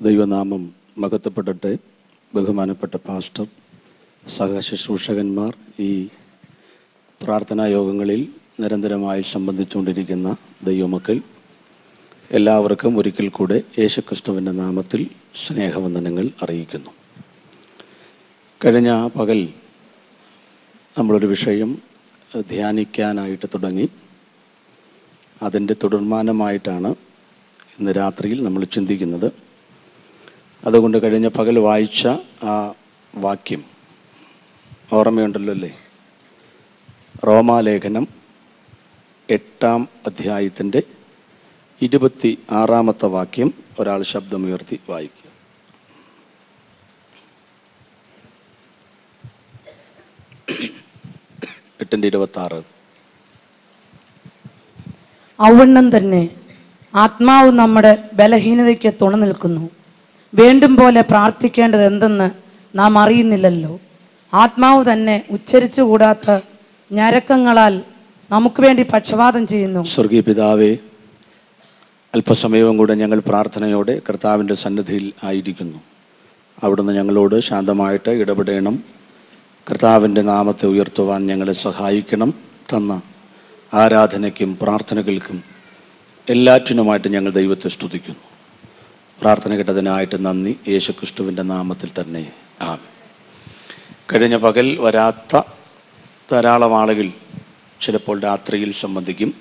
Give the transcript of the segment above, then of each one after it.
ദൈവനാമം മഹത്വപ്പെടട്ടെ ബഹുമാനപ്പെട്ട പാസ്റ്റർ സഹശുശ്രൂഷകന്മാർ ഈ പ്രാർത്ഥനാ യോഗങ്ങളിൽ നിരന്തരമായി സംബന്ധിച്ചുകൊണ്ടിരിക്കുന്ന ദൈവമക്കൾ എല്ലാവർക്കും ഒരിക്കൽ കൂടെ യേശുക്രിസ്തുവിൻ്റെ നാമത്തിൽ സ്നേഹവന്ദനങ്ങൾ അറിയിക്കുന്നു കഴിഞ്ഞ പകൽ നമ്മളൊരു വിഷയം ധ്യാനിക്കാനായിട്ട് തുടങ്ങി അതിൻ്റെ തുടർമാനമായിട്ടാണ് ഇന്ന് രാത്രിയിൽ നമ്മൾ ചിന്തിക്കുന്നത് അതുകൊണ്ട് കഴിഞ്ഞ പകൽ വായിച്ച ആ വാക്യം ഓർമ്മയുണ്ടല്ലോ അല്ലേ റോമാലേഖനം എട്ടാം അധ്യായത്തിൻ്റെ ഇരുപത്തി ആറാമത്തെ വാക്യം ഒരാൾ ശബ്ദമുയർത്തി വായിക്കുക എട്ടിൻ്റെ ഇരുപത്തി ആറ് ഔവണ്ണം തന്നെ ആത്മാവ് നമ്മുടെ ബലഹീനതയ്ക്ക് തുണ നിൽക്കുന്നു വേണ്ടും പോലെ പ്രാർത്ഥിക്കേണ്ടത് എന്തെന്ന് നാം അറിയുന്നില്ലല്ലോ ആത്മാവ് തന്നെ ഉച്ചരിച്ചുകൂടാത്ത ഞരക്കങ്ങളാൽ നമുക്ക് വേണ്ടി പക്ഷപാതം ചെയ്യുന്നു സ്വർഗീയ പിതാവേ അല്പസമയവും കൂടെ ഞങ്ങൾ പ്രാർത്ഥനയോടെ കർത്താവിൻ്റെ സന്നിധിയിൽ ആയിരിക്കുന്നു അവിടുന്ന് ഞങ്ങളോട് ശാന്തമായിട്ട് ഇടപെടണം കർത്താവിൻ്റെ നാമത്തെ ഉയർത്തുവാൻ ഞങ്ങളെ സഹായിക്കണം തന്ന ആരാധനയ്ക്കും പ്രാർത്ഥനകൾക്കും എല്ലാറ്റിനുമായിട്ട് ഞങ്ങൾ ദൈവത്തെ സ്തുതിക്കുന്നു പ്രാർത്ഥന കേട്ടതിനായിട്ട് നന്ദി യേശുക്രിസ്തുവിൻ്റെ നാമത്തിൽ തന്നെ ആമേൻ കഴിഞ്ഞ പകൽ വരാത്ത ധാരാളം ആളുകൾ ചിലപ്പോൾ രാത്രിയിൽ സംബന്ധിക്കും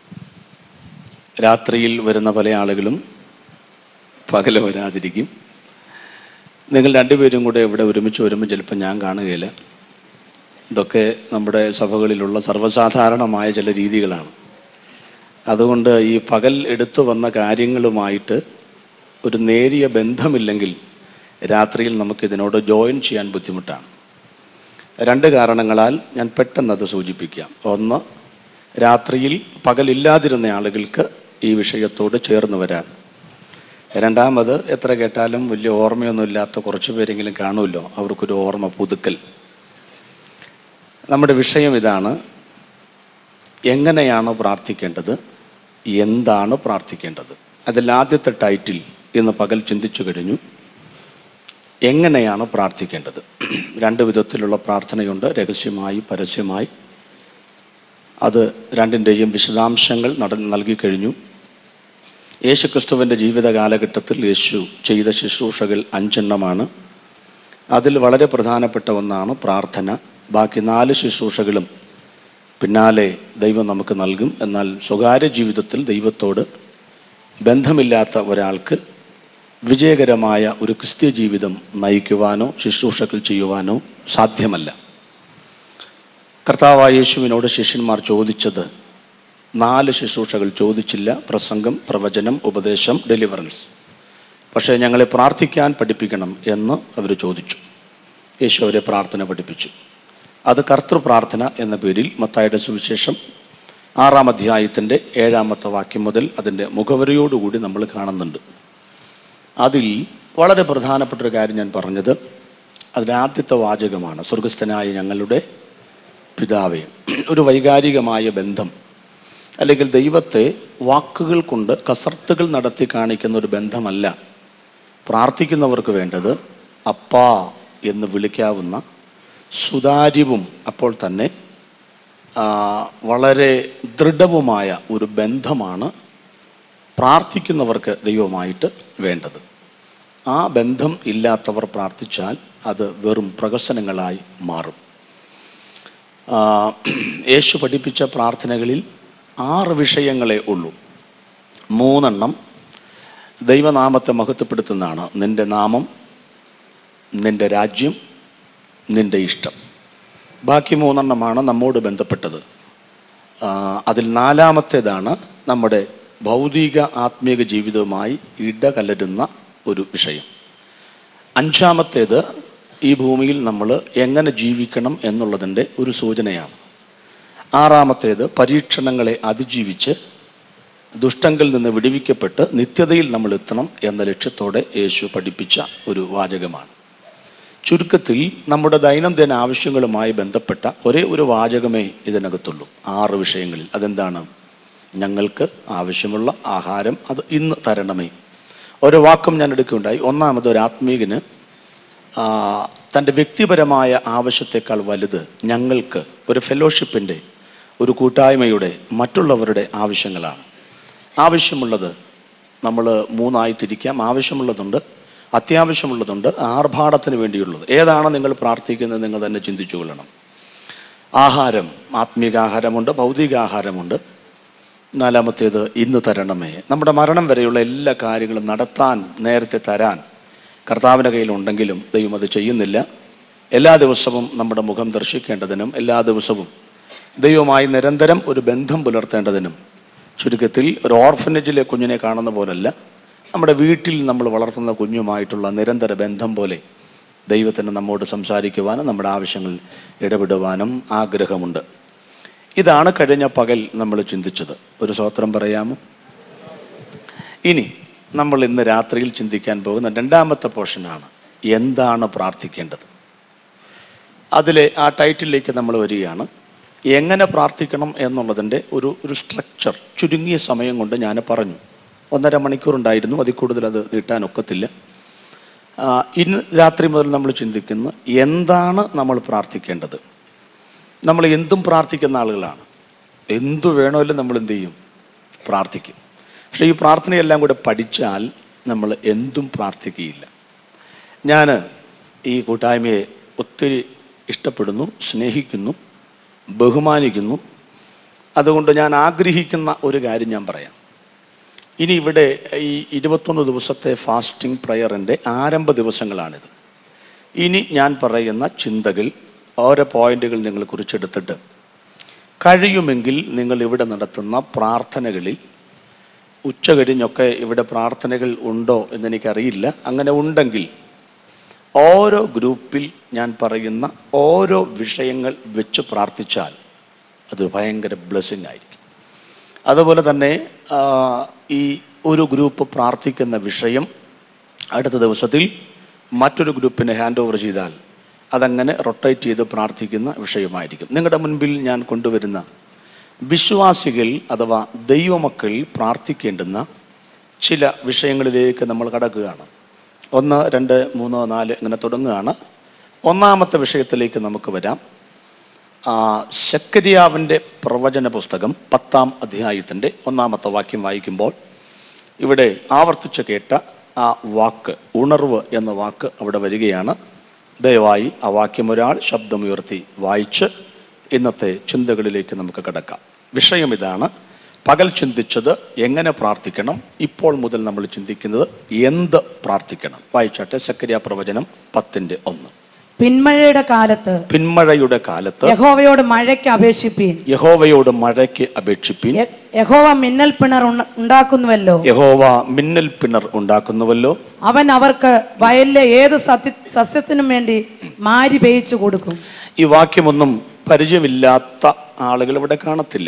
രാത്രിയിൽ വരുന്ന പല ആളുകളും പകല് വരാതിരിക്കും നിങ്ങൾ രണ്ടുപേരും കൂടെ ഇവിടെ ഒരുമിച്ച് വരുമ്പോൾ ചിലപ്പോൾ ഞാൻ കാണുകയില്ല ഇതൊക്കെ നമ്മുടെ സഭകളിലുള്ള സർവ്വസാധാരണമായ ചില രീതികളാണ് അതുകൊണ്ട് ഈ പകൽ എടുത്തു വന്ന കാര്യങ്ങളുമായിട്ട് ഒരു നേരിയ ബന്ധമില്ലെങ്കിൽ രാത്രിയിൽ നമുക്കിതിനോട് ജോയിൻ ചെയ്യാൻ ബുദ്ധിമുട്ടാണ് രണ്ട് കാരണങ്ങളാൽ ഞാൻ പെട്ടെന്ന് അത് സൂചിപ്പിക്കാം ഒന്ന് രാത്രിയിൽ പകലില്ലാതിരുന്ന ആളുകൾക്ക് ഈ വിഷയത്തോട് ചേർന്ന് വരാൻ രണ്ടാമത് എത്ര കേട്ടാലും വലിയ ഓർമ്മയൊന്നുമില്ലാത്ത കുറച്ച് പേരെങ്കിലും കാണുമല്ലോ അവർക്കൊരു ഓർമ്മ പുതുക്കൽ നമ്മുടെ വിഷയം ഇതാണ് എങ്ങനെയാണ് പ്രാർത്ഥിക്കേണ്ടത് എന്താണ് പ്രാർത്ഥിക്കേണ്ടത് അതിൽ ആദ്യത്തെ ടൈറ്റിൽ ഇന്ന് പകൽ ചിന്തിച്ചു കഴിഞ്ഞു എങ്ങനെയാണ് പ്രാർത്ഥിക്കേണ്ടത് രണ്ട് വിധത്തിലുള്ള പ്രാർത്ഥനയുണ്ട് രഹസ്യമായി പരസ്യമായി അത് രണ്ടിൻ്റെയും വിശദാംശങ്ങൾ നട നൽകി കഴിഞ്ഞു യേശുക്രിസ്തുവിൻ്റെ ജീവിത കാലഘട്ടത്തിൽ യേശു ചെയ്ത ശുശ്രൂഷകൾ അഞ്ചെണ്ണമാണ് അതിൽ വളരെ പ്രധാനപ്പെട്ട ഒന്നാണ് പ്രാർത്ഥന ബാക്കി നാല് ശുശ്രൂഷകളും പിന്നാലെ ദൈവം നമുക്ക് നൽകും എന്നാൽ സ്വകാര്യ ജീവിതത്തിൽ ദൈവത്തോട് ബന്ധമില്ലാത്ത ഒരാൾക്ക് വിജയകരമായ ഒരു ക്രിസ്ത്യ ജീവിതം നയിക്കുവാനോ ശുശ്രൂഷകൾ ചെയ്യുവാനോ സാധ്യമല്ല കർത്താവായ യേശുവിനോട് ശിഷ്യന്മാർ ചോദിച്ചത് നാല് ശുശ്രൂഷകൾ ചോദിച്ചില്ല പ്രസംഗം പ്രവചനം ഉപദേശം ഡെലിവറൻസ് പക്ഷേ ഞങ്ങളെ പ്രാർത്ഥിക്കാൻ പഠിപ്പിക്കണം എന്ന് അവർ ചോദിച്ചു യേശു അവരെ പ്രാർത്ഥന പഠിപ്പിച്ചു അത് കർത്തൃ പ്രാർത്ഥന എന്ന പേരിൽ മത്തായുടെ സുവിശേഷം ആറാം അധ്യായത്തിൻ്റെ ഏഴാമത്തെ വാക്യം മുതൽ അതിൻ്റെ മുഖവരയോടുകൂടി നമ്മൾ കാണുന്നുണ്ട് അതിൽ വളരെ പ്രധാനപ്പെട്ട ഒരു കാര്യം ഞാൻ പറഞ്ഞത് അതിൻ്റെ ആദ്യത്തെ വാചകമാണ് സ്വർഗസ്ഥനായ ഞങ്ങളുടെ പിതാവേ ഒരു വൈകാരികമായ ബന്ധം അല്ലെങ്കിൽ ദൈവത്തെ വാക്കുകൾ കൊണ്ട് കസർത്തുകൾ നടത്തി കാണിക്കുന്ന ഒരു ബന്ധമല്ല പ്രാർത്ഥിക്കുന്നവർക്ക് വേണ്ടത് അപ്പാ എന്ന് വിളിക്കാവുന്ന സുതാര്യവും അപ്പോൾ തന്നെ ആ, വളരെ ദൃഢവുമായ ഒരു ബന്ധമാണ് പ്രാർത്ഥിക്കുന്നവർക്ക് ദൈവമായിട്ട് വേണ്ടത് ആ ബന്ധം ഇല്ലാത്തവർ പ്രാർത്ഥിച്ചാൽ അത് വെറും പ്രഹസനങ്ങളായി മാറും ആ, യേശു പഠിപ്പിച്ച പ്രാർത്ഥനകളിൽ ആറ് വിഷയങ്ങളെ ഉള്ളൂ മൂന്നെണ്ണം ദൈവനാമത്തെ മഹത്വപ്പെടുത്തുന്നതാണ് നിൻ്റെ നാമം നിൻ്റെ രാജ്യം നിൻ്റെ ഇഷ്ടം ബാക്കി മൂന്നെണ്ണമാണ് നമ്മോട് ബന്ധപ്പെട്ടത് ആ, അതിൽ നാലാമത്തേതാണ് നമ്മുടെ ഭൗതിക ആത്മീക ജീവിതവുമായി ഇടകലരുന്ന ഒരു വിഷയം അഞ്ചാമത്തേത് ഈ ഭൂമിയിൽ നമ്മൾ എങ്ങനെ ജീവിക്കണം എന്നുള്ളതിൻ്റെ ഒരു സൂചനയാണ് ആറാമത്തേത് പരീക്ഷണങ്ങളെ അതിജീവിച്ച് ദുഷ്ടങ്കിൽ നിന്ന് വിടുവിക്കപ്പെട്ട് നിത്യതയിൽ നമ്മൾ എത്തണം എന്ന ലക്ഷ്യത്തോടെ യേശു പഠിപ്പിച്ച ഒരു വാചകമാണ് ചുരുക്കത്തിൽ നമ്മുടെ ദൈനംദിന ആവശ്യങ്ങളുമായി ബന്ധപ്പെട്ട ഒരേ ഒരു വാചകമേ ഇതിനകത്തുള്ളൂ ആറ് വിഷയങ്ങളിൽ അതെന്താണ് ഞങ്ങൾക്ക് ആവശ്യമുള്ള ആഹാരം അത് ഇന്ന് തരണമേ ഓരോ വാക്കും ഞാൻ എടുക്കുകയുണ്ടായി ഒന്നാമത് ഒരു ആത്മീകന് ആ, തൻ്റെ വ്യക്തിപരമായ ആവശ്യത്തെക്കാൾ വലുത് ഞങ്ങൾക്ക് ഒരു ഫെലോഷിപ്പിൻ്റെ ഒരു കൂട്ടായ്മയുടെ മറ്റുള്ളവരുടെ ആവശ്യങ്ങളാണ് ആവശ്യമുള്ളത് നമ്മൾ മൂന്നായി തിരിക്കാം ആവശ്യമുള്ളതുണ്ട് അത്യാവശ്യമുള്ളതുണ്ട് ആർഭാടത്തിന് വേണ്ടിയുള്ളത് ഏതാണ് നിങ്ങൾ പ്രാർത്ഥിക്കുന്നത് നിങ്ങൾ തന്നെ ചിന്തിച്ചു കൊള്ളണം ആഹാരം ആത്മീകാഹാരമുണ്ട് ഭൗതികാഹാരമുണ്ട് നാലാമത്തേത് ഇന്ന് തരണമേ നമ്മുടെ മരണം വരെയുള്ള എല്ലാ കാര്യങ്ങളും നടത്താൻ നേരത്തെ തരാൻ കർത്താവിൻ്റെ കയ്യിലുണ്ടെങ്കിലും ദൈവം അത് ചെയ്യുന്നില്ല എല്ലാ ദിവസവും നമ്മുടെ മുഖം ദർശിക്കേണ്ടതിനും എല്ലാ ദിവസവും ദൈവവുമായി നിരന്തരം ഒരു ബന്ധം പുലർത്തേണ്ടതിനും ചുരുക്കത്തിൽ ഒരു ഓർഫനേജിലെ കുഞ്ഞിനെ കാണുന്ന പോലല്ല നമ്മുടെ വീട്ടിൽ നമ്മൾ വളർത്തുന്ന കുഞ്ഞുമായിട്ടുള്ള നിരന്തര ബന്ധം പോലെ ദൈവത്തിന് നമ്മോട് സംസാരിക്കുവാനും നമ്മുടെ ആവശ്യങ്ങളിൽ ഇടപെടുവാനും ആഗ്രഹമുണ്ട് ഇതാണ് കഴിഞ്ഞ പകൽ നമ്മൾ ചിന്തിച്ചത് ഒരു സ്വത്രം പറയാമോ ഇനി നമ്മൾ ഇന്ന് രാത്രിയിൽ ചിന്തിക്കാൻ പോകുന്ന രണ്ടാമത്തെ പോർഷനാണ് എന്താണ് പ്രാർത്ഥിക്കേണ്ടത് അതിലെ ആ ടൈറ്റിലേക്ക് നമ്മൾ വരികയാണ് എങ്ങനെ പ്രാർത്ഥിക്കണം എന്നുള്ളതിൻ്റെ ഒരു ഒരു സ്ട്രക്ചർ ചുരുങ്ങിയ സമയം കൊണ്ട് ഞാൻ പറഞ്ഞു ഒന്നര മണിക്കൂറുണ്ടായിരുന്നു അതിൽ കൂടുതൽ അത് നീട്ടാൻ ഒക്കത്തില്ല ആ, ഇന്ന് രാത്രി മുതൽ നമ്മൾ ചിന്തിക്കുന്നു എന്താണ് നമ്മൾ പ്രാർത്ഥിക്കേണ്ടത് നമ്മൾ എന്തും പ്രാർത്ഥിക്കുന്ന ആളുകളാണ് എന്തു വേണമല്ലോ നമ്മൾ എന്ത് ചെയ്യും പ്രാർത്ഥിക്കും പക്ഷേ ഈ പ്രാർത്ഥനയെല്ലാം കൂടെ പഠിച്ചാൽ നമ്മൾ എന്തും പ്രാർത്ഥിക്കുകയില്ല ഞാൻ ഈ കൂട്ടായ്മയെ ഒത്തിരി ഇഷ്ടപ്പെടുന്നു സ്നേഹിക്കുന്നു ബഹുമാനിക്കുന്നു അതുകൊണ്ട് ഞാൻ ആഗ്രഹിക്കുന്ന ഒരു കാര്യം ഞാൻ പറയാം ഇനി ഇവിടെ ഈ ഇരുപത്തൊന്ന് ദിവസത്തെ ഫാസ്റ്റിംഗ് പ്രയറിൻ്റെ ആരംഭ ദിവസങ്ങളാണിത് ഇനി ഞാൻ പറയുന്ന ചിന്തകൾ ഓരോ പോയിന്റുകൾ നിങ്ങൾ കുറിച്ചെടുത്തിട്ട് കഴിയുമെങ്കിൽ നിങ്ങൾ ഇവിടെ നടത്തുന്ന പ്രാർത്ഥനകളിൽ ഉച്ച കഴിഞ്ഞൊക്കെ ഇവിടെ പ്രാർത്ഥനകൾ ഉണ്ടോ എന്നെനിക്കറിയില്ല അങ്ങനെ ഉണ്ടെങ്കിൽ ഓരോ ഗ്രൂപ്പിൽ ഞാൻ പറയുന്ന ഓരോ വിഷയങ്ങൾ വെച്ച് പ്രാർത്ഥിച്ചാൽ അത് ഭയങ്കര ബ്ലെസ്സിങ് ആയിരിക്കും അതുപോലെ തന്നെ ആ, ഈ ഒരു ഗ്രൂപ്പ് പ്രാർത്ഥിക്കുന്ന വിഷയം അടുത്ത ദിവസത്തിൽ മറ്റൊരു ഗ്രൂപ്പിന് ഹാൻഡ് ഓവർ ചെയ്താൽ അതങ്ങനെ റൊട്ടേറ്റ് ചെയ്ത് പ്രാർത്ഥിക്കുന്ന വിഷയമായിരിക്കും നിങ്ങളുടെ മുൻപിൽ ഞാൻ കൊണ്ടുവരുന്ന വിശ്വാസികൾ അഥവാ ദൈവമക്കൾ പ്രാർത്ഥിക്കേണ്ടുന്ന ചില വിഷയങ്ങളിലേക്ക് നമ്മൾ കടക്കുകയാണ് ഒന്ന് രണ്ട് മൂന്ന് നാല് ഇങ്ങനെ തുടങ്ങുകയാണ് ഒന്നാമത്തെ വിഷയത്തിലേക്ക് നമുക്ക് വരാം ആ, ശക്കരിയാവിൻ്റെ പ്രവചന പുസ്തകം പത്താം അധ്യായത്തിൻ്റെ ഒന്നാമത്തെ വാക്യം വായിക്കുമ്പോൾ ഇവിടെ ആവർത്തിച്ച് കേട്ട ആ വാക്ക് ഉണർവ് എന്ന വാക്ക് അവിടെ വരികയാണ് ദയവായി ആ വാക്യം ഒരാൾ ശബ്ദമുയർത്തി വായിച്ച് ഇന്നത്തെ ചിന്തകളിലേക്ക് നമുക്ക് കിടക്കാം വിഷയം ഇതാണ് പകൽ ചിന്തിച്ചത് എങ്ങനെ പ്രാർത്ഥിക്കണം ഇപ്പോൾ മുതൽ നമ്മൾ ചിന്തിക്കുന്നത് എന്ത് പ്രാർത്ഥിക്കണം വായിച്ചാട്ടെ ശക്കരിയ പ്രവചനം പത്തിൻ്റെ ഒന്ന് പിന്മഴയുടെ കാലത്ത് പിന്മഴയുടെ കാലത്ത് യഹോവയോട് മഴയ്ക്ക് അപേക്ഷിപ്പീൻ യഹോവയോട് മഴയ്ക്ക് അപേക്ഷിപ്പിൻ യ- യഹോവ മിന്നൽ പിണർ ഉണ്ട- ഉണ്ടാക്കുന്നുവല്ലോ യഹോവ മിന്നൽ പിണർ ഉണ്ടാക്കുന്നുവല്ലോ അവൻ അവർക്ക് വയലിലെ ഏത് സത്യ സസ്യത്തിനും വേണ്ടി മാരി പേയിച്ചു കൊടുക്കും ഈ വാക്യമൊന്നും പരിചയമില്ലാത്ത ആളുകൾ ഇവിടെ കാണത്തില്ല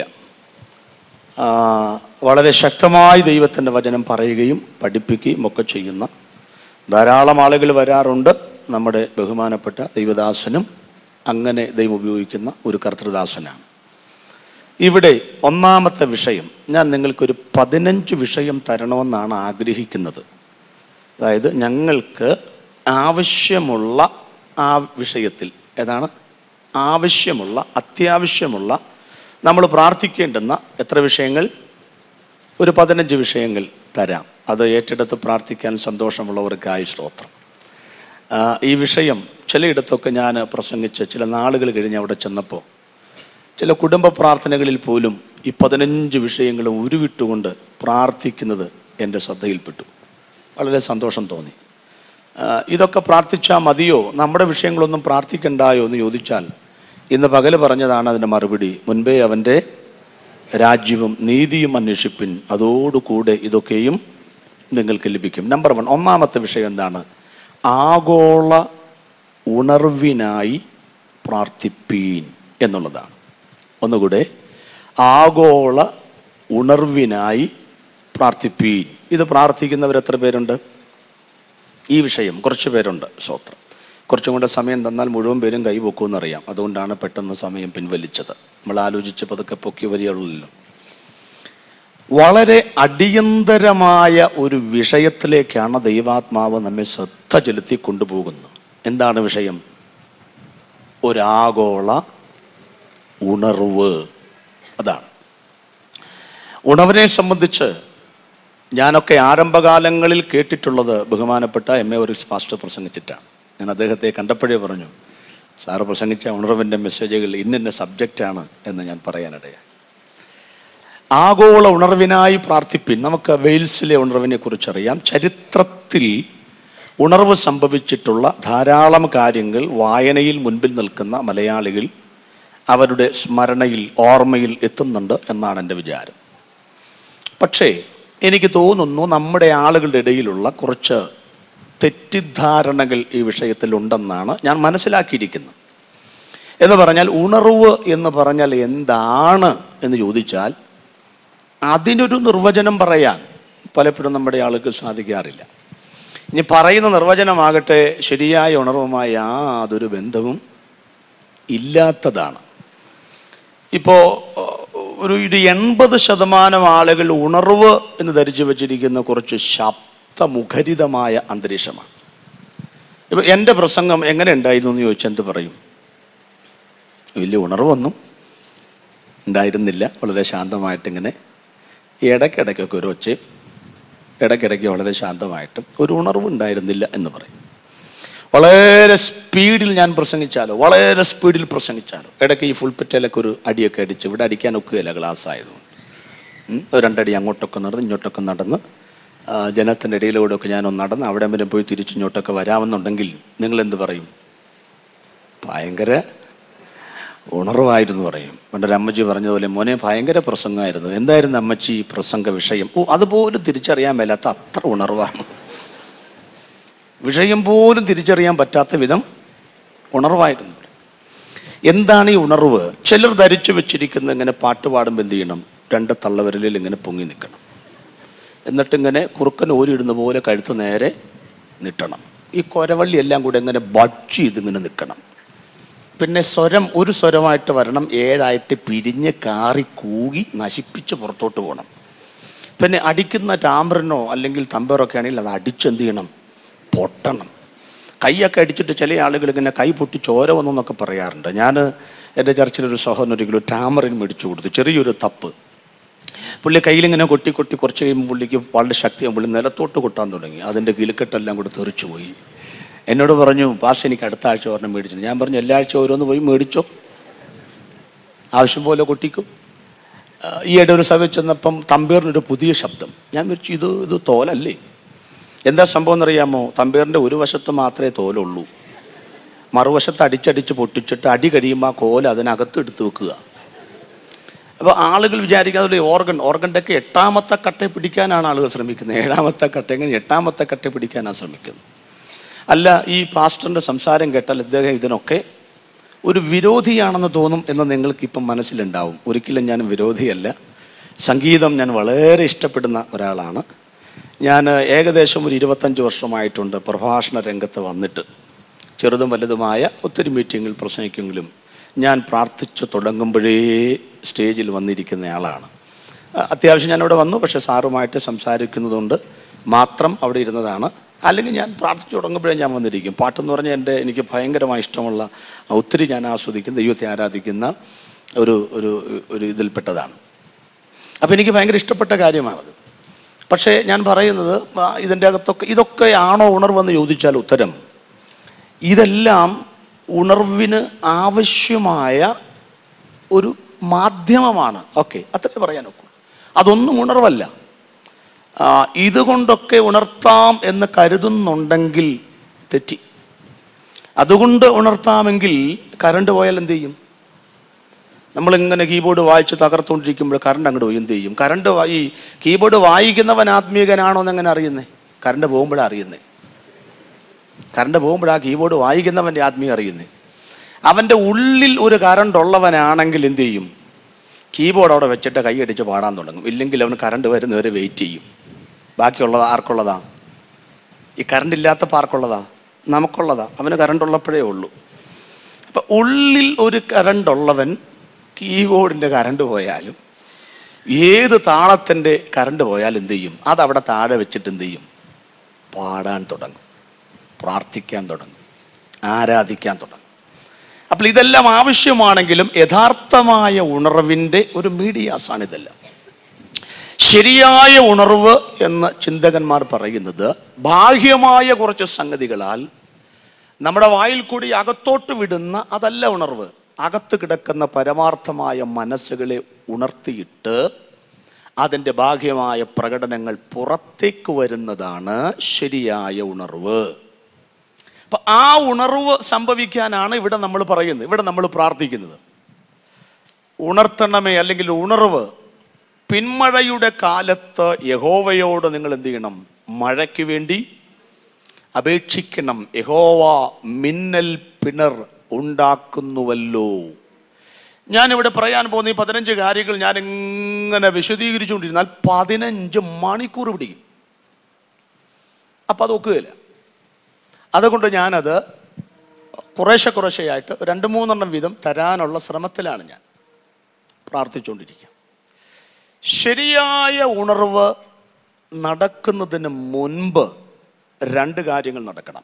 ആ, വളരെ ശക്തമായി ദൈവത്തിൻ്റെ വചനം പറയുകയും പഠിപ്പിക്കുകയും ഒക്കെ ചെയ്യുന്ന ധാരാളം ആളുകൾ വരാറുണ്ട് നമ്മുടെ ബഹുമാനപ്പെട്ട ദൈവദാസനും അങ്ങനെ ദൈവം ഉപയോഗിക്കുന്ന ഒരു കർത്തൃദാസനാണ് ഇവിടെ ഒന്നാമത്തെ വിഷയം ഞാൻ നിങ്ങൾക്കൊരു പതിനഞ്ച് വിഷയം തരണമെന്നാണ് ആഗ്രഹിക്കുന്നത് അതായത് ഞങ്ങൾക്ക് ആവശ്യമുള്ള ആ വിഷയത്തിൽ ഏതാണ് ആവശ്യമുള്ള അത്യാവശ്യമുള്ള നമ്മൾ പ്രാർത്ഥിക്കേണ്ടുന്ന എത്ര വിഷയങ്ങൾ ഒരു പതിനഞ്ച് വിഷയങ്ങൾ തരാം അത് ഏറ്റെടുത്ത് പ്രാർത്ഥിക്കാൻ സന്തോഷമുള്ളവർക്കായി സ്തോത്രം ആ, ഈ വിഷയം ചിലയിടത്തൊക്കെ ഞാൻ പ്രസംഗിച്ച് ചില നാളുകൾ കഴിഞ്ഞ് അവിടെ ചെന്നപ്പോൾ ചില കുടുംബ പ്രാർത്ഥനകളിൽ പോലും ഈ പതിനഞ്ച് വിഷയങ്ങളും ഉരുവിട്ടുകൊണ്ട് പ്രാർത്ഥിക്കുന്നത് എൻ്റെ ശ്രദ്ധയിൽപ്പെട്ടു വളരെ സന്തോഷം തോന്നി ആ, ഇതൊക്കെ പ്രാർത്ഥിച്ചാൽ മതിയോ നമ്മുടെ വിഷയങ്ങളൊന്നും പ്രാർത്ഥിക്കണ്ടായോ എന്ന് ചോദിച്ചാൽ ഇന്ന് പകല് പറഞ്ഞതാണ് അതിൻ്റെ മറുപടി മുൻപേ അവൻ്റെ രാജ്യവും നീതിയും അന്വേഷിപ്പിൻ അതോടുകൂടെ ഇതൊക്കെയും നിങ്ങൾക്ക് ലഭിക്കും നമ്പർ വൺ ഒന്നാമത്തെ വിഷയം എന്താണ് ആഗോള ഉണർവിനായി പ്രാർത്ഥിപ്പീൻ എന്നുള്ളതാണ് ഒന്നുകൂടെ ആഗോള ഉണർവിനായി പ്രാർത്ഥിപ്പീൻ ഇത് പ്രാർത്ഥിക്കുന്നവർ എത്ര പേരുണ്ട് ഈ വിഷയം കുറച്ച് പേരുണ്ട് സ്വത്രം കുറച്ചും കൂടെ സമയം തന്നാൽ മുഴുവൻ പേരും കൈപൊക്കുമെന്നറിയാം അതുകൊണ്ടാണ് പെട്ടെന്ന് സമയം പിൻവലിച്ചത് നമ്മൾ ആലോചിച്ച് പതുക്കെ പൊക്കി വരികയുള്ളല്ലോ വളരെ അടിയന്തരമായ ഒരു വിഷയത്തിലേക്കാണ് ദൈവാത്മാവ് നമ്മെ ശ്രദ്ധ ചെലുത്തി കൊണ്ടുപോകുന്നത് എന്താണ് വിഷയം ഒരാഗോള ഉണർവ് അതാണ് ഉണർവിനെ സംബന്ധിച്ച് ഞാനൊക്കെ ആരംഭകാലങ്ങളിൽ കേട്ടിട്ടുള്ളത് ബഹുമാനപ്പെട്ട എം എ ഒരിക്സ് പാസ്റ്റർ പ്രസംഗിച്ചിട്ടാണ് ഞാൻ അദ്ദേഹത്തെ കണ്ടപ്പോഴേ പറഞ്ഞു സാറ് പ്രസംഗിച്ച ഉണർവിൻ്റെ മെസ്സേജുകൾ ഇന്നിന്ന സബ്ജക്റ്റാണ് എന്ന് ഞാൻ പറയാനിടയായി ആഗോള ഉണർവിനായി പ്രാർത്ഥിപ്പിൻ നമുക്ക് വെയിൽസിലെ ഉണർവിനെ കുറിച്ചറിയാം ചരിത്രത്തിൽ ഉണർവ് സംഭവിച്ചിട്ടുള്ള ധാരാളം കാര്യങ്ങൾ വായനയിൽ മുൻപിൽ നിൽക്കുന്ന മലയാളികൾ അവരുടെ സ്മരണയിൽ ഓർമ്മയിൽ എത്തുന്നുണ്ട് എന്നാണ് എൻ്റെ വിചാരം പക്ഷേ എനിക്ക് തോന്നുന്നു നമ്മുടെ ആളുകളുടെ ഇടയിലുള്ള കുറച്ച് തെറ്റിദ്ധാരണകൾ ഈ വിഷയത്തിൽ ഉണ്ടെന്നാണ് ഞാൻ മനസ്സിലാക്കിയിരിക്കുന്നത് എന്ന് പറഞ്ഞാൽ ഉണർവ് എന്ന് പറഞ്ഞാൽ എന്താണ് എന്ന് ചോദിച്ചാൽ അതിനൊരു നിർവചനം പറയാൻ പലപ്പോഴും നമ്മുടെ ആൾക്ക് സാധിക്കാറില്ല ഇനി പറയുന്ന നിർവചനമാകട്ടെ ശരിയായ ഉണർവുമായി യാതൊരു ബന്ധവും ഇല്ലാത്തതാണ് ഇപ്പോൾ ഒരു ഒരു എൺപത് ശതമാനം ആളുകൾ ഉണർവ് എന്ന് ധരിച്ചു വച്ചിരിക്കുന്ന കുറച്ച് ശബ്ദമുഖരിതമായ അന്തരീക്ഷമാണ് ഇപ്പം എൻ്റെ പ്രസംഗം എങ്ങനെ ഉണ്ടായിരുന്നു എന്ന് ചോദിച്ചാൽ എന്ത് പറയും വലിയ ഉണർവൊന്നും ഉണ്ടായിരുന്നില്ല വളരെ ശാന്തമായിട്ടിങ്ങനെ ഇടയ്ക്കിടയ്ക്കൊക്കെ ഒരു ഒച്ചയും ഇടയ്ക്കിടയ്ക്ക് വളരെ ശാന്തമായിട്ടും ഒരു ഉണർവ് ഉണ്ടായിരുന്നില്ല എന്ന് പറയും വളരെ സ്പീഡിൽ ഞാൻ പ്രസംഗിച്ചാലോ വളരെ സ്പീഡിൽ പ്രസംഗിച്ചാലോ ഇടയ്ക്ക് ഈ ഫുൾ പെറ്റയിലൊക്കെ ഒരു അടിയൊക്കെ അടിച്ച് ഇവിടെ അടിക്കാൻ ഒക്കുകയില്ല ഗ്ലാസ് ആയതുകൊണ്ട് ഉം, ഒരു രണ്ടടി അങ്ങോട്ടൊക്കെ നടന്ന് ഇങ്ങോട്ടൊക്കെ നടന്ന് ആ, ജനത്തിൻ്റെ ഇടയിലൂടെയൊക്കെ ഞാനൊന്ന് നടന്ന് അവിടെ വരെ പോയി തിരിച്ചിങ്ങോട്ടൊക്കെ വരാമെന്നുണ്ടെങ്കിൽ നിങ്ങൾ എന്ത് പറയും ഭയങ്കര ഉണർവായിരുന്നു പറയും പണ്ടൊരു അമ്മച്ചി പറഞ്ഞതുപോലെ മോനെ ഭയങ്കര പ്രസംഗമായിരുന്നു എന്തായിരുന്നു അമ്മച്ചി ഈ പ്രസംഗ വിഷയം ഓ അതുപോലും തിരിച്ചറിയാൻ മേലാത്ത അത്ര ഉണർവാണ് വിഷയം പോലും തിരിച്ചറിയാൻ പറ്റാത്ത വിധം ഉണർവായിരുന്നു എന്താണ് ഈ ഉണർവ് ചിലർ ധരിച്ചു വെച്ചിരിക്കുന്ന ഇങ്ങനെ പാട്ട് പാടുമ്പോൾ എന്ത് ചെയ്യണം രണ്ട് തള്ളവിരലിൽ ഇങ്ങനെ പൊങ്ങി നിൽക്കണം എന്നിട്ട് ഇങ്ങനെ കുറുക്കൻ ഓരിയിടുന്ന പോലെ കഴുത്ത് നേരെ നിട്ടണം ഈ കൊരവള്ളി എല്ലാം കൂടെ ഇങ്ങനെ ബഡ് ചെയ്ത് ഇങ്ങനെ നിൽക്കണം പിന്നെ സ്വരം ഒരു സ്വരമായിട്ട് വരണം ഏഴായിട്ട് പിരിഞ്ഞ് കാറി കൂകി നശിപ്പിച്ച് പുറത്തോട്ട് പോകണം പിന്നെ അടിക്കുന്ന ടാമ്പറിനോ അല്ലെങ്കിൽ തമ്പറൊക്കെ ആണെങ്കിൽ അത് അടിച്ചെന്ത് ചെയ്യണം പൊട്ടണം കൈയൊക്കെ അടിച്ചിട്ട് ചില ആളുകൾ ഇങ്ങനെ കൈ പൊട്ടി ചോര വന്നു എന്നൊക്കെ പറയാറുണ്ട് ഞാൻ എൻ്റെ ചർച്ചിലൊരു സഹോദരൻ ഒരിക്കലും ടാമറിൻ മേടിച്ചു കൊടുത്തു ചെറിയൊരു തപ്പ് പുള്ളി കയ്യിലിങ്ങനെ കൊട്ടി കൊട്ടി കുറച്ച് കഴിയുമ്പോൾ പുള്ളിക്ക് വളരെ ശക്തി പുള്ളി നിലത്തോട്ട് കൊട്ടാൻ തുടങ്ങി അതിൻ്റെ കിലുക്കെട്ടെല്ലാം കൂടെ തെറിച്ചു പോയി എന്നോട് പറഞ്ഞു പാഷ എനിക്ക് അടുത്ത ആഴ്ച ഒരെണ്ണം മേടിച്ചു ഞാൻ പറഞ്ഞു എല്ലാ ആഴ്ച ഓരോന്ന് പോയി മേടിച്ചോ ആവശ്യം പോലെ കൊട്ടിക്കും ആ, ഈയിടെ ഒരു സഭ ചെന്നപ്പം തമ്പീറിനൊരു പുതിയ ശബ്ദം ഞാൻ വിളിച്ചു ഇത് ഇത് തോലല്ലേ എന്താ സംഭവം എന്നറിയാമോ തമ്പീറിൻ്റെ ഒരു വശത്ത് മാത്രമേ തോലുള്ളൂ മറുവശത്ത് അടിച്ചടിച്ച് പൊട്ടിച്ചിട്ട് അടി കഴിയുമ്പോൾ ആ കോല അതിനകത്ത് എടുത്ത് വെക്കുക അപ്പോൾ ആളുകൾ വിചാരിക്കാതെ ഓർഗൻ ഓർഗൻ്റെ ഒക്കെ എട്ടാമത്തെ കട്ടയെ പിടിക്കാനാണ് ആളുകൾ ശ്രമിക്കുന്നത് ഏഴാമത്തെ കട്ട എങ്ങനെ എട്ടാമത്തെ കട്ടയെ പിടിക്കാനാണ് ശ്രമിക്കുന്നത് അല്ല ഈ പാസ്റ്ററിൻ്റെ സംസാരം കേട്ടാൽ ഇദ്ദേഹം ഇതിനൊക്കെ ഒരു വിരോധിയാണെന്ന് തോന്നും എന്ന് നിങ്ങൾക്ക് ഇപ്പം മനസ്സിലുണ്ടാവും ഒരിക്കലും ഞാൻ വിരോധിയല്ല സംഗീതം ഞാൻ വളരെ ഇഷ്ടപ്പെടുന്ന ഒരാളാണ് ഞാൻ ഏകദേശം ഒരു ഇരുപത്തഞ്ച് വർഷമായിട്ടുണ്ട് പ്രഭാഷണ രംഗത്ത് വന്നിട്ട് ചെറുതും വലുതുമായ ഒത്തിരി മീറ്റിങ്ങിൽ പ്രസംഗിക്കുമെങ്കിലും ഞാൻ പ്രാർത്ഥിച്ചു തുടങ്ങുമ്പോഴേ സ്റ്റേജിൽ വന്നിരിക്കുന്ന ആളാണ് അ- അത്യാവശ്യം ഞാൻ അവിടെ വന്നു പക്ഷേ സാറുമായിട്ട് സംസാരിക്കുന്നതുകൊണ്ട് മാത്രം അവിടെ ഇരുന്നതാണ് അല്ലെങ്കിൽ ഞാൻ പ്രാർത്ഥിച്ചു തുടങ്ങുമ്പോഴേ ഞാൻ വന്നിരിക്കും പാട്ടെന്ന് പറഞ്ഞാൽ എൻ്റെ എനിക്ക് ഭയങ്കരമായി ഇഷ്ടമുള്ള ഒത്തിരി ഞാൻ ആസ്വദിക്കുന്ന ദൈവത്തെ ആരാധിക്കുന്ന ഒരു ഒരു ഒരു ഇതിൽപ്പെട്ടതാണ് അപ്പോൾ എനിക്ക് ഭയങ്കര ഇഷ്ടപ്പെട്ട കാര്യമാണത് പക്ഷേ ഞാൻ പറയുന്നത് ആ, ഇതിൻ്റെ അകത്തൊക്കെ ഇതൊക്കെ ആണോ ഉണർവെന്ന് ചോദിച്ചാൽ ഉത്തരം ഇതെല്ലാം ഉണർവിന് ആവശ്യമായ ഒരു മാധ്യമമാണ് ഓക്കെ അത്രേ പറയാൻ ഒക്കൂ അതൊന്നും ഉണർവല്ല ആ, ഇതുകൊണ്ടൊക്കെ ഉണർത്താം എന്ന് കരുതുന്നുണ്ടെങ്കിൽ തെറ്റി അതുകൊണ്ട് ഉണർത്താമെങ്കിൽ കറണ്ട് പോയാൽ എന്ത് ചെയ്യും നമ്മളിങ്ങനെ കീബോർഡ് വായിച്ച് തകർത്തുകൊണ്ടിരിക്കുമ്പോൾ കറണ്ട് അങ്ങോട്ട് പോയി എന്ത് ചെയ്യും കറണ്ട് വാ- ഈ കീബോർഡ് വായിക്കുന്നവൻ ആത്മീയനാണോ എന്ന് എങ്ങനെ അറിയുന്നേ കറണ്ട് പോകുമ്പോഴാണ് അറിയുന്നേ കറണ്ട് പോകുമ്പോഴാണ് കീബോർഡ് വായിക്കുന്നവൻ്റെ ആത്മീയം അറിയുന്നത് അവൻ്റെ ഉള്ളിൽ ഒരു കറണ്ട് ഉള്ളവനാണെങ്കിൽ എന്ത് ചെയ്യും കീബോർഡ് അവിടെ വെച്ചിട്ട് കൈയടിച്ച് പാടാൻ തുടങ്ങും ഇല്ലെങ്കിൽ അവന് കറണ്ട് വരുന്നവരെ വെയിറ്റ് ചെയ്യും ബാക്കിയുള്ളത് ആർക്കുള്ളതാ ഈ കറണ്ട് ഇല്ലാത്ത ആർക്കുള്ളതാ നമുക്കുള്ളതാ അവന് കറണ്ട് ഉള്ളപ്പോഴേ ഉള്ളൂ അപ്പം ഉള്ളിൽ ഒരു കറണ്ട് ഉള്ളവൻ കീബോർഡിൻ്റെ കറണ്ട് പോയാലും ഏത് താളത്തിൻ്റെ കറണ്ട് പോയാൽ എന്ത് ചെയ്യും അത് അവിടെ താഴെ വെച്ചിട്ട് എന്ത് ചെയ്യും പാടാൻ തുടങ്ങും പ്രാർത്ഥിക്കാൻ തുടങ്ങും ആരാധിക്കാൻ തുടങ്ങും അപ്പോൾ ഇതെല്ലാം ആവശ്യമാണെങ്കിലും യഥാർത്ഥമായ ഉണർവിൻ്റെ ഒരു മീഡിയാസാണ് ഇതെല്ലാം ശരിയായ ഉണർവ് എന്ന് ചിന്തകന്മാർ പറയുന്നത് ബാഹ്യമായ കുറച്ച് സംഗതികളാൽ നമ്മുടെ വായിൽ കൂടി അകത്തോട്ട് വിടുന്ന അതല്ല ഉണർവ് അകത്ത് കിടക്കുന്ന പരമാർത്ഥമായ മനസ്സുകളെ ഉണർത്തിയിട്ട് അതിൻ്റെ ബാഹ്യമായ പ്രകടനങ്ങൾ പുറത്തേക്ക് വരുന്നതാണ് ശരിയായ ഉണർവ് അപ്പൊ ആ ഉണർവ് സംഭവിക്കാനാണ് ഇവിടെ നമ്മൾ പറയുന്നത് ഇവിടെ നമ്മൾ പ്രാർത്ഥിക്കുന്നത് ഉണർത്തണമേ അല്ലെങ്കിൽ ഉണർവ് പിന്മഴയുടെ കാലത്ത് യഹോവയോട് നിങ്ങൾ എന്ത് ചെയ്യണം മഴയ്ക്ക് വേണ്ടി അപേക്ഷിക്കണം യഹോവ മിന്നൽ പിണർ ഉണ്ടാക്കുന്നുവല്ലോ ഞാനിവിടെ പറയാൻ പോകുന്ന ഈ പതിനഞ്ച് കാര്യങ്ങൾ ഞാൻ ഇങ്ങനെ വിശദീകരിച്ചുകൊണ്ടിരുന്നാൽ പതിനഞ്ച് മണിക്കൂർ പിടിക്കും അപ്പം അത് ഒക്കുകയില്ല അതുകൊണ്ട് ഞാനത് കുറേശ്ശെ കുറേശ്ശെയായിട്ട് രണ്ട് മൂന്നെണ്ണം വീതം തരാനുള്ള ശ്രമത്തിലാണ് ഞാൻ പ്രാർത്ഥിച്ചുകൊണ്ടിരിക്കുക ശരിയായ ഉണർവ് നടക്കുന്നതിന് മുൻപ് രണ്ട് കാര്യങ്ങൾ നടക്കണം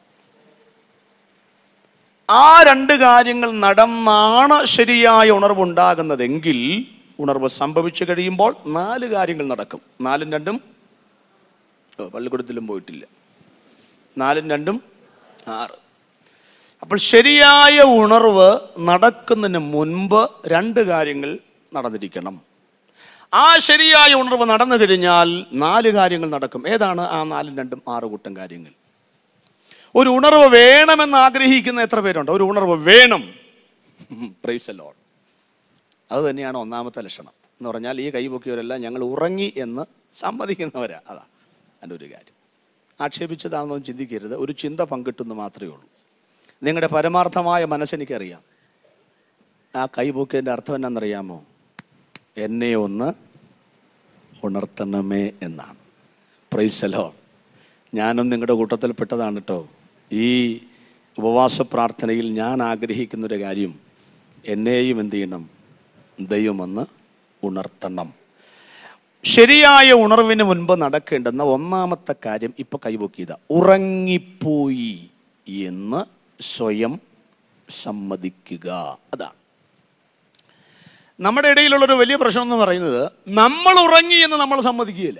ആ രണ്ട് കാര്യങ്ങൾ നടന്നാണ് ശരിയായ ഉണർവ് ഉണ്ടാകുന്നതെങ്കിൽ ഉണർവ് സംഭവിച്ചു കഴിയുമ്പോൾ നാല് കാര്യങ്ങൾ നടക്കും നാലും രണ്ടും ഓ, പള്ളിക്കൂടത്തിലും പോയിട്ടില്ല നാലും രണ്ടും ആറ് അപ്പോൾ ശരിയായ ഉണർവ് നടക്കുന്നതിന് മുൻപ് രണ്ട് കാര്യങ്ങൾ നടന്നിരിക്കണം ആ ശരിയായ ഉണർവ് നടന്നു കഴിഞ്ഞാൽ നാല് കാര്യങ്ങൾ നടക്കും ഏതാണ് ആ നാലും രണ്ടും ആറ് കൂട്ടം കാര്യങ്ങൾ ഒരു ഉണർവ് വേണമെന്ന് ആഗ്രഹിക്കുന്ന എത്ര പേരുണ്ട് ഒരു ഉണർവ് വേണം പ്രൈസ് ലോഡ് അത് തന്നെയാണ് ഒന്നാമത്തെ ലക്ഷണം എന്ന് പറഞ്ഞാൽ ഈ കൈപൊക്കിയവരെല്ലാം ഞങ്ങൾ ഉറങ്ങി എന്ന് സമ്മതിക്കുന്നവരാ അതാ അതിൻ്റെ ഒരു കാര്യം ആക്ഷേപിച്ചതാണെന്നൊന്നും ചിന്തിക്കരുത് ഒരു ചിന്ത പങ്കിട്ടെന്ന് മാത്രമേ ഉള്ളൂ നിങ്ങളുടെ പരമാർത്ഥമായ മനസ്സെനിക്കറിയാം ആ കൈപൊക്കിയതിൻ്റെ അർത്ഥം എന്നാണെന്നറിയാമോ എന്നെ ഒന്ന് ഉണർത്തണമേ എന്നാണ് പ്രൈസലോ ഞാനും നിങ്ങളുടെ കൂട്ടത്തിൽപ്പെട്ടതാണ് കേട്ടോ ഈ ഉപവാസ പ്രാർത്ഥനയിൽ ഞാൻ ആഗ്രഹിക്കുന്നൊരു കാര്യം എന്നെയും എന്ത് ചെയ്യണം ദൈവമെന്ന് ഉണർത്തണം ശരിയായ ഉണർവിന് മുൻപ് നടക്കേണ്ടുന്ന ഒന്നാമത്തെ കാര്യം ഇപ്പൊ കൈപൊക്കിയത ഉറങ്ങിപ്പോയി എന്ന് സ്വയം സമ്മതിക്കുക അതാണ് നമ്മുടെ ഇടയിലുള്ളൊരു വലിയ പ്രശ്നം എന്ന് പറയുന്നത് നമ്മൾ ഉറങ്ങി എന്ന് നമ്മൾ സമ്മതിക്കുകയില്ല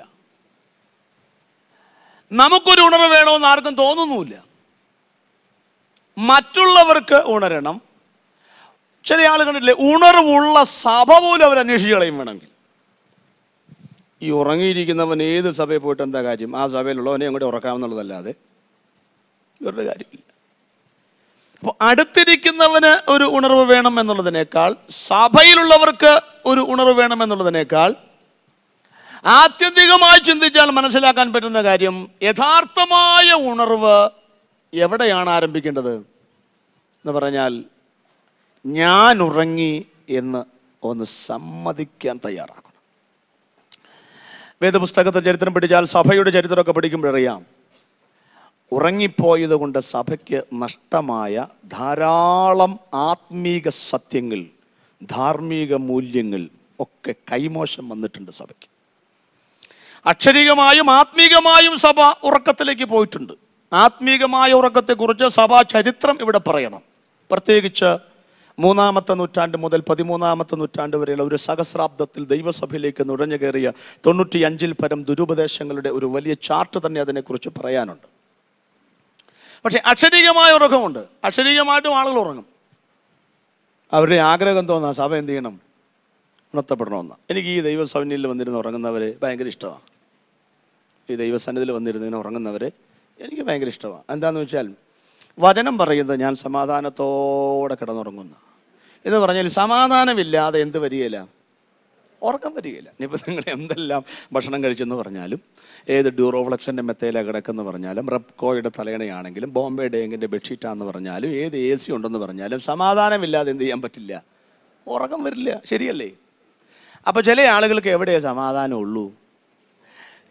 നമുക്കൊരു ഉണർവ് വേണമെന്ന് ആർക്കും തോന്നുന്നുമില്ല മറ്റുള്ളവർക്ക് ഉണരണം ചില ആളുകൾ കണ്ടില്ലേ ഉണർവുള്ള സഭ പോലും അവർ അന്വേഷിച്ച് കളയും വേണമെങ്കിൽ ഈ ഉറങ്ങിയിരിക്കുന്നവൻ ഏത് സഭയിൽ പോയിട്ട് എന്താ കാര്യം ആ സഭയിലുള്ളവനെ അങ്ങോട്ട് ഉറക്കാമെന്നുള്ളതല്ലാതെ ഇവരുടെ കാര്യമില്ല അപ്പോൾ അടുത്തിരിക്കുന്നവന് ഒരു ഉണർവ് വേണം എന്നുള്ളതിനേക്കാൾ സഭയിലുള്ളവർക്ക് ഒരു ഉണർവ് വേണം എന്നുള്ളതിനേക്കാൾ ആത്യന്തികമായി ചിന്തിച്ചാൽ മനസ്സിലാക്കാൻ പറ്റുന്ന കാര്യം യഥാർത്ഥമായ ഉണർവ് എവിടെയാണ് ആരംഭിക്കേണ്ടത് എന്ന് പറഞ്ഞാൽ ഞാൻ ഉറങ്ങി എന്ന് ഒന്ന് സമ്മതിക്കാൻ തയ്യാറാക്കണം വേദപുസ്തകത്തെ ചരിത്രം പഠിച്ചാൽ സഭയുടെ ചരിത്രമൊക്കെ പഠിക്കുമ്പോഴറിയാം ഉറങ്ങിപ്പോയത് കൊണ്ട് സഭയ്ക്ക് നഷ്ടമായ ധാരാളം ആത്മീക സത്യങ്ങൾ ധാർമ്മിക മൂല്യങ്ങൾ ഒക്കെ കൈമോശം വന്നിട്ടുണ്ട് സഭയ്ക്ക് അക്ഷരികമായും ആത്മീകമായും സഭ ഉറക്കത്തിലേക്ക് പോയിട്ടുണ്ട് ആത്മീകമായ ഉറക്കത്തെക്കുറിച്ച് സഭാ ചരിത്രം ഇവിടെ പറയണം പ്രത്യേകിച്ച് മൂന്നാമത്തെ നൂറ്റാണ്ട് മുതൽ പതിമൂന്നാമത്തെ നൂറ്റാണ്ട് വരെയുള്ള ഒരു സഹസ്രാബ്ദത്തിൽ ദൈവസഭയിലേക്ക് നുഴഞ്ഞു കയറിയ തൊണ്ണൂറ്റി അഞ്ചിൽ പരം ദുരുപദേശങ്ങളുടെ ഒരു വലിയ ചാർട്ട് തന്നെ അതിനെക്കുറിച്ച് പറയാനുണ്ട് പക്ഷെ അക്ഷരീകമായ ഉറക്കമുണ്ട് അക്ഷരീകമായിട്ടും ആളുകൾ ഉറങ്ങും അവരുടെ ആഗ്രഹം തോന്നാ സഭ എന്ത് ചെയ്യണം ഉണർത്തപ്പെടണമെന്ന് എനിക്ക് ഈ ദൈവസഭയിൽ വന്നിരുന്ന് ഉറങ്ങുന്നവരെ ഭയങ്കര ഇഷ്ടമാണ് ഈ ദൈവസന്നിധിയിൽ വന്നിരുന്നതിന് ഉറങ്ങുന്നവരെ എനിക്ക് ഭയങ്കര ഇഷ്ടമാണ് എന്താണെന്ന് വെച്ചാൽ വചനം പറയുന്നത് ഞാൻ സമാധാനത്തോടെ കിടന്നുറങ്ങുന്നു എന്ന് പറഞ്ഞാൽ സമാധാനമില്ലാതെ എന്ത് വരികയില്ല ഉറക്കം വരികയില്ല ഇനിയിപ്പോൾ നിങ്ങൾ എന്തെല്ലാം ഭക്ഷണം കഴിച്ചെന്ന് പറഞ്ഞാലും ഏത് ഡ്യൂറോഫ്ലക്സിൻ്റെ മെത്തയില കിടക്കെന്ന് പറഞ്ഞാലും റെപ്കോയുടെ തലയണയാണെങ്കിലും ബോംബെ ഡേങ്കിൻ്റെ ബെഡ്ഷീറ്റാന്ന് പറഞ്ഞാലും ഏത് എ സി ഉണ്ടെന്ന് പറഞ്ഞാലും സമാധാനമില്ലാതെ എന്ത് ചെയ്യാൻ പറ്റില്ല ഉറക്കം വരില്ല ശരിയല്ലേ അപ്പോൾ ചില ആളുകൾക്ക് എവിടെയേ സമാധാനം ഉള്ളൂ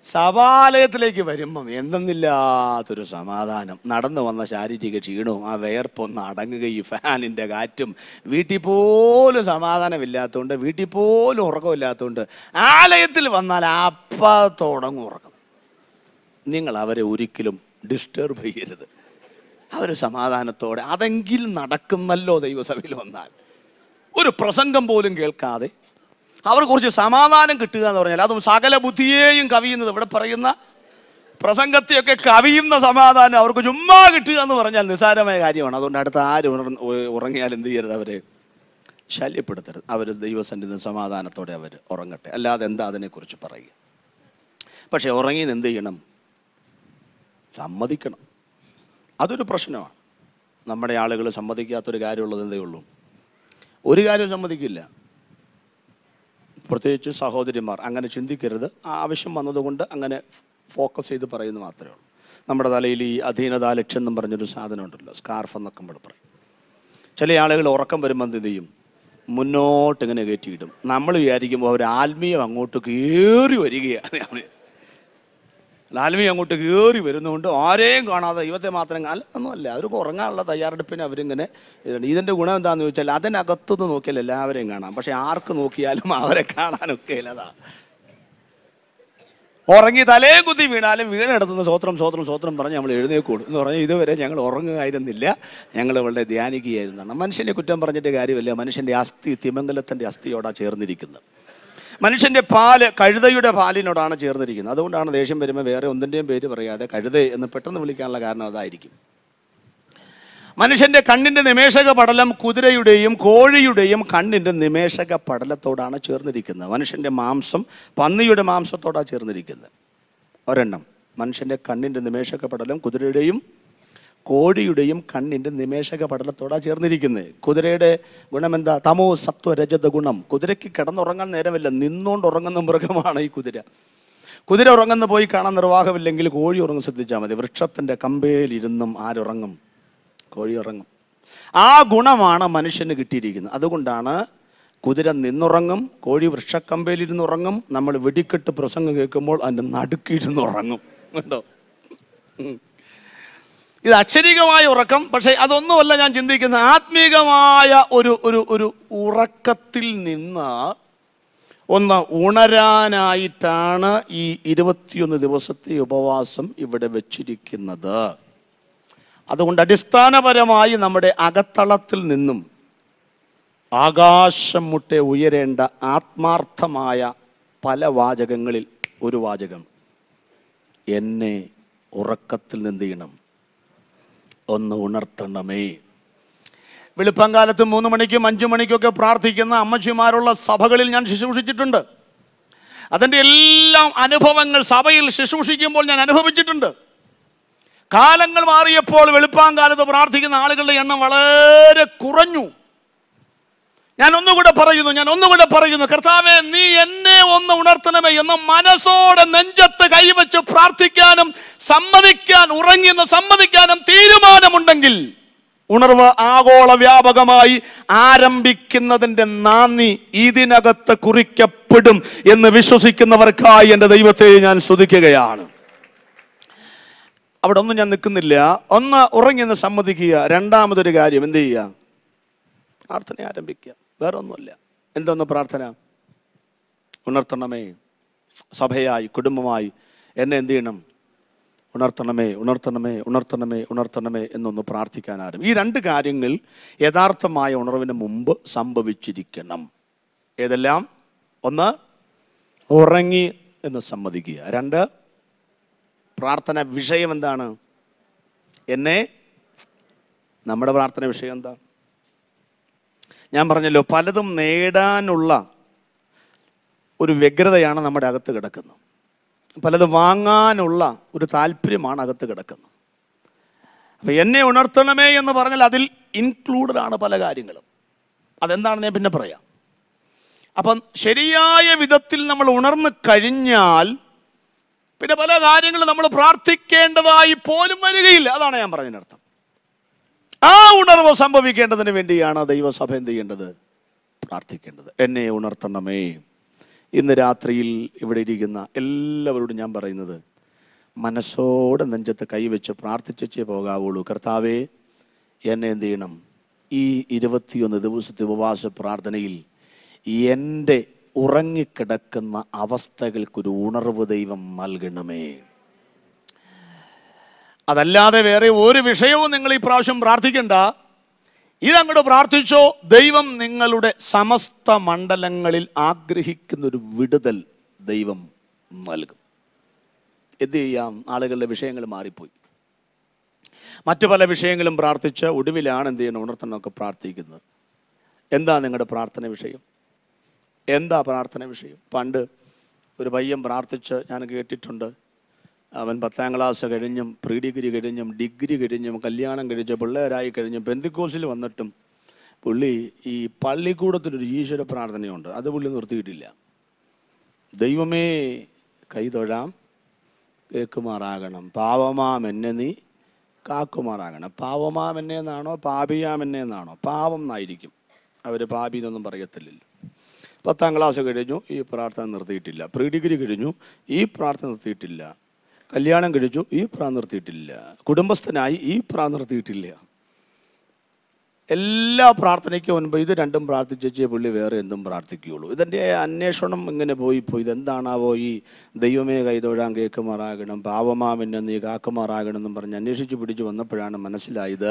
സഭാലയത്തിലേക്ക് വരുമ്പം എന്തെന്നില്ലാത്തൊരു സമാധാനം നടന്നു വന്ന ശാരീരിക ക്ഷീണവും ആ വിയർപ്പൊന്ന് അടങ്ങുകയും ഫാനിൻ്റെ കാറ്റും വീട്ടിൽ പോലും സമാധാനമില്ലാത്തതുകൊണ്ട് വീട്ടിൽ പോലും ഉറക്കമില്ലാത്തതുകൊണ്ട് ആലയത്തിൽ വന്നാൽ അപ്പം തുടങ്ങും ഉറക്കം നിങ്ങൾ അവരെ ഒരിക്കലും ഡിസ്റ്റർബ് ചെയ്യരുത് അവർ സമാധാനത്തോടെ അതെങ്കിലും നടക്കുന്നല്ലോ ദൈവസഭയിൽ വന്നാൽ ഒരു പ്രസംഗം പോലും കേൾക്കാതെ അവർ കുറച്ച് സമാധാനം കിട്ടുക എന്ന് പറഞ്ഞാൽ അതും സകല ബുദ്ധിയെയും കവിയുന്നത് ഇവിടെ പറയുന്ന പ്രസംഗത്തെയൊക്കെ കവിയുന്ന സമാധാനം അവർക്ക് ചുമ്മാ കിട്ടുക എന്ന് പറഞ്ഞാൽ നിസ്സാരമായ കാര്യമാണ് അതുകൊണ്ട് അടുത്ത ആര് ഉണർന്ന് ഉ- ഉറങ്ങിയാൽ എന്ത് ചെയ്യരുത് അവരെ ശല്യപ്പെടുത്തരുത് അവർ ദൈവസന്നിധി സമാധാനത്തോടെ അവർ ഉറങ്ങട്ടെ അല്ലാതെ എന്താ അതിനെക്കുറിച്ച് പറയുക പക്ഷേ ഉറങ്ങി എന്ത് ചെയ്യണം സമ്മതിക്കണം അതൊരു പ്രശ്നമാണ് നമ്മുടെ ആളുകൾ സമ്മതിക്കാത്തൊരു കാര്യമുള്ളത് എന്തേ ഉള്ളൂ ഒരു കാര്യം സമ്മതിക്കില്ല പ്രത്യേകിച്ച് സഹോദരിമാർ അങ്ങനെ ചിന്തിക്കരുത് ആ ആവശ്യം വന്നതുകൊണ്ട് അങ്ങനെ ഫോക്കസ് ചെയ്ത് പറയുന്നത് മാത്രമേ ഉള്ളൂ നമ്മുടെ തലയിൽ ഈ അധീനതാ ലക്ഷ്യം എന്നും പറഞ്ഞൊരു സാധനം ഉണ്ടല്ലോ സ്കാർഫ് എന്നൊക്കെ നമ്മൾ പറയും ചില ആളുകൾ ഉറക്കം വരുമ്പോൾ എന്ത് ചെയ്യും മുന്നോട്ട് ഇങ്ങനെ കയറ്റിയിടും നമ്മൾ വിചാരിക്കുമ്പോൾ അവർ ആത്മീയം അങ്ങോട്ട് കയറി വരികയാണ് ആത്മീയം അങ്ങോട്ട് കയറി വരുന്നതുകൊണ്ട് ആരെയും കാണാതെ ദൈവത്തെ മാത്രം കാണാൻ ഒന്നുമല്ല അവർക്ക് ഉറങ്ങാനുള്ള തയ്യാറെടുപ്പിന് അവരിങ്ങനെ ഇതുണ്ട്. ഇതിൻ്റെ ഗുണം എന്താണെന്ന് ചോദിച്ചാൽ അതിനകത്തുനിന്ന് നോക്കിയാൽ എല്ലാവരെയും കാണാം പക്ഷെ ആർക്ക് നോക്കിയാലും അവരെ കാണാനൊക്കെ ഇല്ലതാ ഉറങ്ങി തലേ കുത്തി വീണാലും വീണെടുത്തുനിന്ന് സ്വത്രം സ്വത്രം സ്വത്രം പറഞ്ഞ് നമ്മൾ എഴുന്നേക്കോളൂ എന്ന് പറഞ്ഞാൽ ഇതുവരെ ഞങ്ങൾ ഉറങ്ങുകയായിരുന്നില്ല ഞങ്ങൾ വളരെ ധ്യാനിക്കുകയായിരുന്നാണ് മനുഷ്യനെ കുറ്റം പറഞ്ഞിട്ട് കാര്യമില്ല മനുഷ്യൻ്റെ അസ്ഥി തിമംഗലത്തിൻ്റെ അസ്ഥിയോടാ ചേർന്നിരിക്കുന്നത് മനുഷ്യൻ്റെ പാല് കഴുതയുടെ പാലിനോടാണ് ചേർന്നിരിക്കുന്നത് അതുകൊണ്ടാണ് ദേഷ്യം വരുമ്പോൾ വേറെ ഒന്നിൻ്റെയും പേര് പറയാതെ കഴുത എന്ന് പെട്ടെന്ന് വിളിക്കാനുള്ള കാരണം അതായിരിക്കും മനുഷ്യന്റെ കണ്ണിന്റെ നിമേഷക പടലം കുതിരയുടെയും കോഴിയുടെയും കണ്ണിന്റെ നിമേഷക പടലത്തോടാണ് ചേർന്നിരിക്കുന്നത് മനുഷ്യന്റെ മാംസം പന്നിയുടെ മാംസത്തോടാണ് ചേർന്നിരിക്കുന്നത് ഒരെണ്ണം മനുഷ്യന്റെ കണ്ണിന്റെ നിമേഷക പടലം കുതിരയുടെയും കോഴിയുടെയും കണ്ണിന്റെ നിമേഷക പടലത്തോടാണ് ചേർന്നിരിക്കുന്നത് കുതിരയുടെ ഗുണമെന്താ തമോ സത്വ രജത ഗുണം കുതിരയ്ക്ക് കിടന്നുറങ്ങാൻ നേരമില്ല നിന്നുകൊണ്ട് ഉറങ്ങുന്ന മൃഗമാണ് ഈ കുതിര കുതിര ഉറങ്ങുന്ന പോയി കാണാൻ നിർവാഹമില്ലെങ്കിൽ കോഴി ഉറങ്ങും ശ്രദ്ധിച്ചാൽ മതി വൃക്ഷത്തിന്റെ കമ്പേലിരുന്നും ആരുറങ്ങും കോഴി ഉറങ്ങും ആ ഗുണമാണ് മനുഷ്യന് കിട്ടിയിരിക്കുന്നത് അതുകൊണ്ടാണ് കുതിര നിന്നുറങ്ങും കോഴി വൃക്ഷക്കമ്പയിലിരുന്ന് ഉറങ്ങും നമ്മൾ വെടിക്കെട്ട് പ്രസംഗം കേൾക്കുമ്പോൾ അതിൻ്റെ നടുക്കിയിരുന്ന് ഉറങ്ങും കണ്ടോ ഉം. ഇത് അക്ഷരികമായ ഉറക്കം പക്ഷേ അതൊന്നുമല്ല ഞാൻ ചിന്തിക്കുന്നത് ആത്മീകമായ ഒരു ഒരു ഒരു ഉറക്കത്തിൽ നിന്ന് ഒന്ന് ഉണരാനായിട്ടാണ് ഈ ഇരുപത്തിയൊന്ന് ദിവസത്തെ ഉപവാസം ഇവിടെ വെച്ചിരിക്കുന്നത് അതുകൊണ്ട് അടിസ്ഥാനപരമായി നമ്മുടെ അകത്തളത്തിൽ നിന്നും ആകാശം മുട്ടെ ഉയരേണ്ട ആത്മാർത്ഥമായ പല വാചകങ്ങളിൽ ഒരു വാചകം എന്നെ ഉറക്കത്തിൽ നിന്ന് ചെയ്യണം ഒന്ന് ഉണർത്തണമേ വെളുപ്പങ്കാലത്ത് മൂന്ന് മണിക്കും അഞ്ചു മണിക്കൊക്കെ പ്രാർത്ഥിക്കുന്ന അമ്മച്ചിമാരുള്ള സഭകളിൽ ഞാൻ ശുശ്രൂഷിച്ചിട്ടുണ്ട് അതിൻ്റെ എല്ലാം അനുഭവങ്ങൾ സഭയിൽ ശുശ്രൂഷിക്കുമ്പോൾ ഞാൻ അനുഭവിച്ചിട്ടുണ്ട് കാലങ്ങൾ മാറിയപ്പോൾ വെളുപ്പാങ്കാലത്ത് പ്രാർത്ഥിക്കുന്ന ആളുകളുടെ എണ്ണം വളരെ കുറഞ്ഞു ഞാൻ ഒന്നുകൂടെ പറയുന്നു ഞാൻ ഒന്നുകൂടെ പറയുന്നു കർത്താവെ നീ എന്നെ ഒന്ന് ഉണർത്തണമേ എന്ന് മനസ്സോടെ നെഞ്ചത്ത് കൈവച്ച് പ്രാർത്ഥിക്കാനും സമ്മതിക്കാൻ ഉറങ്ങിയെന്ന് സമ്മതിക്കാനും തീരുമാനമുണ്ടെങ്കിൽ ഉണർവ് ആഗോള വ്യാപകമായി ആരംഭിക്കുന്നതിൻ്റെ നാന്ദി ഇതിനകത്ത് കുറിക്കപ്പെടും എന്ന് വിശ്വസിക്കുന്നവർക്കായി എൻ്റെ ദൈവത്തെ ഞാൻ സ്തുതിക്കുകയാണ് അവിടെ ഒന്നും ഞാൻ നിൽക്കുന്നില്ല ഒന്ന് ഉറങ്ങിയെന്ന് സമ്മതിക്കുക രണ്ടാമതൊരു കാര്യം എന്ത് ചെയ്യുക പ്രാർത്ഥന ആരംഭിക്കുക വേറെ ഒന്നുമില്ല എന്തൊന്ന് പ്രാർത്ഥന ഉണർത്തണമേ സഭയായി കുടുംബമായി എന്നെ എന്ത് ചെയ്യണം ഉണർത്തണമേ ഉണർത്തണമേ ഉണർത്തണമേ ഉണർത്തണമേ എന്നൊന്ന് പ്രാർത്ഥിക്കാൻ ആരും ഈ രണ്ട് കാര്യങ്ങൾ യഥാർത്ഥമായ ഉണർവിന് മുമ്പ് സംഭവിച്ചിരിക്കണം ഏതെല്ലാം ഒന്ന് ഉറങ്ങി എന്ന് സമ്മതിക്കുക രണ്ട് പ്രാർത്ഥന വിഷയം എന്താണ് എന്നെ നമ്മുടെ പ്രാർത്ഥന വിഷയം എന്താ ഞാൻ പറഞ്ഞല്ലോ പലതും നേടാനുള്ള ഒരു വ്യഗ്രതയാണ് നമ്മുടെ അകത്ത് കിടക്കുന്നത് പലതും വാങ്ങാനുള്ള ഒരു താല്പര്യമാണ് അകത്ത് കിടക്കുന്നത് അപ്പം എന്നെ ഉണർത്തണമേ എന്ന് പറഞ്ഞാൽ അതിൽ ഇൻക്ലൂഡഡ് ആണ് പല കാര്യങ്ങളും അതെന്താണെന്ന് ഞാൻ പിന്നെ പറയാം അപ്പം ശരിയായ വിധത്തിൽ നമ്മൾ ഉണർന്നു കഴിഞ്ഞാൽ പിന്നെ പല കാര്യങ്ങളും നമ്മൾ പ്രാർത്ഥിക്കേണ്ടതായി പോലും വരികയില്ല അതാണ് ഞാൻ പറഞ്ഞതിനർത്ഥം ആ ഉണർവ് സംഭവിക്കേണ്ടതിന് വേണ്ടിയാണ് ദൈവസഭ എന്ത് ചെയ്യേണ്ടത് പ്രാർത്ഥിക്കേണ്ടത് എന്നെ ഉണർത്തണമേ ഇന്ന് രാത്രിയിൽ ഇവിടെ ഇരിക്കുന്ന എല്ലാവരോടും ഞാൻ പറയുന്നത് മനസ്സോടെ നെഞ്ചത്ത് കൈവച്ച് പ്രാർത്ഥിച്ചേ പോകാവുള്ളൂ കർത്താവേ എന്നെ എന്ത് ചെയ്യണം ഈ ഇരുപത്തിയൊന്ന് ദിവസത്തെ ഉപവാസ പ്രാർത്ഥനയിൽ എൻ്റെ ഉറങ്ങിക്കിടക്കുന്ന അവസ്ഥകൾക്കൊരു ഉണർവ് ദൈവം നൽകണമേ അതല്ലാതെ വേറെ ഒരു വിഷയവും നിങ്ങൾ ഈ പ്രാവശ്യം പ്രാർത്ഥിക്കണ്ട ഇതങ്ങോട്ട് പ്രാർത്ഥിച്ചോ ദൈവം നിങ്ങളുടെ സമസ്ത മണ്ഡലങ്ങളിൽ ആഗ്രഹിക്കുന്ന ഒരു വിടുതൽ ദൈവം നൽകും എന്ത് ചെയ്യാം ആളുകളുടെ വിഷയങ്ങൾ മാറിപ്പോയി മറ്റു പല വിഷയങ്ങളും പ്രാർത്ഥിച്ച് ഒടുവിലാണ് എന്ത് ചെയ്യണം ഉണർത്തണമൊക്കെ പ്രാർത്ഥിക്കുന്നത് എന്താ നിങ്ങളുടെ പ്രാർത്ഥന വിഷയം എന്താ പ്രാർത്ഥന വിഷയം പണ്ട് ഒരു പയ്യൻ പ്രാർത്ഥിച്ച് ഞാൻ കേട്ടിട്ടുണ്ട് അവൻ പത്താം ക്ലാസ് കഴിഞ്ഞും പ്രീ ഡിഗ്രി കഴിഞ്ഞും ഡിഗ്രി കഴിഞ്ഞും കല്യാണം കഴിച്ച് പിള്ളേരായി കഴിഞ്ഞും പെന്തിക്കോസിൽ വന്നിട്ടും പുള്ളി ഈ പള്ളിക്കൂടത്തിലൊരു ഈശ്വര പ്രാർത്ഥനയുണ്ട് അത് പുള്ളി നിർത്തിയിട്ടില്ല ദൈവമേ കൈ തൊഴാം കേൾക്കുമാറാകണം പാവമാം എന്നെ നീ കാക്കുമാറാകണം പാവമാം എന്നെ എന്നാണോ പാപിയാം എന്നെ എന്നാണോ പാവം എന്നായിരിക്കും അവർ പാപി എന്നൊന്നും പറയത്തില്ലല്ലോ പത്താം ക്ലാസ് കഴിഞ്ഞു ഈ പ്രാർത്ഥന നിർത്തിയിട്ടില്ല പ്രീ ഡിഗ്രി കഴിഞ്ഞു ഈ പ്രാർത്ഥന നിർത്തിയിട്ടില്ല കല്യാണം കഴിച്ചു ഈ പ്രാ നിർത്തിയിട്ടില്ല കുടുംബസ്ഥനായി ഈ പ്രാ നിർത്തിയിട്ടില്ല എല്ലാ പ്രാർത്ഥനയ്ക്കും മുൻപ് ഇത് രണ്ടും പ്രാർത്ഥിച്ചേ പുള്ളി വേറെ എന്തും പ്രാർത്ഥിക്കുകയുള്ളൂ ഇതിൻ്റെ അന്വേഷണം ഇങ്ങനെ പോയി പോയി ഇതെന്താണാവോ ഈ ദൈവമേ കൈതൊഴാൻ കേൾക്കുമാറാകണം പാവമാമെന്നെ നീ കാക്കുമാറാകണം എന്നും പറഞ്ഞ് അന്വേഷിച്ച് പിടിച്ച് വന്നപ്പോഴാണ് മനസ്സിലായത്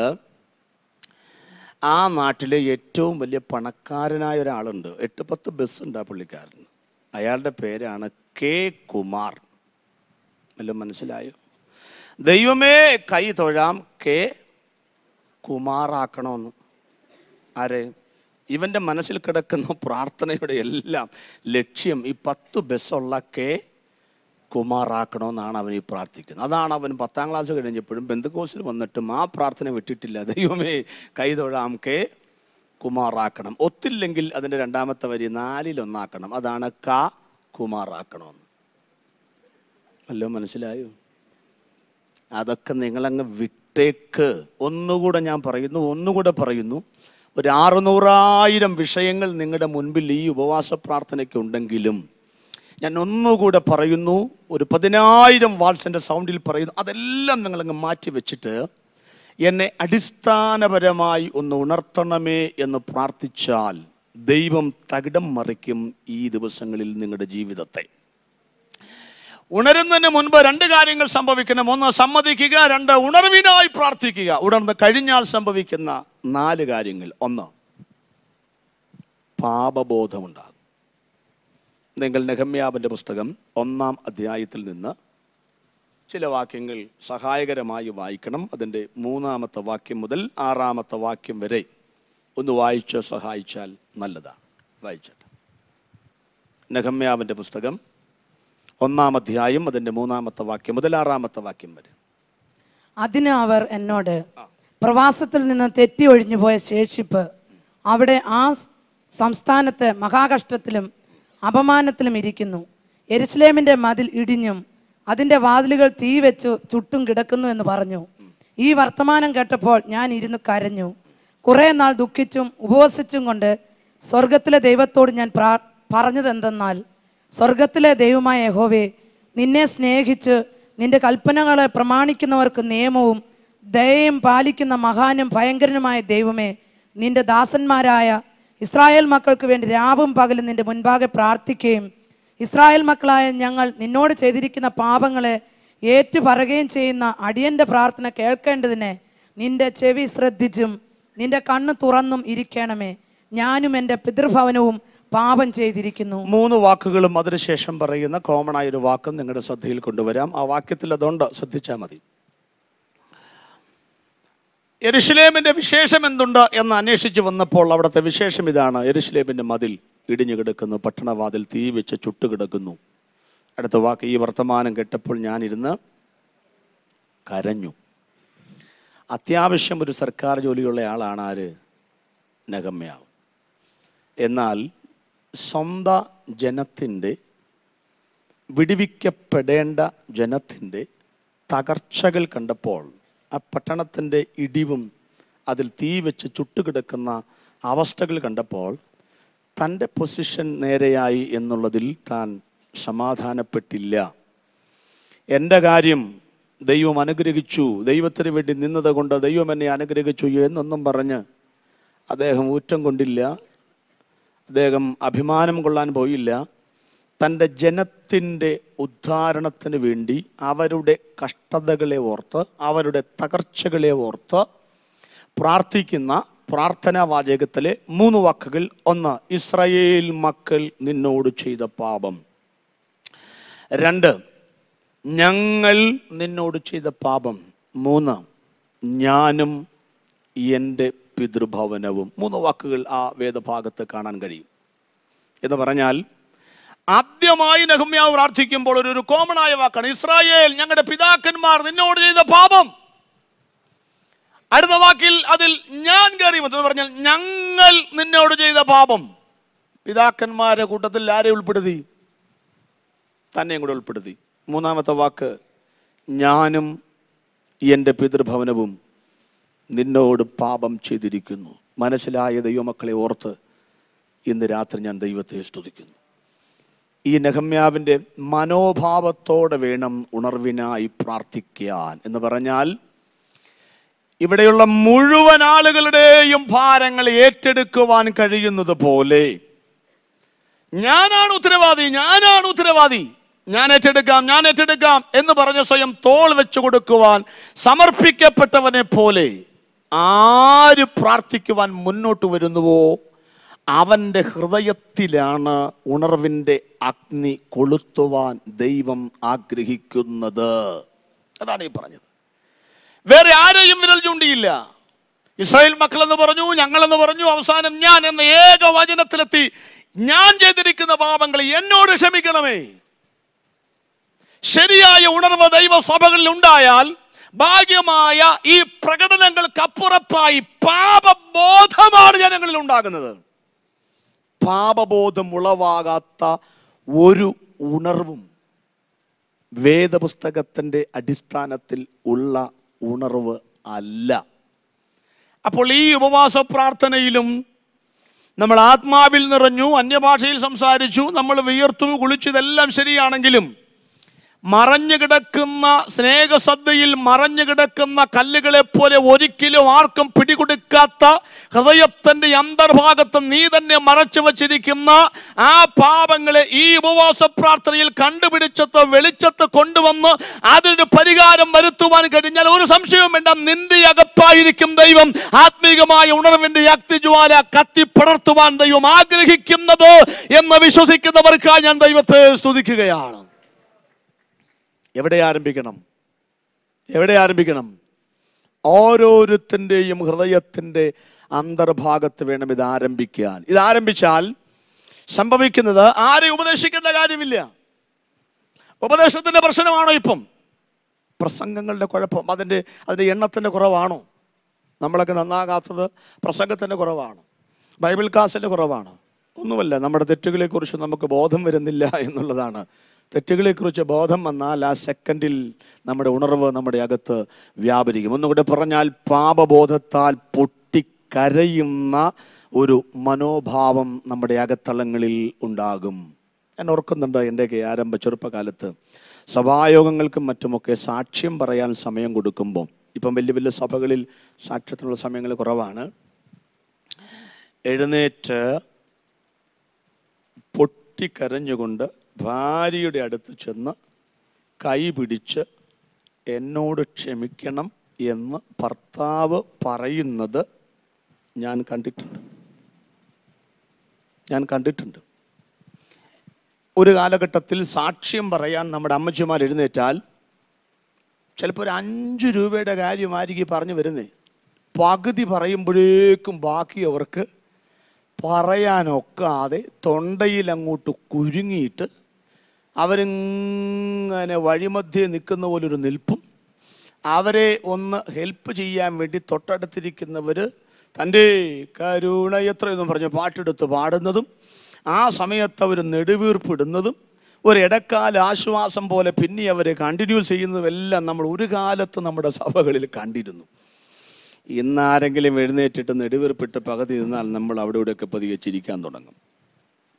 ആ നാട്ടിലെ ഏറ്റവും വലിയ പണക്കാരനായ ഒരാളുണ്ട് എട്ട് പത്ത് ബസ് ഉണ്ട് ആ പുള്ളിക്കാരന് അയാളുടെ പേരാണ് കെ കുമാർ വല്ലതും മനസ്സിലായോ ദൈവമേ കൈ തൊഴാം കെ കുമാറാക്കണമെന്ന് ആരെ ഇവൻ്റെ മനസ്സിൽ കിടക്കുന്ന പ്രാർത്ഥനയുടെ എല്ലാം ലക്ഷ്യം ഈ പത്ത് ബസ്സുള്ള കെ കുമാറാക്കണമെന്നാണ് അവൻ ഈ പ്രാർത്ഥിക്കുന്നത് അതാണ് അവൻ പത്താം ക്ലാസ് കഴിഞ്ഞപ്പോഴും ബന്ധുക്കോസിൽ വന്നിട്ടും ആ പ്രാർത്ഥന വിട്ടിട്ടില്ല ദൈവമേ കൈ തൊഴാം കെ കുമാറാക്കണം ഒത്തില്ലെങ്കിൽ അതിൻ്റെ രണ്ടാമത്തെ വരി നാലിലൊന്നാക്കണം അതാണ് ക കുമാറാക്കണമെന്ന് വല്ലോ മനസ്സിലായോ അതൊക്കെ നിങ്ങളങ്ങ് വിട്ടേക്ക് ഒന്നുകൂടെ ഞാൻ പറയുന്നു ഒന്നുകൂടെ പറയുന്നു ഒരു ആറുനൂറായിരം വിഷയങ്ങൾ നിങ്ങളുടെ മുൻപിൽ ഈ ഉപവാസ പ്രാർത്ഥനയ്ക്ക് ഉണ്ടെങ്കിലും ഞാൻ ഒന്നുകൂടെ പറയുന്നു ഒരു പതിനായിരം വാട്സിൻ്റെ സൗണ്ടിൽ പറയുന്നു അതെല്ലാം നിങ്ങളങ്ങ് മാറ്റി വെച്ചിട്ട് എന്നെ അടിസ്ഥാനപരമായി ഒന്ന് ഉണർത്തണമേ എന്ന് പ്രാർത്ഥിച്ചാൽ ദൈവം തകിടം മറിക്കും ഈ ദിവസങ്ങളിൽ നിങ്ങളുടെ ജീവിതത്തെ ഉണരുന്നതിന് മുൻപ് രണ്ട് കാര്യങ്ങൾ സംഭവിക്കണം ഒന്ന് സമ്മതിക്കുക രണ്ട് ഉണർവിനായി പ്രാർത്ഥിക്കുക ഉണർന്ന് കഴിഞ്ഞാൽ സംഭവിക്കുന്ന നാല് കാര്യങ്ങൾ ഒന്ന് പാപബോധമുണ്ടാകും നിങ്ങൾ നെഹമ്യാവിൻ്റെ പുസ്തകം ഒന്നാം അധ്യായത്തിൽ നിന്ന് ചില വാക്യങ്ങൾ സഹായകരമായി വായിക്കണം അതിൻ്റെ മൂന്നാമത്തെ വാക്യം മുതൽ ആറാമത്തെ വാക്യം വരെ ഒന്ന് വായിച്ച് സഹായിച്ചാൽ നല്ലതാണ് വായിച്ചട്ടെ നെഹമ്യാവിൻ്റെ പുസ്തകം ഒന്നാം അധ്യായം അതിൻ്റെ മൂന്നാമത്തെ വാക്യം മുതൽ ആറാമത്തെ വാക്യം വരെ അതിന് അവർ എന്നോട് പ്രവാസത്തിൽ നിന്ന് തെറ്റി ഒഴിഞ്ഞു പോയ ശേഷിപ്പ് അവിടെ ആ സ് സംസ്ഥാനത്ത് മഹാകഷ്ടത്തിലും അപമാനത്തിലും ഇരിക്കുന്നു എരുസലേമിന്റെ മതിൽ ഇടിഞ്ഞും അതിന്റെ വാതിലുകൾ തീ വെച്ചു ചുട്ടും കിടക്കുന്നു എന്ന് പറഞ്ഞു ഈ വർത്തമാനം കേട്ടപ്പോൾ ഞാൻ ഇരുന്ന് കരഞ്ഞു കുറെ നാൾ ദുഃഖിച്ചും ഉപവസിച്ചും കൊണ്ട് സ്വർഗത്തിലെ ദൈവത്തോട് ഞാൻ പ്രാ പറഞ്ഞതെന്തെന്നാൽ സ്വർഗത്തിലെ ദൈവമായ യഹോവേ നിന്നെ സ്നേഹിച്ച് നിന്റെ കൽപ്പനകളെ പ്രമാണിക്കുന്നവർക്ക് നിയമവും ദയയും പാലിക്കുന്ന മഹാനും ഭയങ്കരനുമായ ദൈവമേ നിന്റെ ദാസന്മാരായ ഇസ്രായേൽ മക്കൾക്ക് വേണ്ടി രാവും പകലും നിന്റെ മുൻപാകെ പ്രാർത്ഥിക്കുകയും ഇസ്രായേൽ മക്കളായ ഞങ്ങൾ നിന്നോട് ചെയ്തിരിക്കുന്ന പാപങ്ങളെ ഏറ്റു പറയുകയും ചെയ്യുന്ന അടിയന്റെ പ്രാർത്ഥന കേൾക്കേണ്ടതിനെ നിന്റെ ചെവി ശ്രദ്ധിച്ചും നിന്റെ കണ്ണ് തുറന്നും ഇരിക്കണമേ ഞാനും എൻ്റെ പിതൃഭവനവും പാപം ചെയ്തിരിക്കുന്നു മൂന്ന് വാക്കുകളും അതിനുശേഷം പറയുന്ന കോമൺ ആയ ഒരു വാക്കും നിങ്ങളുടെ ശ്രദ്ധയിൽ കൊണ്ടുവരാം ആ വാക്യത്തിൽ അതുകൊണ്ട് ശ്രദ്ധിച്ചാൽ മതി എരുഷലേമിന്റെ വിശേഷം എന്തുണ്ട് എന്ന് അന്വേഷിച്ച് വന്നപ്പോൾ അവിടുത്തെ വിശേഷം ഇതാണ് എരുഷലേമിന്റെ മതിൽ ഇടിഞ്ഞു കിടക്കുന്നു പട്ടണവാതിൽ തീ വെച്ച് ചുട്ടു കിടക്കുന്നു അടുത്ത വാക്ക് ഈ വർത്തമാനം കേട്ടപ്പോൾ ഞാനിരുന്ന് കരഞ്ഞു അത്യാവശ്യം ഒരു സർക്കാർ ജോലിയുള്ള ആളാണ് ആര് നഗമ്യാവ് എന്നാൽ സ്വന്ത ജനത്തിൻ്റെ വിടിവിക്കപ്പെടേണ്ട ജനത്തിൻ്റെ തകർച്ചകൾ കണ്ടപ്പോൾ ആ പട്ടണത്തിൻ്റെ ഇടിവും അതിൽ തീ വെച്ച് ചുട്ടുകിടക്കുന്ന അവസ്ഥകൾ കണ്ടപ്പോൾ തൻ്റെ പൊസിഷൻ നേരെയായി എന്നുള്ളതിൽ താൻ സമാധാനപ്പെട്ടില്ല എൻ്റെ കാര്യം ദൈവം അനുഗ്രഹിച്ചു ദൈവത്തിന് വേണ്ടി നിന്നത് കൊണ്ട് ദൈവം എന്നെ അനുഗ്രഹിച്ചു എന്നൊന്നും പറഞ്ഞ് അദ്ദേഹം ഊറ്റം കൊണ്ടില്ല അദ്ദേഹം അഭിമാനം കൊള്ളാൻ പോയില്ല തൻ്റെ ജനത്തിൻ്റെ ഉദ്ധാരണത്തിന് വേണ്ടി അവരുടെ കഷ്ടതകളെ ഓർത്ത് അവരുടെ തകർച്ചകളെ ഓർത്ത് പ്രാർത്ഥിക്കുന്ന പ്രാർത്ഥനാ വാചകത്തിലെ മൂന്ന് വാക്കുകൾ ഒന്ന് ഇസ്രയേൽ മക്കൾ നിന്നോട് ചെയ്ത പാപം രണ്ട് ഞങ്ങൾ നിന്നോട് ചെയ്ത പാപം മൂന്ന് ഞാനും എൻ്റെ പിതൃഭവനവും മൂന്ന് വാക്കുകൾ ആ വേദഭാഗത്ത് കാണാൻ കഴിയും എന്ന് പറഞ്ഞാൽ ആദ്യമായി നഹമ്യാവ് പ്രാർത്ഥിക്കുമ്പോൾ ഒരു ഒരു കോമൺ ആയ വാക്കാണ് ഇസ്രായേൽ ഞങ്ങളുടെ പിതാക്കന്മാർ നിന്നോട് ചെയ്ത പാപം അടുത്ത വാക്കിൽ അതിൽ ഞാൻ കയറി വന്നു എന്ന് പറഞ്ഞാൽ ഞങ്ങൾ നിന്നോട് ചെയ്ത പാപം പിതാക്കന്മാരെ കൂട്ടത്തിൽ ആരെ ഉൾപ്പെടുത്തി തന്നെയും കൂടെ ഉൾപ്പെടുത്തി മൂന്നാമത്തെ വാക്ക് ഞാനും എൻ്റെ പിതൃഭവനവും നിന്നോട് പാപം ചെയ്തിരിക്കുന്നു മനസ്സിലായ ദൈവമക്കളെ ഓർത്ത് ഇന്ന് രാത്രി ഞാൻ ദൈവത്തെ സ്തുതിക്കുന്നു ഈ നെഹമ്യാവിൻ്റെ മനോഭാവത്തോടെ വേണം ഉണർവിനായി പ്രാർത്ഥിക്കാൻ എന്ന് പറഞ്ഞാൽ ഇവിടെയുള്ള മുഴുവൻ ആളുകളുടെയും ഭാരങ്ങൾ ഏറ്റെടുക്കുവാൻ കഴിയുന്നത് പോലെ ഞാനാണ് ഉത്തരവാദി ഞാനാണ് ഉത്തരവാദി ഞാൻ ഏറ്റെടുക്കാം ഞാൻ ഏറ്റെടുക്കാം എന്ന് പറഞ്ഞ് സ്വയം തോൾ വെച്ചു കൊടുക്കുവാൻ സമർപ്പിക്കപ്പെട്ടവനെ പോലെ ആര് പ്രാർത്ഥിക്കുവാൻ മുന്നോട്ട് വരുന്നുവോ അവൻ്റെ ഹൃദയത്തിലാണ് ഉണർവിൻ്റെ അഗ്നി കൊളുത്തുവാൻ ദൈവം ആഗ്രഹിക്കുന്നത് അതാണ് ഈ പറഞ്ഞത് വേറെ ആരെയും വിരൽ ചൂണ്ടിയില്ല ഇസ്രായേൽ മക്കളെന്ന് പറഞ്ഞു ഞങ്ങളെന്ന് പറഞ്ഞു അവസാനം ഞാൻ എന്ന ഏക വചനത്തിലെത്തി ഞാൻ ചെയ്തിരിക്കുന്ന പാപങ്ങൾ എന്നോട് ക്ഷമിക്കണമേ ശരിയായ ഉണർവ് ദൈവസഭകളിൽ ഉണ്ടായാൽ ഭാഗ്യമായ ഈ പ്രകടനങ്ങൾക്കപ്പുറപ്പായി പാപബോധമാണ് ജനങ്ങളിൽ ഉണ്ടാകുന്നത് പാപബോധം ഉളവാകാത്ത ഒരു ഉണർവും വേദപുസ്തകത്തിൻ്റെ അടിസ്ഥാനത്തിൽ ഉള്ള ഉണർവ് അല്ല അപ്പോൾ ഈ ഉപവാസ പ്രാർത്ഥനയിലും നമ്മൾ ആത്മാവിൽ നിറഞ്ഞു അന്യഭാഷയിൽ സംസാരിച്ചു നമ്മൾ വിയർത്തു കുളിച്ചു ഇതെല്ലാം ശരിയാണെങ്കിലും മറഞ്ഞു കിടക്കുന്ന സ്നേഹസദ്യയിൽ മറഞ്ഞു കിടക്കുന്ന കല്ലുകളെ പോലെ ഒരിക്കലും ആർക്കും പിടികൊടുക്കാത്ത ഹൃദയത്തിന്റെ അന്തർഭാഗത്ത് നീ തന്നെ മറച്ചു വച്ചിരിക്കുന്ന ആ പാപങ്ങളെ ഈ ഉപവാസ പ്രാർത്ഥനയിൽ കണ്ടുപിടിച്ചത്ത് വെളിച്ചത്ത് കൊണ്ടുവന്ന് അതിന് പരിഹാരം വരുത്തുവാൻ കഴിഞ്ഞാൽ ഒരു സംശയവും വേണ്ട നിന്റെ അകത്തായിരിക്കും ദൈവം ആത്മീകമായ ഉണർവിന്റെ അഗ്നിജ്വാല കത്തിപ്പടർത്തുവാൻ ദൈവം ആഗ്രഹിക്കുന്നത് എന്ന് വിശ്വസിക്കുന്നവർക്കായി ഞാൻ ദൈവത്തെ സ്തുതിക്കുകയാണ് എവിടെ ആരംഭിക്കണം എവിടെ ആരംഭിക്കണം ഓരോരുത്തൻ്റെയും ഹൃദയത്തിൻ്റെ അന്തർഭാഗത്ത് വേണം ഇത് ആരംഭിക്കാൻ ഇത് ആരംഭിച്ചാൽ സംഭവിക്കുന്നത് ആരെ ഉപദേശിക്കേണ്ട കാര്യമില്ല ഉപദേശത്തിൻ്റെ പ്രശ്നമാണോ ഇപ്പം പ്രസംഗങ്ങളുടെ കുഴപ്പം അതിൻ്റെ അതിൻ്റെ എണ്ണത്തിൻ്റെ കുറവാണോ നമ്മളൊക്കെ നന്നാകാത്തത് പ്രസംഗത്തിൻ്റെ കുറവാണ് ബൈബിൾ ക്ലാസ്സിൻ്റെ കുറവാണ് ഒന്നുമല്ല നമ്മുടെ തെറ്റുകളെക്കുറിച്ച് നമുക്ക് ബോധം വരുന്നില്ല എന്നുള്ളതാണ് തെറ്റുകളെക്കുറിച്ച് ബോധം വന്നാൽ ആ സെക്കൻഡിൽ നമ്മുടെ ഉണർവ് നമ്മുടെ അകത്ത് വ്യാപരിക്കും ഒന്നുകൂടെ പറഞ്ഞാൽ പാപബോധത്താൽ പൊട്ടിക്കരയുന്ന ഒരു മനോഭാവം നമ്മുടെ അകത്തളങ്ങളിൽ ഉണ്ടാകും ഞാൻ ഓർക്കുന്നുണ്ട് എൻ്റെയൊക്കെ ആരംഭ ചെറുപ്പകാലത്ത് സഭായോഗങ്ങൾക്കും മറ്റുമൊക്കെ സാക്ഷ്യം പറയാൻ സമയം കൊടുക്കുമ്പോൾ ഇപ്പം വലിയ വലിയ സഭകളിൽ സാക്ഷ്യത്തിനുള്ള സമയങ്ങൾ കുറവാണ് എഴുന്നേറ്റ് പൊട്ടിക്കരഞ്ഞുകൊണ്ട് ഭാര്യയുടെ അടുത്ത് ചെന്ന് കൈ പിടിച്ച് എന്നോട് ക്ഷമിക്കണം എന്ന് ഭർത്താവ് പറയുന്നത് ഞാൻ കണ്ടിട്ടുണ്ട് ഞാൻ കണ്ടിട്ടുണ്ട് ഒരു കാലഘട്ടത്തിൽ സാക്ഷ്യം പറയാൻ നമ്മുടെ അമ്മച്ചിമാർ എഴുന്നേറ്റാൽ ചിലപ്പോൾ ഒരു അഞ്ച് രൂപയുടെ കാര്യമായിരിക്കും ഈ പറഞ്ഞു വരുന്നേ പകുതി പറയുമ്പോഴേക്കും ബാക്കി അവർക്ക് പറയാനൊക്കാതെ തൊണ്ടയിൽ അങ്ങോട്ട് കുരുങ്ങിയിട്ട് അവരിങ്ങനെ വഴിമധ്യേ നിൽക്കുന്ന പോലൊരു നിൽപ്പും അവരെ ഒന്ന് ഹെൽപ്പ് ചെയ്യാൻ വേണ്ടി തൊട്ടടുത്തിരിക്കുന്നവർ തൻ്റെ കരുണ എത്രയെന്നും പറഞ്ഞ് പാട്ടെടുത്ത് പാടുന്നതും ആ സമയത്ത് അവർ നെടുവീർപ്പിടുന്നതും ഒരു ഇടക്കാല ആശ്വാസം പോലെ പിന്നെ അവരെ കണ്ടിന്യൂസ് ചെയ്യുന്നതും എല്ലാം നമ്മൾ ഒരു കാലത്ത് നമ്മുടെ സഭകളിൽ കണ്ടിരുന്നു ഇന്നാരെങ്കിലും എഴുന്നേറ്റിട്ട് നെടുവീർപ്പിട്ട് പകുതി നിന്നാൽ നമ്മൾ അവിടെ ഇവിടെയൊക്കെ പതിയെ ചിരിക്കാൻ തുടങ്ങും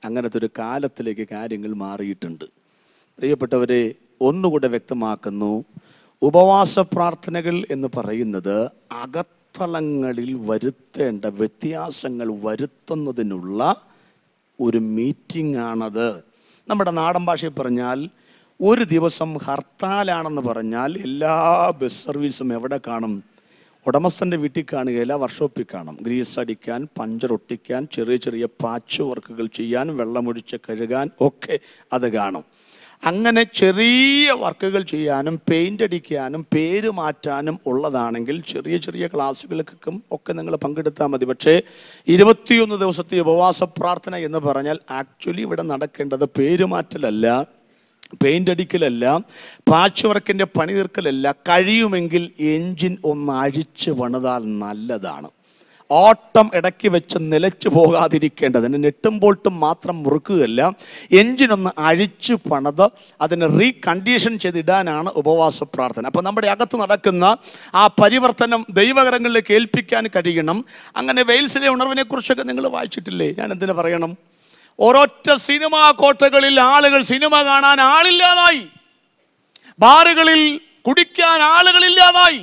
അങ്ങനത്തെ ഒരു കാലത്തിലേക്ക് കാര്യങ്ങൾ മാറിയിട്ടുണ്ട് പ്രിയപ്പെട്ടവരെ ഒന്നുകൂടെ വ്യക്തമാക്കുന്നു ഉപവാസ പ്രാർത്ഥനകൾ എന്ന് പറയുന്നത് അകത്തളങ്ങളിൽ വരുത്തേണ്ട വ്യത്യാസങ്ങൾ വരുത്തുന്നതിനുള്ള ഒരു മീറ്റിംഗ് ആണത് നമ്മുടെ നാടൻ ഭാഷയിൽ പറഞ്ഞാൽ ഒരു ദിവസം ഹർത്താലാണെന്ന് പറഞ്ഞാൽ എല്ലാ ബസ് സർവീസും എവിടെ കാണും ഉടമസ്ഥൻ്റെ വീട്ടിൽ കാണുകയില്ല വർക്ക്ഷോപ്പിൽ കാണും ഗ്രീസ് അടിക്കാൻ പഞ്ചർ ഒട്ടിക്കാൻ ചെറിയ ചെറിയ പാച്ച് വർക്കുകൾ ചെയ്യാൻ വെള്ളമൊഴിച്ച് കഴുകാൻ ഒക്കെ അത് കാണും അങ്ങനെ ചെറിയ വർക്കുകൾ ചെയ്യാനും പെയിൻ്റ് അടിക്കാനും പേര് മാറ്റാനും ഉള്ളതാണെങ്കിൽ ചെറിയ ചെറിയ ക്ലാസ്സുകൾക്കും ഒക്കെ നിങ്ങൾ പങ്കെടുത്താൽ മതി പക്ഷേ ഇരുപത്തിയൊന്ന് ദിവസത്തെ ഉപവാസ പ്രാർത്ഥന എന്ന് പറഞ്ഞാൽ ആക്ച്വലി ഇവിടെ നടക്കേണ്ടത് പേരുമാറ്റലല്ല പെയിൻ്റ് അടിക്കലല്ല പാച്ച് വർക്കിൻ്റെ പണി തീർക്കലല്ല കഴിയുമെങ്കിൽ എൻജിൻ ഒന്ന് അഴിച്ച് പണിതാൽ നല്ലതാണ് ഓട്ടം ഇടയ്ക്ക് വെച്ച് നിലച്ചു പോകാതിരിക്കേണ്ടതിന് നെട്ടും ബോൾട്ടും മാത്രം മുറുക്കുകയല്ല എൻജിനൊന്ന് അഴിച്ചു പണിത് അതിനെ റീകണ്ടീഷൻ ചെയ്തിടാനാണ് ഉപവാസ പ്രാർത്ഥന അപ്പം നമ്മുടെ അകത്ത് നടക്കുന്ന ആ പരിവർത്തനം ദൈവകരങ്ങളിലേക്ക് ഏൽപ്പിക്കാൻ കഴിയണം അങ്ങനെ വെയിൽസിലെ ഉണർവിനെ കുറിച്ചൊക്കെ നിങ്ങൾ വായിച്ചിട്ടില്ലേ ഞാൻ എന്തിനു പറയണം ഒരൊറ്റ സിനിമാ കോട്ടകളിൽ ആളുകൾ സിനിമ കാണാൻ ആളില്ലാതായി ബാറുകളിൽ കുടിക്കാൻ ആളുകളില്ലാതായി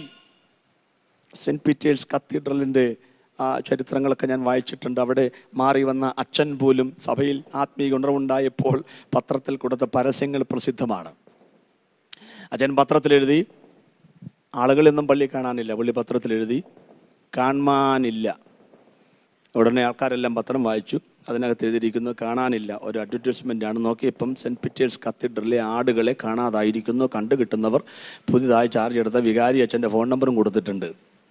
സെൻറ്റ് പീറ്റേഴ്സ് കത്തീഡ്രലിൻ്റെ ആ ചരിത്രങ്ങളൊക്കെ ഞാൻ വായിച്ചിട്ടുണ്ട് അവിടെ മാറി വന്ന അച്ഛൻ പോലും സഭയിൽ ആത്മീയ ഉണർവുണ്ടായപ്പോൾ പത്രത്തിൽ കൊടുത്ത പരസ്യങ്ങൾ പ്രസിദ്ധമാണ് അച്ഛൻ പത്രത്തിൽ എഴുതി ആളുകളൊന്നും പള്ളി കാണാനില്ല പള്ളി പത്രത്തിൽ എഴുതി കാണാനില്ല ഉടനെ ആൾക്കാരെല്ലാം പത്രം വായിച്ചു അതിനകത്ത് എഴുതിയിരിക്കുന്നു കാണാനില്ല ഒരു അഡ്വർടൈസ്മെൻ്റ് ആണ് നോക്കിയപ്പം സെൻറ്റ് പീറ്റേഴ്സ് കത്തീഡ്രലിലെ ആടുകളെ കാണാതായിരിക്കുന്നു കണ്ടു കിട്ടുന്നവർ പുതിയതായി ചാർജ് എടുത്ത വികാരി അച്ഛൻ്റെ ഫോൺ നമ്പറും കൊടുത്തിട്ടുണ്ട്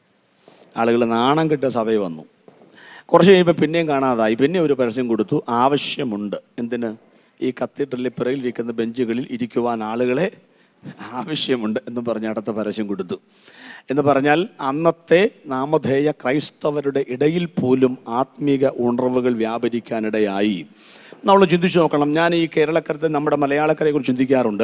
ആളുകൾ നാണം കിട്ടിയ സഭയിൽ വന്നു കുറച്ച് കഴിയുമ്പോൾ പിന്നെയും കാണാതായി പിന്നെ ഒരു പരസ്യം കൊടുത്തു ആവശ്യമുണ്ട് എന്തിന് ഈ കത്തീഡ്രലിൽ പിറകിലിരിക്കുന്ന ബെഞ്ചുകളിൽ ഇരിക്കുവാൻ ആളുകളെ ആവശ്യമുണ്ട് എന്നും പറഞ്ഞ് അടുത്ത പരസ്യം കൊടുത്തു എന്ന് പറഞ്ഞാൽ അന്നത്തെ നാമധേയ ക്രൈസ്തവരുടെ ഇടയിൽ പോലും ആത്മീക ഉണർവുകൾ വ്യാപരിക്കാനിടയായി നമ്മൾ ചിന്തിച്ചു നോക്കണം ഞാൻ ഈ കേരളക്കരത്തെ നമ്മുടെ മലയാളക്കരയെ കുറിച്ച് ചിന്തിക്കാറുണ്ട്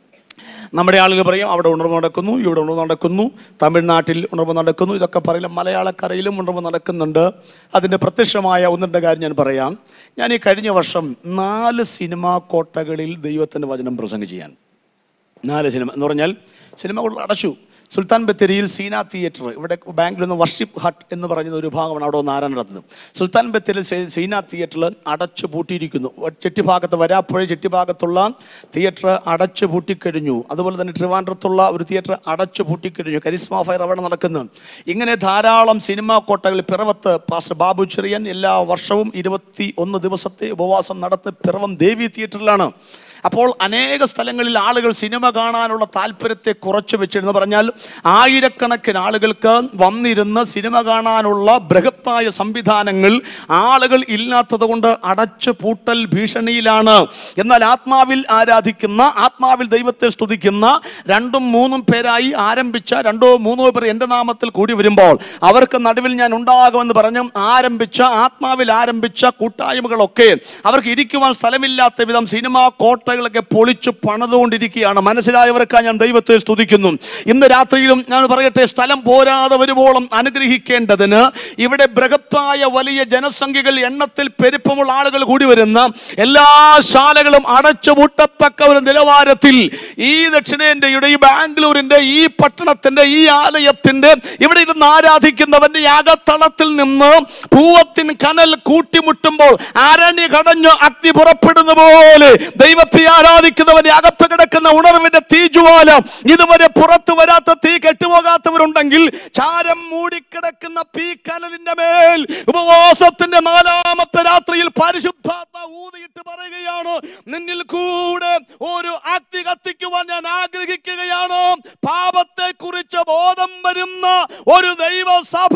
നമ്മുടെ ആളുകൾ പറയും അവിടെ ഉണർവ് നടക്കുന്നു ഇവിടെ ഉണർവ് നടക്കുന്നു തമിഴ്നാട്ടിൽ ഉണർവ് നടക്കുന്നു ഇതൊക്കെ പറയില്ല മലയാളക്കരയിലും ഉണർവ് നടക്കുന്നുണ്ട് അതിൻ്റെ പ്രത്യക്ഷമായ ഒന്ന് രണ്ട് കാര്യം ഞാൻ പറയാം ഞാൻ ഈ കഴിഞ്ഞ വർഷം നാല് സിനിമാ കോട്ടകളിൽ ദൈവത്തിൻ്റെ വചനം പ്രസംഗിച്ച് ചെയ്യാൻ നാല് സിനിമ എന്ന് പറഞ്ഞാൽ സിനിമകൾ അടച്ചു സുൽത്താൻ ബത്തേരിയിൽ സീന തിയേറ്റർ ഇവിടെ ബാംഗ്ലൂരിൽ നിന്ന് വർഷിപ്പ് ഹട്ട് എന്ന് പറയുന്ന ഒരു ഭാഗമാണ് അവിടെ ഒന്ന് ആരാധന നടത്തുന്നത് സുൽത്താൻ ബത്തേരിയിൽ സേ- സീന തിയേറ്ററിൽ അടച്ചു പൂട്ടിയിരിക്കുന്നു ചെട്ടിഭാഗത്ത് വരാപ്പുഴ ചെട്ടിഭാഗത്തുള്ള തിയേറ്റർ അടച്ചു പൂട്ടിക്കഴിഞ്ഞു അതുപോലെ തന്നെ ട്രിവാൻഡ്രത്തുള്ള ഒരു തിയേറ്റർ അടച്ചു പൂട്ടിക്കഴിഞ്ഞു കരിസ്മ ഫയർ അവിടെ നടക്കുന്നു ഇങ്ങനെ ധാരാളം സിനിമാ കോട്ടകളിൽ പിറവത്ത് പാസ്റ്റർ ബാബു ചെറിയൻ എല്ലാ വർഷവും ഇരുപത്തി ഒന്ന് ദിവസത്തെ ഉപവാസം നടത്തുന്ന പിറവം ദേവി തിയേറ്ററിലാണ് അപ്പോൾ അനേക സ്ഥലങ്ങളിൽ ആളുകൾ സിനിമ കാണാനുള്ള താല്പര്യത്തെ കുറച്ച് വെച്ചിരുന്നു പറഞ്ഞാൽ ആയിരക്കണക്കിന് ആളുകൾക്ക് വന്നിരുന്ന് സിനിമ കാണാനുള്ള ബൃഹത്തായ സംവിധാനങ്ങൾ ആളുകൾ ഇല്ലാത്തത് കൊണ്ട് അടച്ചു പൂട്ടൽ ഭീഷണിയിലാണ് എന്നാൽ ആത്മാവിൽ ആരാധിക്കുന്ന ആത്മാവിൽ ദൈവത്തെ സ്തുതിക്കുന്ന രണ്ടും മൂന്നും പേരായി ആരംഭിച്ച രണ്ടോ മൂന്നോ പേർ എൻ്റെ നാമത്തിൽ കൂടി വരുമ്പോൾ അവർക്ക് നടുവിൽ ഞാൻ ഉണ്ടാകുമെന്ന് പറഞ്ഞ് ആരംഭിച്ച ആത്മാവിൽ ആരംഭിച്ച കൂട്ടായ്മകളൊക്കെ അവർക്ക് ഇരിക്കുവാൻ സ്ഥലമില്ലാത്ത വിധം സിനിമാ കോട്ടകളൊക്കെ പൊളിച്ചു പണിതുകൊണ്ടിരിക്കുകയാണ് മനസ്സിലായവർക്കായി ഞാൻ ദൈവത്തെ സ്തുതിക്കുന്നു ഇന്ന് രാത്രിയിലും ഞാൻ പറയട്ടെ സ്ഥലം പോരാതെ വരുവോളം അനുഗ്രഹിക്കേണ്ടതിന് ഇവിടെ ബൃഹത്തായ വലിയ ജനസംഖ്യകൾ എണ്ണത്തിൽ പെരുപ്പമുള്ള ആളുകൾ കൂടി വരുന്ന എല്ലാ ശാലകളും അടച്ചുപൂട്ടത്തക്ക ഒരു നിലവാരത്തിൽ ഈ ദക്ഷിണേന്ത്യയുടെ ഈ ബാംഗ്ലൂരിന്റെ ഈ പട്ടണത്തിന്റെ ഈ ആലയത്തിന്റെ ഇവിടെ ഇരുന്ന് ആരാധിക്കുന്നവന്റെ ഈ അകത്തളത്തിൽ നിന്ന് പൂവത്തിൻ കനൽ കൂട്ടിമുട്ടുമ്പോൾ അരണി കടഞ്ഞു അഗ്നി പുറപ്പെടുന്ന പോലെ ദൈവത്തെ ആരാധിക്കുന്നവന്റെ അകത്ത് കിടക്കുന്ന ഉണർവിന്റെ തീജുവാല ഇതുവരെ പുറത്തു വരാത്ത തീ കെട്ടുപോകാത്തവരുണ്ടെങ്കിൽ ചാരം മൂടിക്കിടക്കുന്ന തീ കനലിന്റെ മേൽ ഉപവാസത്തിന്റെ നാലാമത്തെ രാത്രിയിൽ പരിശുദ്ധാത്മ ഊതിയിട്ട് പറയുകയാണ് നിന്നിൽ കൂടെ ഒരു അഗ്നി കത്തിക്കുവാൻ ഞാൻ ആഗ്രഹിക്കുകയാണ് പാപത്തെ കുറിച്ച് ബോധം വരുന്ന ഒരു ദൈവസഭ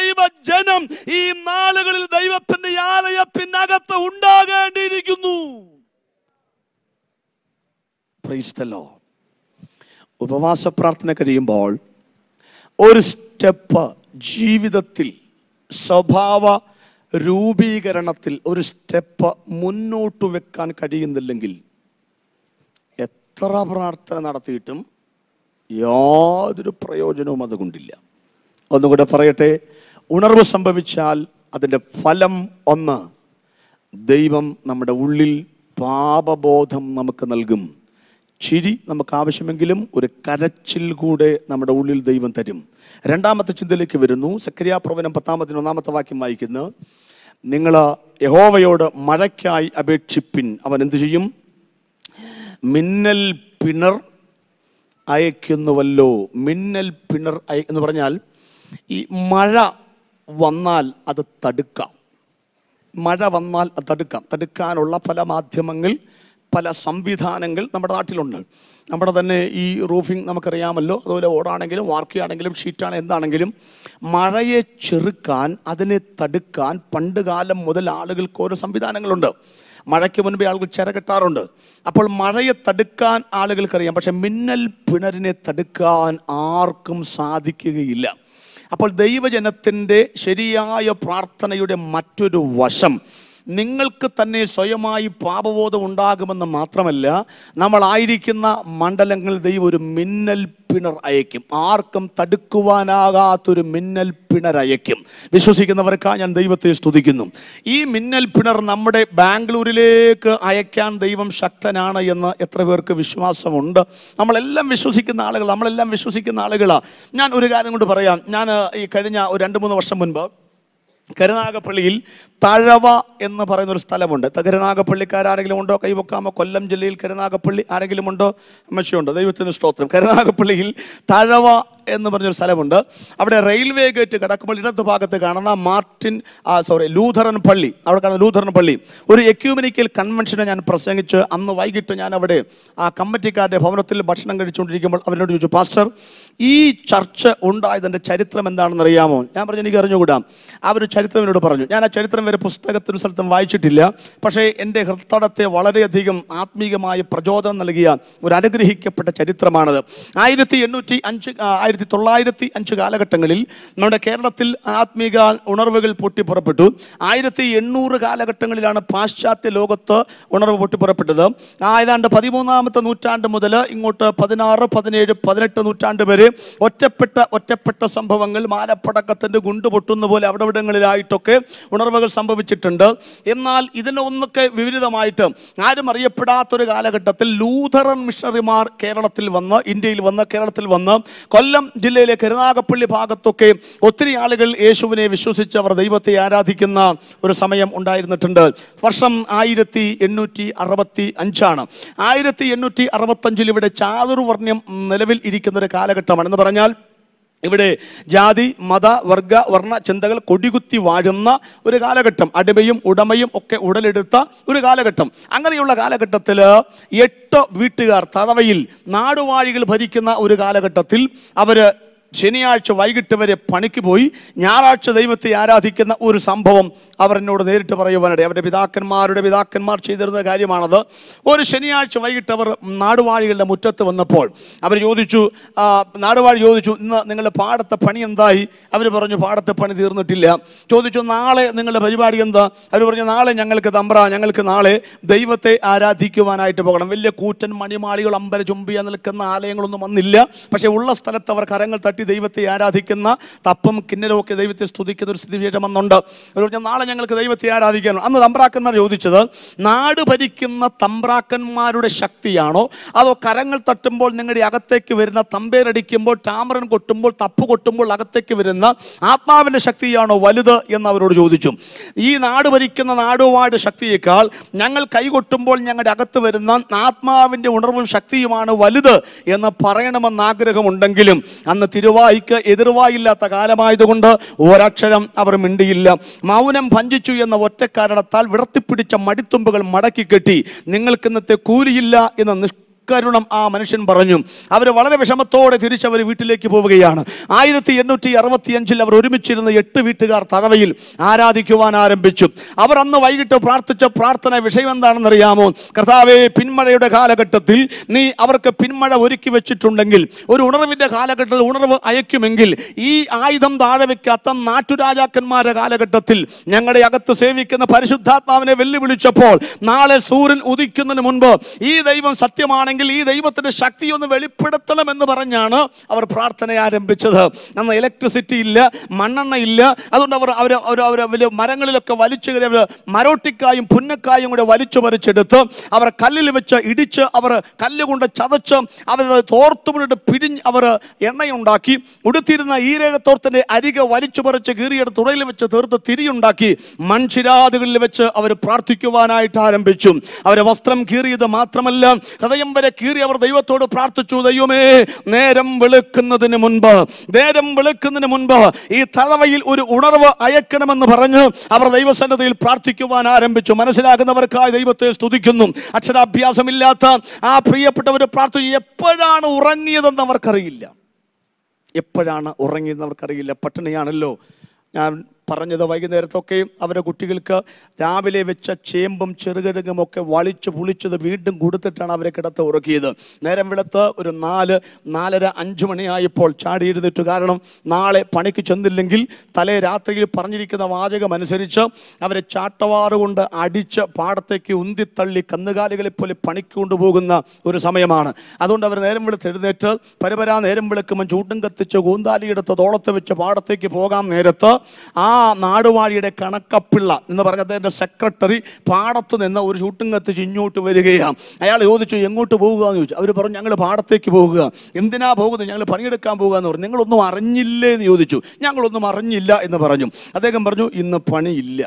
ദൈവജനം ഈ നാളുകളിൽ ദൈവത്തിന്റെ ആലയത്തിനകത്ത് ഉണ്ടാകേണ്ടിയിരിക്കുന്നു Praise the Lord. ഉപവാസ പ്രാർത്ഥന കഴിയുമ്പോൾ ഒരു സ്റ്റെപ്പ് ജീവിതത്തിൽ സ്വഭാവ രൂപീകരണത്തിൽ ഒരു സ്റ്റെപ്പ് മുന്നോട്ട് വെക്കാൻ കഴിയുന്നില്ലെങ്കിൽ എത്ര പ്രാർത്ഥന നടത്തിയിട്ടും യാതൊരു പ്രയോജനവും അതുകൊണ്ടില്ല ഒന്നുകൂടെ പറയട്ടെ ഉണർവ് സംഭവിച്ചാൽ അതിൻ്റെ ഫലം ഒന്ന് ദൈവം നമ്മുടെ ഉള്ളിൽ പാപബോധം നമുക്ക് നൽകും ചിരി നമുക്ക് ആവശ്യമെങ്കിലും ഒരു കരച്ചിൽ കൂടെ നമ്മുടെ ഉള്ളിൽ ദൈവം തരും രണ്ടാമത്തെ ചിന്തയിലേക്ക് വരുന്നു സക്രിയ പ്രവചനം പത്താമത്തിന് ഒന്നാമത്തെ വാക്യം വായിക്കുന്നു നിങ്ങൾ യഹോവയോട് മഴയ്ക്കായി അപേക്ഷിപ്പിൻ അവൻ എന്തു ചെയ്യും മിന്നൽ പിണർ അയക്കുന്നുവല്ലോ മിന്നൽ പിണർ അയ എന്ന് പറഞ്ഞാൽ ഈ മഴ വന്നാൽ അത് തടുക്കാം മഴ വന്നാൽ അത് തടുക്കാം തടുക്കാനുള്ള പല മാധ്യമങ്ങൾ പല സംവിധാനങ്ങൾ നമ്മുടെ നാട്ടിലുണ്ട് നമ്മുടെ തന്നെ ഈ റൂഫിംഗ് നമുക്കറിയാമല്ലോ അതുപോലെ ഓടാണെങ്കിലും വാർക്കയാണെങ്കിലും ഷീറ്റാണെങ്കിലും എന്താണെങ്കിലും മഴയെ ചെറുക്കാൻ അതിനെ തടുക്കാൻ പണ്ട് കാലം മുതൽ ആളുകൾക്ക് ഓരോ സംവിധാനങ്ങളുണ്ട് മഴയ്ക്ക് മുൻപേ ആളുകൾ ചിര കെട്ടാറുണ്ട് അപ്പോൾ മഴയെ തടുക്കാൻ ആളുകൾക്കറിയാം പക്ഷെ മിന്നൽ പിണരിനെ തടുക്കാൻ ആർക്കും സാധിക്കുകയില്ല അപ്പോൾ ദൈവജനത്തിൻ്റെ ശരിയായ പ്രാർത്ഥനയുടെ മറ്റൊരു വശം നിങ്ങൾക്ക് തന്നെ സ്വയമായി പാപബോധം ഉണ്ടാകുമെന്ന് മാത്രമല്ല നമ്മളായിരിക്കുന്ന മണ്ഡലങ്ങളിൽ ദൈവം ഒരു മിന്നൽ പിണർ അയക്കും ആർക്കും തടുക്കുവാനാകാത്തൊരു മിന്നൽ പിണർ അയക്കും വിശ്വസിക്കുന്നവർക്കാ ഞാൻ ദൈവത്തെ സ്തുതിക്കുന്നു ഈ മിന്നൽ പിണർ നമ്മുടെ ബാംഗ്ലൂരിലേക്ക് അയക്കാൻ ദൈവം ശക്തനാണ് എന്ന് എത്ര പേർക്ക് വിശ്വാസമുണ്ട് നമ്മളെല്ലാം വിശ്വസിക്കുന്ന ആളുകൾ നമ്മളെല്ലാം വിശ്വസിക്കുന്ന ആളുകളാണ് ഞാൻ ഒരു കാര്യം കൊണ്ട് പറയാം ഞാൻ ഈ കഴിഞ്ഞ ഒരു രണ്ട് മൂന്ന് വർഷം മുൻപ് കരുനാഗപ്പള്ളിയിൽ തഴവ എന്ന് പറയുന്ന ഒരു സ്ഥലമുണ്ട് ത- കരുനാഗപ്പള്ളിക്കാരെങ്കിലും ഉണ്ടോ കൈവക്കാമോ കൊല്ലം ജില്ലയിൽ കരുനാഗപ്പള്ളി ആരെങ്കിലും ഉണ്ടോ അമ്മച്ചിയുണ്ടോ ദൈവത്തിന് സ്തോത്രം കരുനാഗപ്പള്ളിയിൽ തഴവ എന്ന് പറഞ്ഞൊരു സ്ഥലമുണ്ട് അവിടെ റെയിൽവേ ഗേറ്റ് കിടക്കുമ്പോൾ ഇടത് ഭാഗത്ത് കാണുന്ന മാർട്ടിൻ ആ സോറി ലൂഥറൻ പള്ളി അവിടെ കാണുന്ന ലൂഥറൻ പള്ളി ഒരു എക്യൂമിനിക്കൽ കൺവെൻഷനെ ഞാൻ പ്രസംഗിച്ച് അന്ന് വൈകിട്ട് ഞാൻ അവിടെ ആ കമ്മിറ്റിക്കാരുടെ ഭവനത്തിൽ ഭക്ഷണം കഴിച്ചുകൊണ്ടിരിക്കുമ്പോൾ അവരോട് ചോദിച്ചു പാസ്റ്റർ ഈ ചർച്ച് ഉണ്ടായതിൻ്റെ ചരിത്രം എന്താണെന്ന് അറിയാമോ ഞാൻ പറഞ്ഞു എനിക്ക് അറിഞ്ഞുകൂടാ ആ ഒരു ചരിത്രം എന്നോട് പറഞ്ഞു ഞാൻ ആ ചരിത്രം വരെ പുസ്തകത്തിന് സ്ഥലത്തും വായിച്ചിട്ടില്ല പക്ഷേ എൻ്റെ ഹൃദയത്തെ വളരെയധികം ആത്മീകമായ പ്രചോദനം നൽകിയ ഒരു അനുഗ്രഹിക്കപ്പെട്ട ചരിത്രമാണത് ആയിരത്തി എണ്ണൂറ്റി അഞ്ച് ആ, ആയിരത്തി തൊള്ളായിരത്തി അഞ്ച് കാലഘട്ടങ്ങളിൽ നമ്മുടെ കേരളത്തിൽ ആത്മീക ഉണർവുകൾ പൊട്ടിപ്പുറപ്പെട്ടു ആയിരത്തി എണ്ണൂറ് കാലഘട്ടങ്ങളിലാണ് പാശ്ചാത്യ ലോകത്ത് ഉണർവ് പൊട്ടിപ്പുറപ്പെട്ടത് ആ ഏതാണ്ട് പതിമൂന്നാമത്തെ നൂറ്റാണ്ട് മുതൽ ഇങ്ങോട്ട് പതിനാറ് പതിനേഴ് പതിനെട്ട് നൂറ്റാണ്ട് വരെ ഒറ്റപ്പെട്ട ഒറ്റപ്പെട്ട സംഭവങ്ങൾ മാലപ്പടക്കത്തിൻ്റെ ഗുണ്ട് പൊട്ടുന്ന പോലെ അവിടെ ഇവിടങ്ങളിലായിട്ടൊക്കെ ഉണർവുകൾ സംഭവിച്ചിട്ടുണ്ട് എന്നാൽ ഇതിനൊന്നൊക്കെ വിപരീതമായിട്ട് ആരും അറിയപ്പെടാത്തൊരു കാലഘട്ടത്തിൽ ലൂഥറൻ മിഷണറിമാർ കേരളത്തിൽ വന്ന് ഇന്ത്യയിൽ വന്ന് കേരളത്തിൽ വന്ന് കൊല്ലം ജില്ലയിലെ കരുനാഗപ്പള്ളി ഭാഗത്തൊക്കെ ഒത്തിരി ആളുകൾ യേശുവിനെ വിശ്വസിച്ച് അവർ ദൈവത്തെ ആരാധിക്കുന്ന ഒരു സമയം ഉണ്ടായിരുന്നിട്ടുണ്ട് വർഷം ആയിരത്തി എണ്ണൂറ്റി അറുപത്തി അഞ്ചാണ് ആയിരത്തി എണ്ണൂറ്റി അറുപത്തഞ്ചിൽ ഇവിടെ ചാതുർവർണ്ണ്യം നിലവിൽ ഇരിക്കുന്ന ഒരു കാലഘട്ടമാണ് എന്ന് പറഞ്ഞാൽ ഇവിടെ ജാതി മത വർഗ വർണ്ണ ചിന്തകൾ കൊടികുത്തി വാഴുന്ന ഒരു കാലഘട്ടം അടിമയും ഉടമയും ഒക്കെ ഉടലെടുത്ത ഒരു കാലഘട്ടം അങ്ങനെയുള്ള കാലഘട്ടത്തിൽ എട്ട് വീട്ടുകാർ തഴവയിൽ നാടുവാഴികൾ ഭരിക്കുന്ന ഒരു കാലഘട്ടത്തിൽ അവര് ശനിയാഴ്ച വൈകിട്ട് വരെ പണിക്ക് പോയി ഞായറാഴ്ച ദൈവത്തെ ആരാധിക്കുന്ന ഒരു സംഭവം അവർ എന്നോട് നേരിട്ട് പറയുവാനിടെ അവരുടെ പിതാക്കന്മാരുടെ പിതാക്കന്മാർ ചെയ്തിരുന്ന കാര്യമാണത് ഒരു ശനിയാഴ്ച വൈകിട്ട് അവർ നാടുവാഴികളുടെ മുറ്റത്ത് വന്നപ്പോൾ അവർ ചോദിച്ചു ആ, നാടുവാഴി ചോദിച്ചു ഇന്ന് നിങ്ങളുടെ പാടത്തെ പണി എന്തായി അവർ പറഞ്ഞു പാടത്തെ പണി തീർന്നിട്ടില്ല ചോദിച്ചു നാളെ നിങ്ങളുടെ പരിപാടി എന്താ അവർ പറഞ്ഞു നാളെ ഞങ്ങൾക്ക് തമ്പ്ര ഞങ്ങൾക്ക് നാളെ ദൈവത്തെ ആരാധിക്കുവാനായിട്ട് പോകണം വലിയ കൂറ്റൻ മണിമാളികൾ അമ്പര ചുംബിയ നിൽക്കുന്ന ആലയങ്ങളൊന്നും വന്നില്ല പക്ഷേ ഉള്ള സ്ഥലത്ത് അവർ കരങ്ങൾ തട്ടി ദൈവത്തെ ആരാധിക്കുന്ന തപ്പും കിന്നരവും ഒക്കെ ദൈവത്തെ സ്തുതിക്കുന്ന ഒരു സ്ഥിതിവിശേഷം വന്നുണ്ട് അവർ പറഞ്ഞു നാളെ ഞങ്ങൾക്ക് ദൈവത്തെ ആരാധിക്കണം അന്ന് തമ്പ്രാക്കന്മാർ ചോദിച്ചത് നാട് ഭരിക്കുന്ന തമ്പ്രാക്കന്മാരുടെ ശക്തിയാണോ അതോ കരങ്ങൾ തട്ടുമ്പോൾ നിങ്ങളുടെ അകത്തേക്ക് വരുന്ന തമ്പേരടിക്കുമ്പോൾ ടാമറൻ കൊട്ടുമ്പോൾ തപ്പ് കൊട്ടുമ്പോൾ അകത്തേക്ക് വരുന്ന ആത്മാവിൻ്റെ ശക്തിയാണോ വലുത് എന്ന് അവരോട് ചോദിച്ചു ഈ നാട് ഭരിക്കുന്ന നാടുവാട് ശക്തിയേക്കാൾ ഞങ്ങൾ കൈകൊട്ടുമ്പോൾ ഞങ്ങളുടെ അകത്ത് വരുന്ന ആത്മാവിൻ്റെ ഉണർവും ശക്തിയുമാണ് വലുത് എന്ന് പറയണമെന്ന് ആഗ്രഹമുണ്ടെങ്കിലും അന്ന് തിരുവായിക്ക് എതിർവായില്ലാത്ത കാലമായതുകൊണ്ട് ഒരക്ഷരം അവർ മിണ്ടിയില്ല മൗനം ഭഞ്ചിച്ചു എന്ന ഒറ്റ കാരണത്താൽ വിടർത്തിപ്പിടിച്ച മടിത്തുമ്പുകൾ മടക്കി കെട്ടി നിങ്ങൾക്ക് ഇന്നത്തെ കൂലിയില്ല എന്ന നിഷ്കരുണം ആ മനുഷ്യൻ പറഞ്ഞു അവർ വളരെ വിഷമത്തോടെ തിരിച്ചവർ വീട്ടിലേക്ക് പോവുകയാണ് ആയിരത്തി എണ്ണൂറ്റി അറുപത്തി അഞ്ചിൽ അവർ ഒരുമിച്ചിരുന്ന എട്ട് വീട്ടുകാർ തറവയിൽ ആരാധിക്കുവാൻ ആരംഭിച്ചു അവർ അന്ന് വൈകിട്ട് പ്രാർത്ഥിച്ച പ്രാർത്ഥന വിഷയം എന്താണെന്ന് അറിയാമോ കർത്താവെ പിന്മഴയുടെ കാലഘട്ടത്തിൽ നീ അവർക്ക് പിന്മഴ ഒരുക്കി വെച്ചിട്ടുണ്ടെങ്കിൽ ഒരു ഉണർവിന്റെ കാലഘട്ടത്തിൽ ഉണർവ് അയക്കുമെങ്കിൽ ഈ ആയുധം താഴെ വെക്കാത്ത നാട്ടുരാജാക്കന്മാരുടെ കാലഘട്ടത്തിൽ ഞങ്ങളുടെ അകത്ത് സേവിക്കുന്ന പരിശുദ്ധാത്മാവിനെ വെല്ലുവിളിച്ചപ്പോൾ നാളെ സൂര്യൻ ഉദിക്കുന്നതിന് മുൻപ് ഈ ദൈവം സത്യമാണെങ്കിൽ ആണെങ്കിൽ ഈ ദൈവത്തിന്റെ ശക്തി ഒന്ന് വെളിപ്പെടുത്തണം എന്ന് പറഞ്ഞാണ് അവർ പ്രാർത്ഥന ആരംഭിച്ചത് അന്ന് ഇലക്ട്രിസിറ്റി ഇല്ല മണ്ണെണ്ണ ഇല്ല അതുകൊണ്ട് അവർ അവർ അവർ അവർ വലിയ മരങ്ങളിലൊക്കെ വലിച്ചു കയറി അവർ മരോട്ടിക്കായും പുന്നക്കായും കൂടെ വലിച്ചു പറിച്ചെടുത്ത് അവർ കല്ലിൽ വെച്ച് ഇടിച്ച് അവർ കല്ലുകൊണ്ട് ചതച്ച് അവർ തോർത്തുമുണ്ടിട്ട് പിരിഞ്ഞ് അവർ എണ്ണയുണ്ടാക്കി ഉടുത്തിരുന്ന ഈരേഴത്തോർത്തിന്റെ അരികെ വലിച്ചു പറിച്ച് കീറിയെടുത്ത് തുടയിൽ വെച്ച് തീർത്ത് തിരിയുണ്ടാക്കി മൺശിരാതുകളിൽ വെച്ച് അവർ പ്രാർത്ഥിക്കുവാനായിട്ട് ആരംഭിച്ചു അവരെ വസ്ത്രം കീറിയത് മാത്രമല്ല ഹൃദയം വരെ കീറി അവർ ദൈവത്തോട് പ്രാർത്ഥിച്ചു ദൈവമേ നേരം വെളുക്കുന്നതിന് മുൻപ് നേരം വെളുക്കുന്നതിന് മുൻപ് ഈ തഴവയിൽ ഒരു ഉണർവ് അയക്കണമെന്ന് പറഞ്ഞ് അവർ ദൈവസന്നതയിൽ പ്രാർത്ഥിക്കുവാൻ ആരംഭിച്ചു മനസ്സിലാകുന്നവർക്കായി ദൈവത്തെ സ്തുതിക്കുന്നു അക്ഷരാഭ്യാസമില്ലാത്ത ആ പ്രിയപ്പെട്ടവർ പ്രാർത്ഥിച്ചു എപ്പോഴാണ് ഉറങ്ങിയതെന്ന് അവർക്കറിയില്ല എപ്പോഴാണ് ഉറങ്ങിയതെന്ന് അവർക്കറിയില്ല പട്ടിണിയാണല്ലോ ഞാൻ പറഞ്ഞത് വൈകുന്നേരത്തൊക്കെയും അവരുടെ കുട്ടികൾക്ക് രാവിലെ വെച്ച ചേമ്പും ചെറുകിഴങ്ങും ഒക്കെ വളിച്ച് പുളിച്ചത് വീണ്ടും കൊടുത്തിട്ടാണ് അവരെ കിടത്ത് ഉറക്കിയത് നേരം വെളുത്ത് ഒരു നാല് നാലര അഞ്ച് മണിയായപ്പോൾ ചാടി എഴുന്നേറ്റു കാരണം നാളെ പണിക്ക് ചെന്നില്ലെങ്കിൽ തലേ രാത്രിയിൽ പറഞ്ഞിരിക്കുന്ന വാചകം അനുസരിച്ച് അവരെ ചാട്ടവാറ് കൊണ്ട് അടിച്ച് പാടത്തേക്ക് ഉന്തിത്തള്ളി കന്നുകാലികളെ പോലെ പണിക്ക് കൊണ്ടുപോകുന്ന ഒരു സമയമാണ് അതുകൊണ്ട് അവർ നേരം വെളുത്ത് എഴുന്നേറ്റ് പരപരാ നേരം വെളുക്കുമ്പോൾ ചൂട്ടും കത്തിച്ച് കൂന്താലിയെടുത്ത് തോളത്ത് വെച്ച് പാടത്തേക്ക് പോകാൻ നേരത്ത് ആ നാടുവാഴിയുടെ കണക്കപ്പിള്ള എന്ന് പറഞ്ഞ അദ്ദേഹത്തിൻ്റെ സെക്രട്ടറി പാടത്ത് നിന്ന് ഒരു ചൂട്ടും കത്തിച്ച് ഇങ്ങോട്ട് വരികയാണ് അയാൾ ചോദിച്ചു എങ്ങോട്ട് പോകുക എന്ന് ചോദിച്ചു അവർ പറഞ്ഞു ഞങ്ങൾ പാടത്തേക്ക് പോകുക എന്തിനാ പോകുന്നത് ഞങ്ങൾ പണിയെടുക്കാൻ പോകുക എന്ന് പറഞ്ഞു നിങ്ങളൊന്നും അറിഞ്ഞില്ലേ എന്ന് ചോദിച്ചു ഞങ്ങളൊന്നും അറിഞ്ഞില്ല എന്ന് പറഞ്ഞു അദ്ദേഹം പറഞ്ഞു ഇന്ന് പണിയില്ല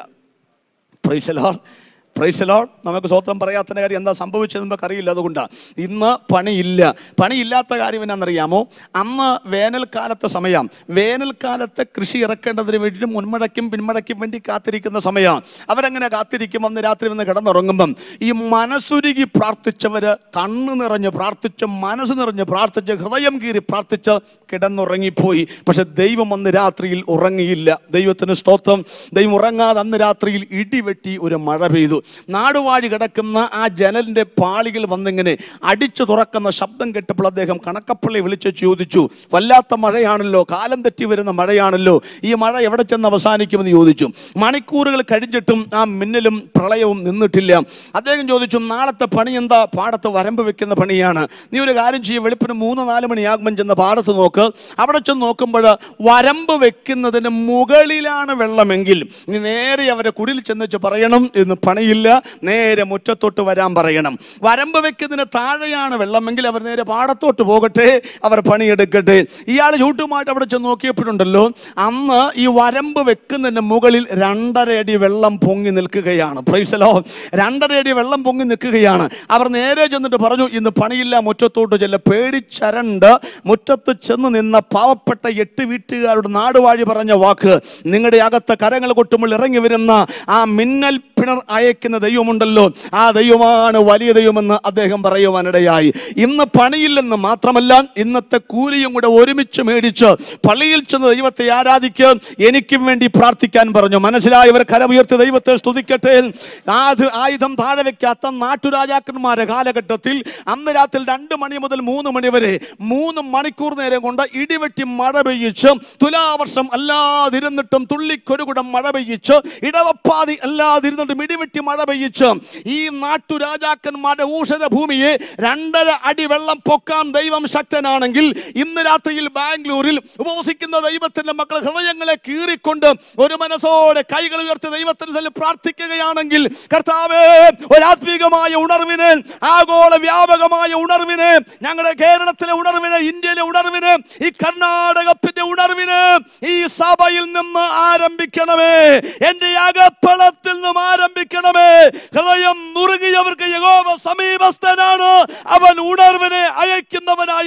പ്രൈസലാർ പ്രൈസലോൺ നമുക്ക് സ്വത്രം പറയാത്ത കാര്യം എന്താ സംഭവിച്ചത് നമുക്ക് അറിയില്ല അതുകൊണ്ടാണ് ഇന്ന് പണിയില്ല പണിയില്ലാത്ത കാര്യം എന്നാണെന്നറിയാമോ അന്ന് വേനൽക്കാലത്തെ സമയം വേനൽക്കാലത്തെ കൃഷി ഇറക്കേണ്ടതിന് വേണ്ടി മുൻമഴയ്ക്കും പിന്മഴയ്ക്കും വേണ്ടി കാത്തിരിക്കുന്ന സമയം അവരങ്ങനെ കാത്തിരിക്കും അന്ന് രാത്രി വന്ന് കിടന്നുറങ്ങുമ്പം ഈ മനസ്സുരുകി പ്രാർത്ഥിച്ചവര് കണ്ണ് നിറഞ്ഞ് പ്രാർത്ഥിച്ച് മനസ്സ് നിറഞ്ഞ് പ്രാർത്ഥിച്ച് ഹൃദയം കീറി പ്രാർത്ഥിച്ച് കിടന്നുറങ്ങിപ്പോയി പക്ഷെ ദൈവം അന്ന് രാത്രിയിൽ ഉറങ്ങിയില്ല ദൈവത്തിന് സ്തോത്രം ദൈവം ഉറങ്ങാതെ അന്ന് രാത്രിയിൽ ഇടിവെട്ടി ഒരു മഴ പെയ്തു നാടുവാഴി കിടക്കുന്ന ആ ജനലിന്റെ പാളികൾ വന്നിങ്ങനെ അടിച്ചു തുറക്കുന്ന ശബ്ദം കേട്ടപ്പോൾ അദ്ദേഹം കണക്കപ്പള്ളി വിളിച്ച് ചോദിച്ചു വല്ലാത്ത മഴയാണല്ലോ കാലം തെറ്റി വരുന്ന മഴയാണല്ലോ ഈ മഴ എവിടെ ചെന്ന് അവസാനിക്കുമെന്ന് ചോദിച്ചു മണിക്കൂറുകൾ കഴിഞ്ഞിട്ടും ആ മിന്നലും പ്രളയവും നിന്നിട്ടില്ല അദ്ദേഹം ചോദിച്ചു നാളത്തെ പണി എന്താ പാടത്ത് വരമ്പ് വെക്കുന്ന പണിയാണ് നീ ഒരു കാര്യം ചെയ്യും വെളുപ്പിന് മൂന്ന് നാല് മണിയാകുമ്പം ചെന്ന് പാടത്ത് നോക്ക് അവിടെ ചെന്ന് നോക്കുമ്പോൾ വരമ്പ് വെക്കുന്നതിന് മുകളിലാണ് വെള്ളമെങ്കിൽ നീ നേരെ അവരെ കുടിൽ ചെന്ന് പറയണം ഇന്ന് പണിയില്ല നേരെ മുറ്റത്തോട്ട് വരാൻ പറയണം വരമ്പ് വെക്കുന്നതിന് താഴെയാണ് വെള്ളമെങ്കിൽ അവർ നേരെ പാടത്തോട്ട് പോകട്ടെ അവർ പണിയെടുക്കട്ടെ ഇയാൾ ചൂട്ടുമായിട്ട് അവിടെ ചെന്ന് നോക്കിയപ്പോഴുണ്ടല്ലോ അന്ന് ഈ വരമ്പ് വെക്കുന്നതിന് മുകളിൽ രണ്ടര അടി വെള്ളം പൊങ്ങി നിൽക്കുകയാണ് പ്രൈസലോ രണ്ടര അടി വെള്ളം പൊങ്ങി നിൽക്കുകയാണ് അവർ നേരെ ചെന്നിട്ട് പറഞ്ഞു ഇന്ന് പണിയില്ല മുറ്റത്തോട്ട് ചെല്ല പേടിച്ചരണ്ട് മുറ്റത്ത് ചെന്ന് നിന്ന പാവപ്പെട്ട എട്ട് വീട്ടുകാരുടെ നാടുവാഴി പറഞ്ഞ വാക്ക് നിങ്ങളുടെ അകത്ത് കരങ്ങൾ കൊട്ടുമ്പോൾ ഇറങ്ങി വരുന്ന ആ മിന്നൽ പിണർ അയക്കുന്ന ദൈവമുണ്ടല്ലോ ആ ദൈവമാണ് വലിയ ദൈവമെന്ന് അദ്ദേഹം പറയുവാനിടയായി ഇന്ന് പണിയില്ലെന്ന് മാത്രമല്ല ഇന്നത്തെ കൂലിയും കൂടെ ഒരുമിച്ച് മേടിച്ച് പള്ളിയിൽ ചെന്ന് ദൈവത്തെ ആരാധിക്ക് എനിക്കും വേണ്ടി പ്രാർത്ഥിക്കാൻ പറഞ്ഞു മനസ്സിലായവർ കരമുയർത്തി ദൈവത്തെ സ്തുതിക്കട്ടെ ആത് ആയുധം താഴെ വെക്കാത്ത നാട്ടുരാജാക്കന്മാരുടെ കാലഘട്ടത്തിൽ അന്ന് രാത്രി രണ്ട് മണി മുതൽ മൂന്ന് മണി വരെ മൂന്ന് മണിക്കൂർ നേരം കൊണ്ട് ഇടിവെട്ടി മഴ പെയ്യിച്ച് തുലാവർഷം അല്ലാതിരുന്നിട്ടും തുള്ളിക്കൊരുകുടം മഴ പെയ്യിച്ച് ഇടവപ്പാതി അല്ലാതിരുന്നിട്ടും ഇടിവെട്ടി മഴ പെയ്യിച്ച് ഈ നാട്ടുരാജാക്കന്മാരുടെ ഊഷര ഭൂമിയെ രണ്ടര അടി വെള്ളം പൊക്കാൻ ദൈവം ശക്തനാണെങ്കിൽ ഇന്ന് രാത്രിയിൽ ബാംഗ്ലൂരിൽ ഉപവസിക്കുന്ന ദൈവത്തിന്റെ മക്കൾ ഹൃദയങ്ങളെ കീറിക്കൊണ്ട് ഒരു മനസ്സോടെ കൈകൾ ഉയർത്തി ദൈവത്തിന് ചൊല്ലി പ്രാർത്ഥിക്കുകയാണെങ്കിൽ കർത്താവേ ഒരാത്മീകമായ ഉണർവിന് ആഗോള വ്യാപകമായ ഉണർവിന് ഞങ്ങളുടെ കേരളത്തിലെ ഉണർവിന് ഇന്ത്യയിലെ ഉണർവിന് ഈ കർണാടകത്തിന്റെ ഉണർവിന് ഈ സഭയിൽ നിന്ന് ആരംഭിക്കണമേ എന്റെ അകപ്പളത്തിൽ നിന്നും ആരംഭിക്കണമേ ഹൃദയം നുറുകിയവർക്ക് യഹോവ സമീപസ്ഥനാണ് അവൻ ഉണർവിനെ അയക്കുന്നവനായ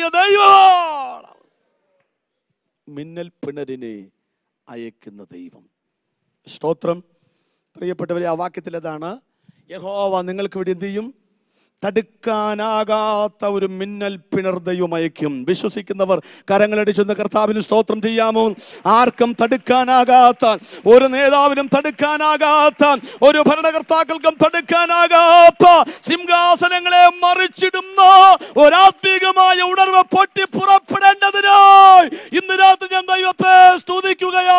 ദൈവം മിന്നൽ പിണരിനെ അയക്കുന്ന ദൈവം സ്തോത്രം പ്രിയപ്പെട്ടവരെ ആ വാക്യത്തിൽ അതാണ് യഹോവ നിങ്ങൾക്ക് വേണ്ടി എന്ത് ചെയ്യും തടുക്കാനാകാത്ത ഒരു മിന്നൽ പിണർ ദൈവം അയക്കും വിശ്വസിക്കുന്നവർ കരങ്ങളടിച്ചെന്ന് കർത്താവിന് സ്തോത്രം ചെയ്യാമോ ആർക്കും തടുക്കാനാകാത്ത ഒരു നേതാവിനും തടുക്കാനാകാത്ത ഒരു ഭരണകർത്താക്കൾക്കും തടുക്കാനാകാത്ത സിംഹാസനങ്ങളെ മറിച്ചിടുന്ന ഒരാത്മീകമായ ഉണർവ് പൊട്ടി പുറപ്പെടേണ്ടതിനായി ഇന്ന് രാത്രി ഞാൻ ദൈവത്തെ സ്തുതിക്കുകയാ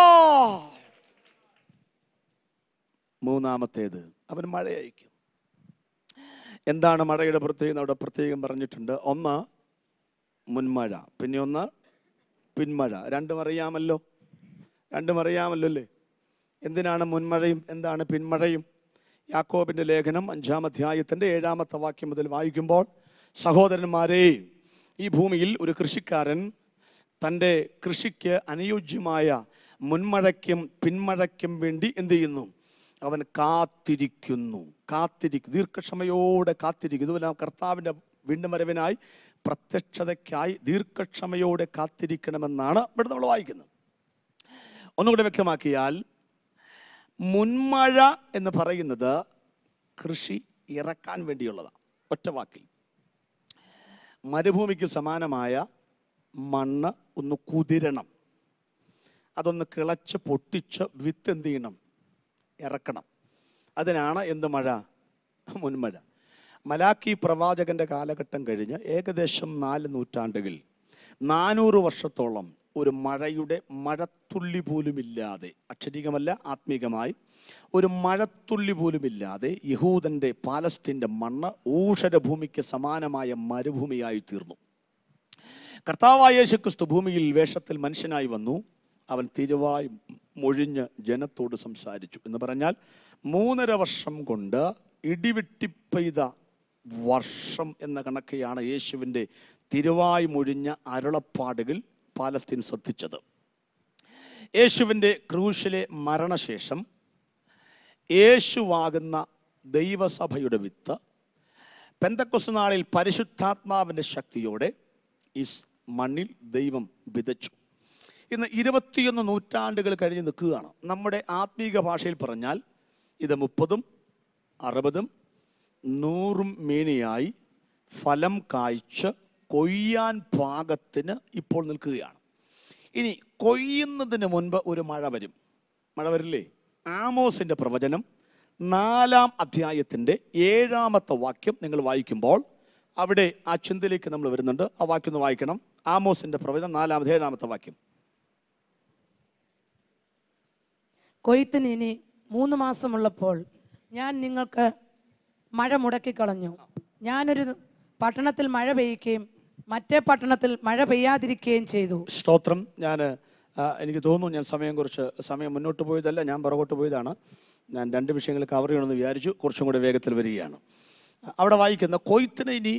മൂന്നാമത്തേത് അവൻ മഴ അയക്കും എന്താണ് മഴയുടെ പ്രത്യേകത അവിടെ പ്രത്യേകം പറഞ്ഞിട്ടുണ്ട് ഒന്ന് മുൻമഴ പിന്നെ ഒന്ന് പിന്മഴ രണ്ടും അറിയാമല്ലോ രണ്ടും അറിയാമല്ലോ അല്ലേ എന്തിനാണ് മുൻമഴയും എന്താണ് പിന്മഴയും യാക്കോബിന്റെ ലേഖനം അഞ്ചാം അധ്യായത്തിന്റെ ഏഴാമത്തെ വാക്യം മുതൽ വായിക്കുമ്പോൾ സഹോദരന്മാരെ ഈ ഭൂമിയിൽ ഒരു കൃഷിക്കാരൻ തൻ്റെ കൃഷിക്ക് അനുയോജ്യമായ മുൻമഴയ്ക്കും പിന്മഴയ്ക്കും വേണ്ടി എന്ത് ചെയ്യുന്നു അവൻ കാത്തിരിക്കുന്നു കാത്തിരിക്കും ദീർഘക്ഷമയോടെ കാത്തിരിക്കും ഇതുപോലെ കർത്താവിൻ്റെ വീണ്ടും വരവിനായി പ്രത്യക്ഷതയ്ക്കായി ദീർഘക്ഷമയോടെ കാത്തിരിക്കണമെന്നാണ് ഇവിടെ നമ്മൾ വായിക്കുന്നത് ഒന്നുകൂടെ വ്യക്തമാക്കിയാൽ മുൻമഴ എന്ന് പറയുന്നത് കൃഷി ഇറക്കാൻ വേണ്ടിയുള്ളതാണ് ഒറ്റ വാക്കിൽ മരുഭൂമിക്ക് സമാനമായ മണ്ണ് ഒന്ന് കുതിരണം അതൊന്ന് കിളച്ച് പൊട്ടിച്ച് വിത്ത് എന്ത് ചെയ്യണം ഇറക്കണം അതിനാണ് എന്ത് മഴ മുൻമഴ മലാക്കി പ്രവാചകന്റെ കാലഘട്ടം കഴിഞ്ഞ് ഏകദേശം നാല് നൂറ്റാണ്ടുകൾ നാനൂറ് വർഷത്തോളം ഒരു മഴയുടെ മഴത്തുള്ളി പോലുമില്ലാതെ അക്ഷരികമല്ല ആത്മീകമായി ഒരു മഴത്തുള്ളി പോലുമില്ലാതെ യഹൂദന്റെ പാലസ്തീൻ്റെ മണ്ണ് ഊഷരഭൂമിക്ക് സമാനമായ മരുഭൂമിയായി തീർന്നു കർത്താവായ യേശുക്രിസ്തു ഭൂമിയിൽ വേഷത്തിൽ മനുഷ്യനായി വന്നു അവൻ തിരുവായി മൊഴിഞ്ഞ് ജനത്തോട് സംസാരിച്ചു എന്ന് പറഞ്ഞാൽ മൂന്നര വർഷം കൊണ്ട് ഇടിവെട്ടിപ്പെയ്ത വർഷം എന്ന കണക്കെയാണ് യേശുവിൻ്റെ തിരുവായി മൊഴിഞ്ഞ അരുളപ്പാടുകൾ പാലസ്തീൻ ശ്രദ്ധിച്ചത് യേശുവിൻ്റെ ക്രൂശിലെ മരണശേഷം യേശുവാകുന്ന ദൈവസഭയുടെ വിത്ത് പെന്തക്കൊസ് നാളിൽ പരിശുദ്ധാത്മാവിൻ്റെ ശക്തിയോടെ ഈ സ് മണ്ണിൽ ദൈവം വിതച്ചു ഇന്ന് ഇരുപത്തിയൊന്ന് നൂറ്റാണ്ടുകൾ കഴിഞ്ഞ് നിൽക്കുകയാണ് നമ്മുടെ ആത്മീക ഭാഷയിൽ പറഞ്ഞാൽ ഇത് മുപ്പതും അറുപതും നൂറും മേനിയായി ഫലം കായ്ച്ച് കൊയ്യാൻ പാകത്തിന് ഇപ്പോൾ നിൽക്കുകയാണ് ഇനി കൊയ്യുന്നതിന് മുൻപ് ഒരു മഴ വരും മഴ വരില്ലേ ആമോസിന്റെ പ്രവചനം നാലാം അധ്യായത്തിന്റെ ഏഴാമത്തെ വാക്യം നിങ്ങൾ വായിക്കുമ്പോൾ അവിടെ ആ ചിന്തയിലേക്ക് നമ്മൾ വരുന്നുണ്ട് ആ വാക്യം ഒന്ന് വായിക്കണം ആമോസിന്റെ പ്രവചനം നാലാമത് ഏഴാമത്തെ വാക്യം കൊയ്ത്തിന് ഇനി മൂന്ന് മാസമുള്ളപ്പോൾ ഞാൻ നിങ്ങൾക്ക് മഴ മുടക്കിക്കളഞ്ഞു ഞാനൊരു പട്ടണത്തിൽ മഴ പെയ്യുകയും മറ്റേ പട്ടണത്തിൽ മഴ പെയ്യാതിരിക്കുകയും ചെയ്തു സ്തോത്രം ഞാൻ എനിക്ക് തോന്നുന്നു ഞാൻ സമയം കുറച്ച് സമയം മുന്നോട്ട് പോയതല്ല ഞാൻ പുറകോട്ട് പോയതാണ് ഞാൻ രണ്ട് വിഷയങ്ങൾ കവർ ചെയ്യണമെന്ന് വിചാരിച്ചു കുറച്ചും കൂടെ വേഗത്തിൽ വരികയാണ് അവിടെ വായിക്കുന്ന കൊയ്ത്തിന് ഇനി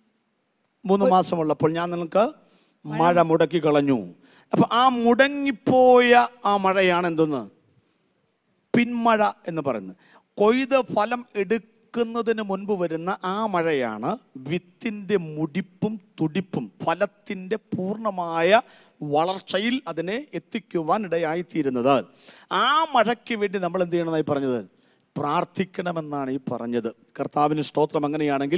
മൂന്ന് മാസമുള്ളപ്പോൾ ഞാൻ നിങ്ങൾക്ക് മഴ മുടക്കി കളഞ്ഞു അപ്പൊ ആ മുടങ്ങിപ്പോയ ആ മഴയാണ് എന്തെന്ന് പിന്മഴ എന്ന് പറയുന്നത് കൊയ്ത് ഫലം എടുക്കുന്നതിന് മുൻപ് വരുന്ന ആ മഴയാണ് വിത്തിൻ്റെ മുടിപ്പും തുടിപ്പും ഫലത്തിൻ്റെ പൂർണ്ണമായ വളർച്ചയിൽ അതിനെ എത്തിക്കുവാൻ ഇടയായിത്തീരുന്നത് ആ മഴയ്ക്ക് വേണ്ടി നമ്മൾ എന്ത് ചെയ്യണമെന്നായി പറഞ്ഞത് പ്രാർത്ഥിക്കണമെന്നാണ് ഈ പറഞ്ഞത് കർത്താവിന് സ്തോത്രം അങ്ങനെയാണെങ്കിൽ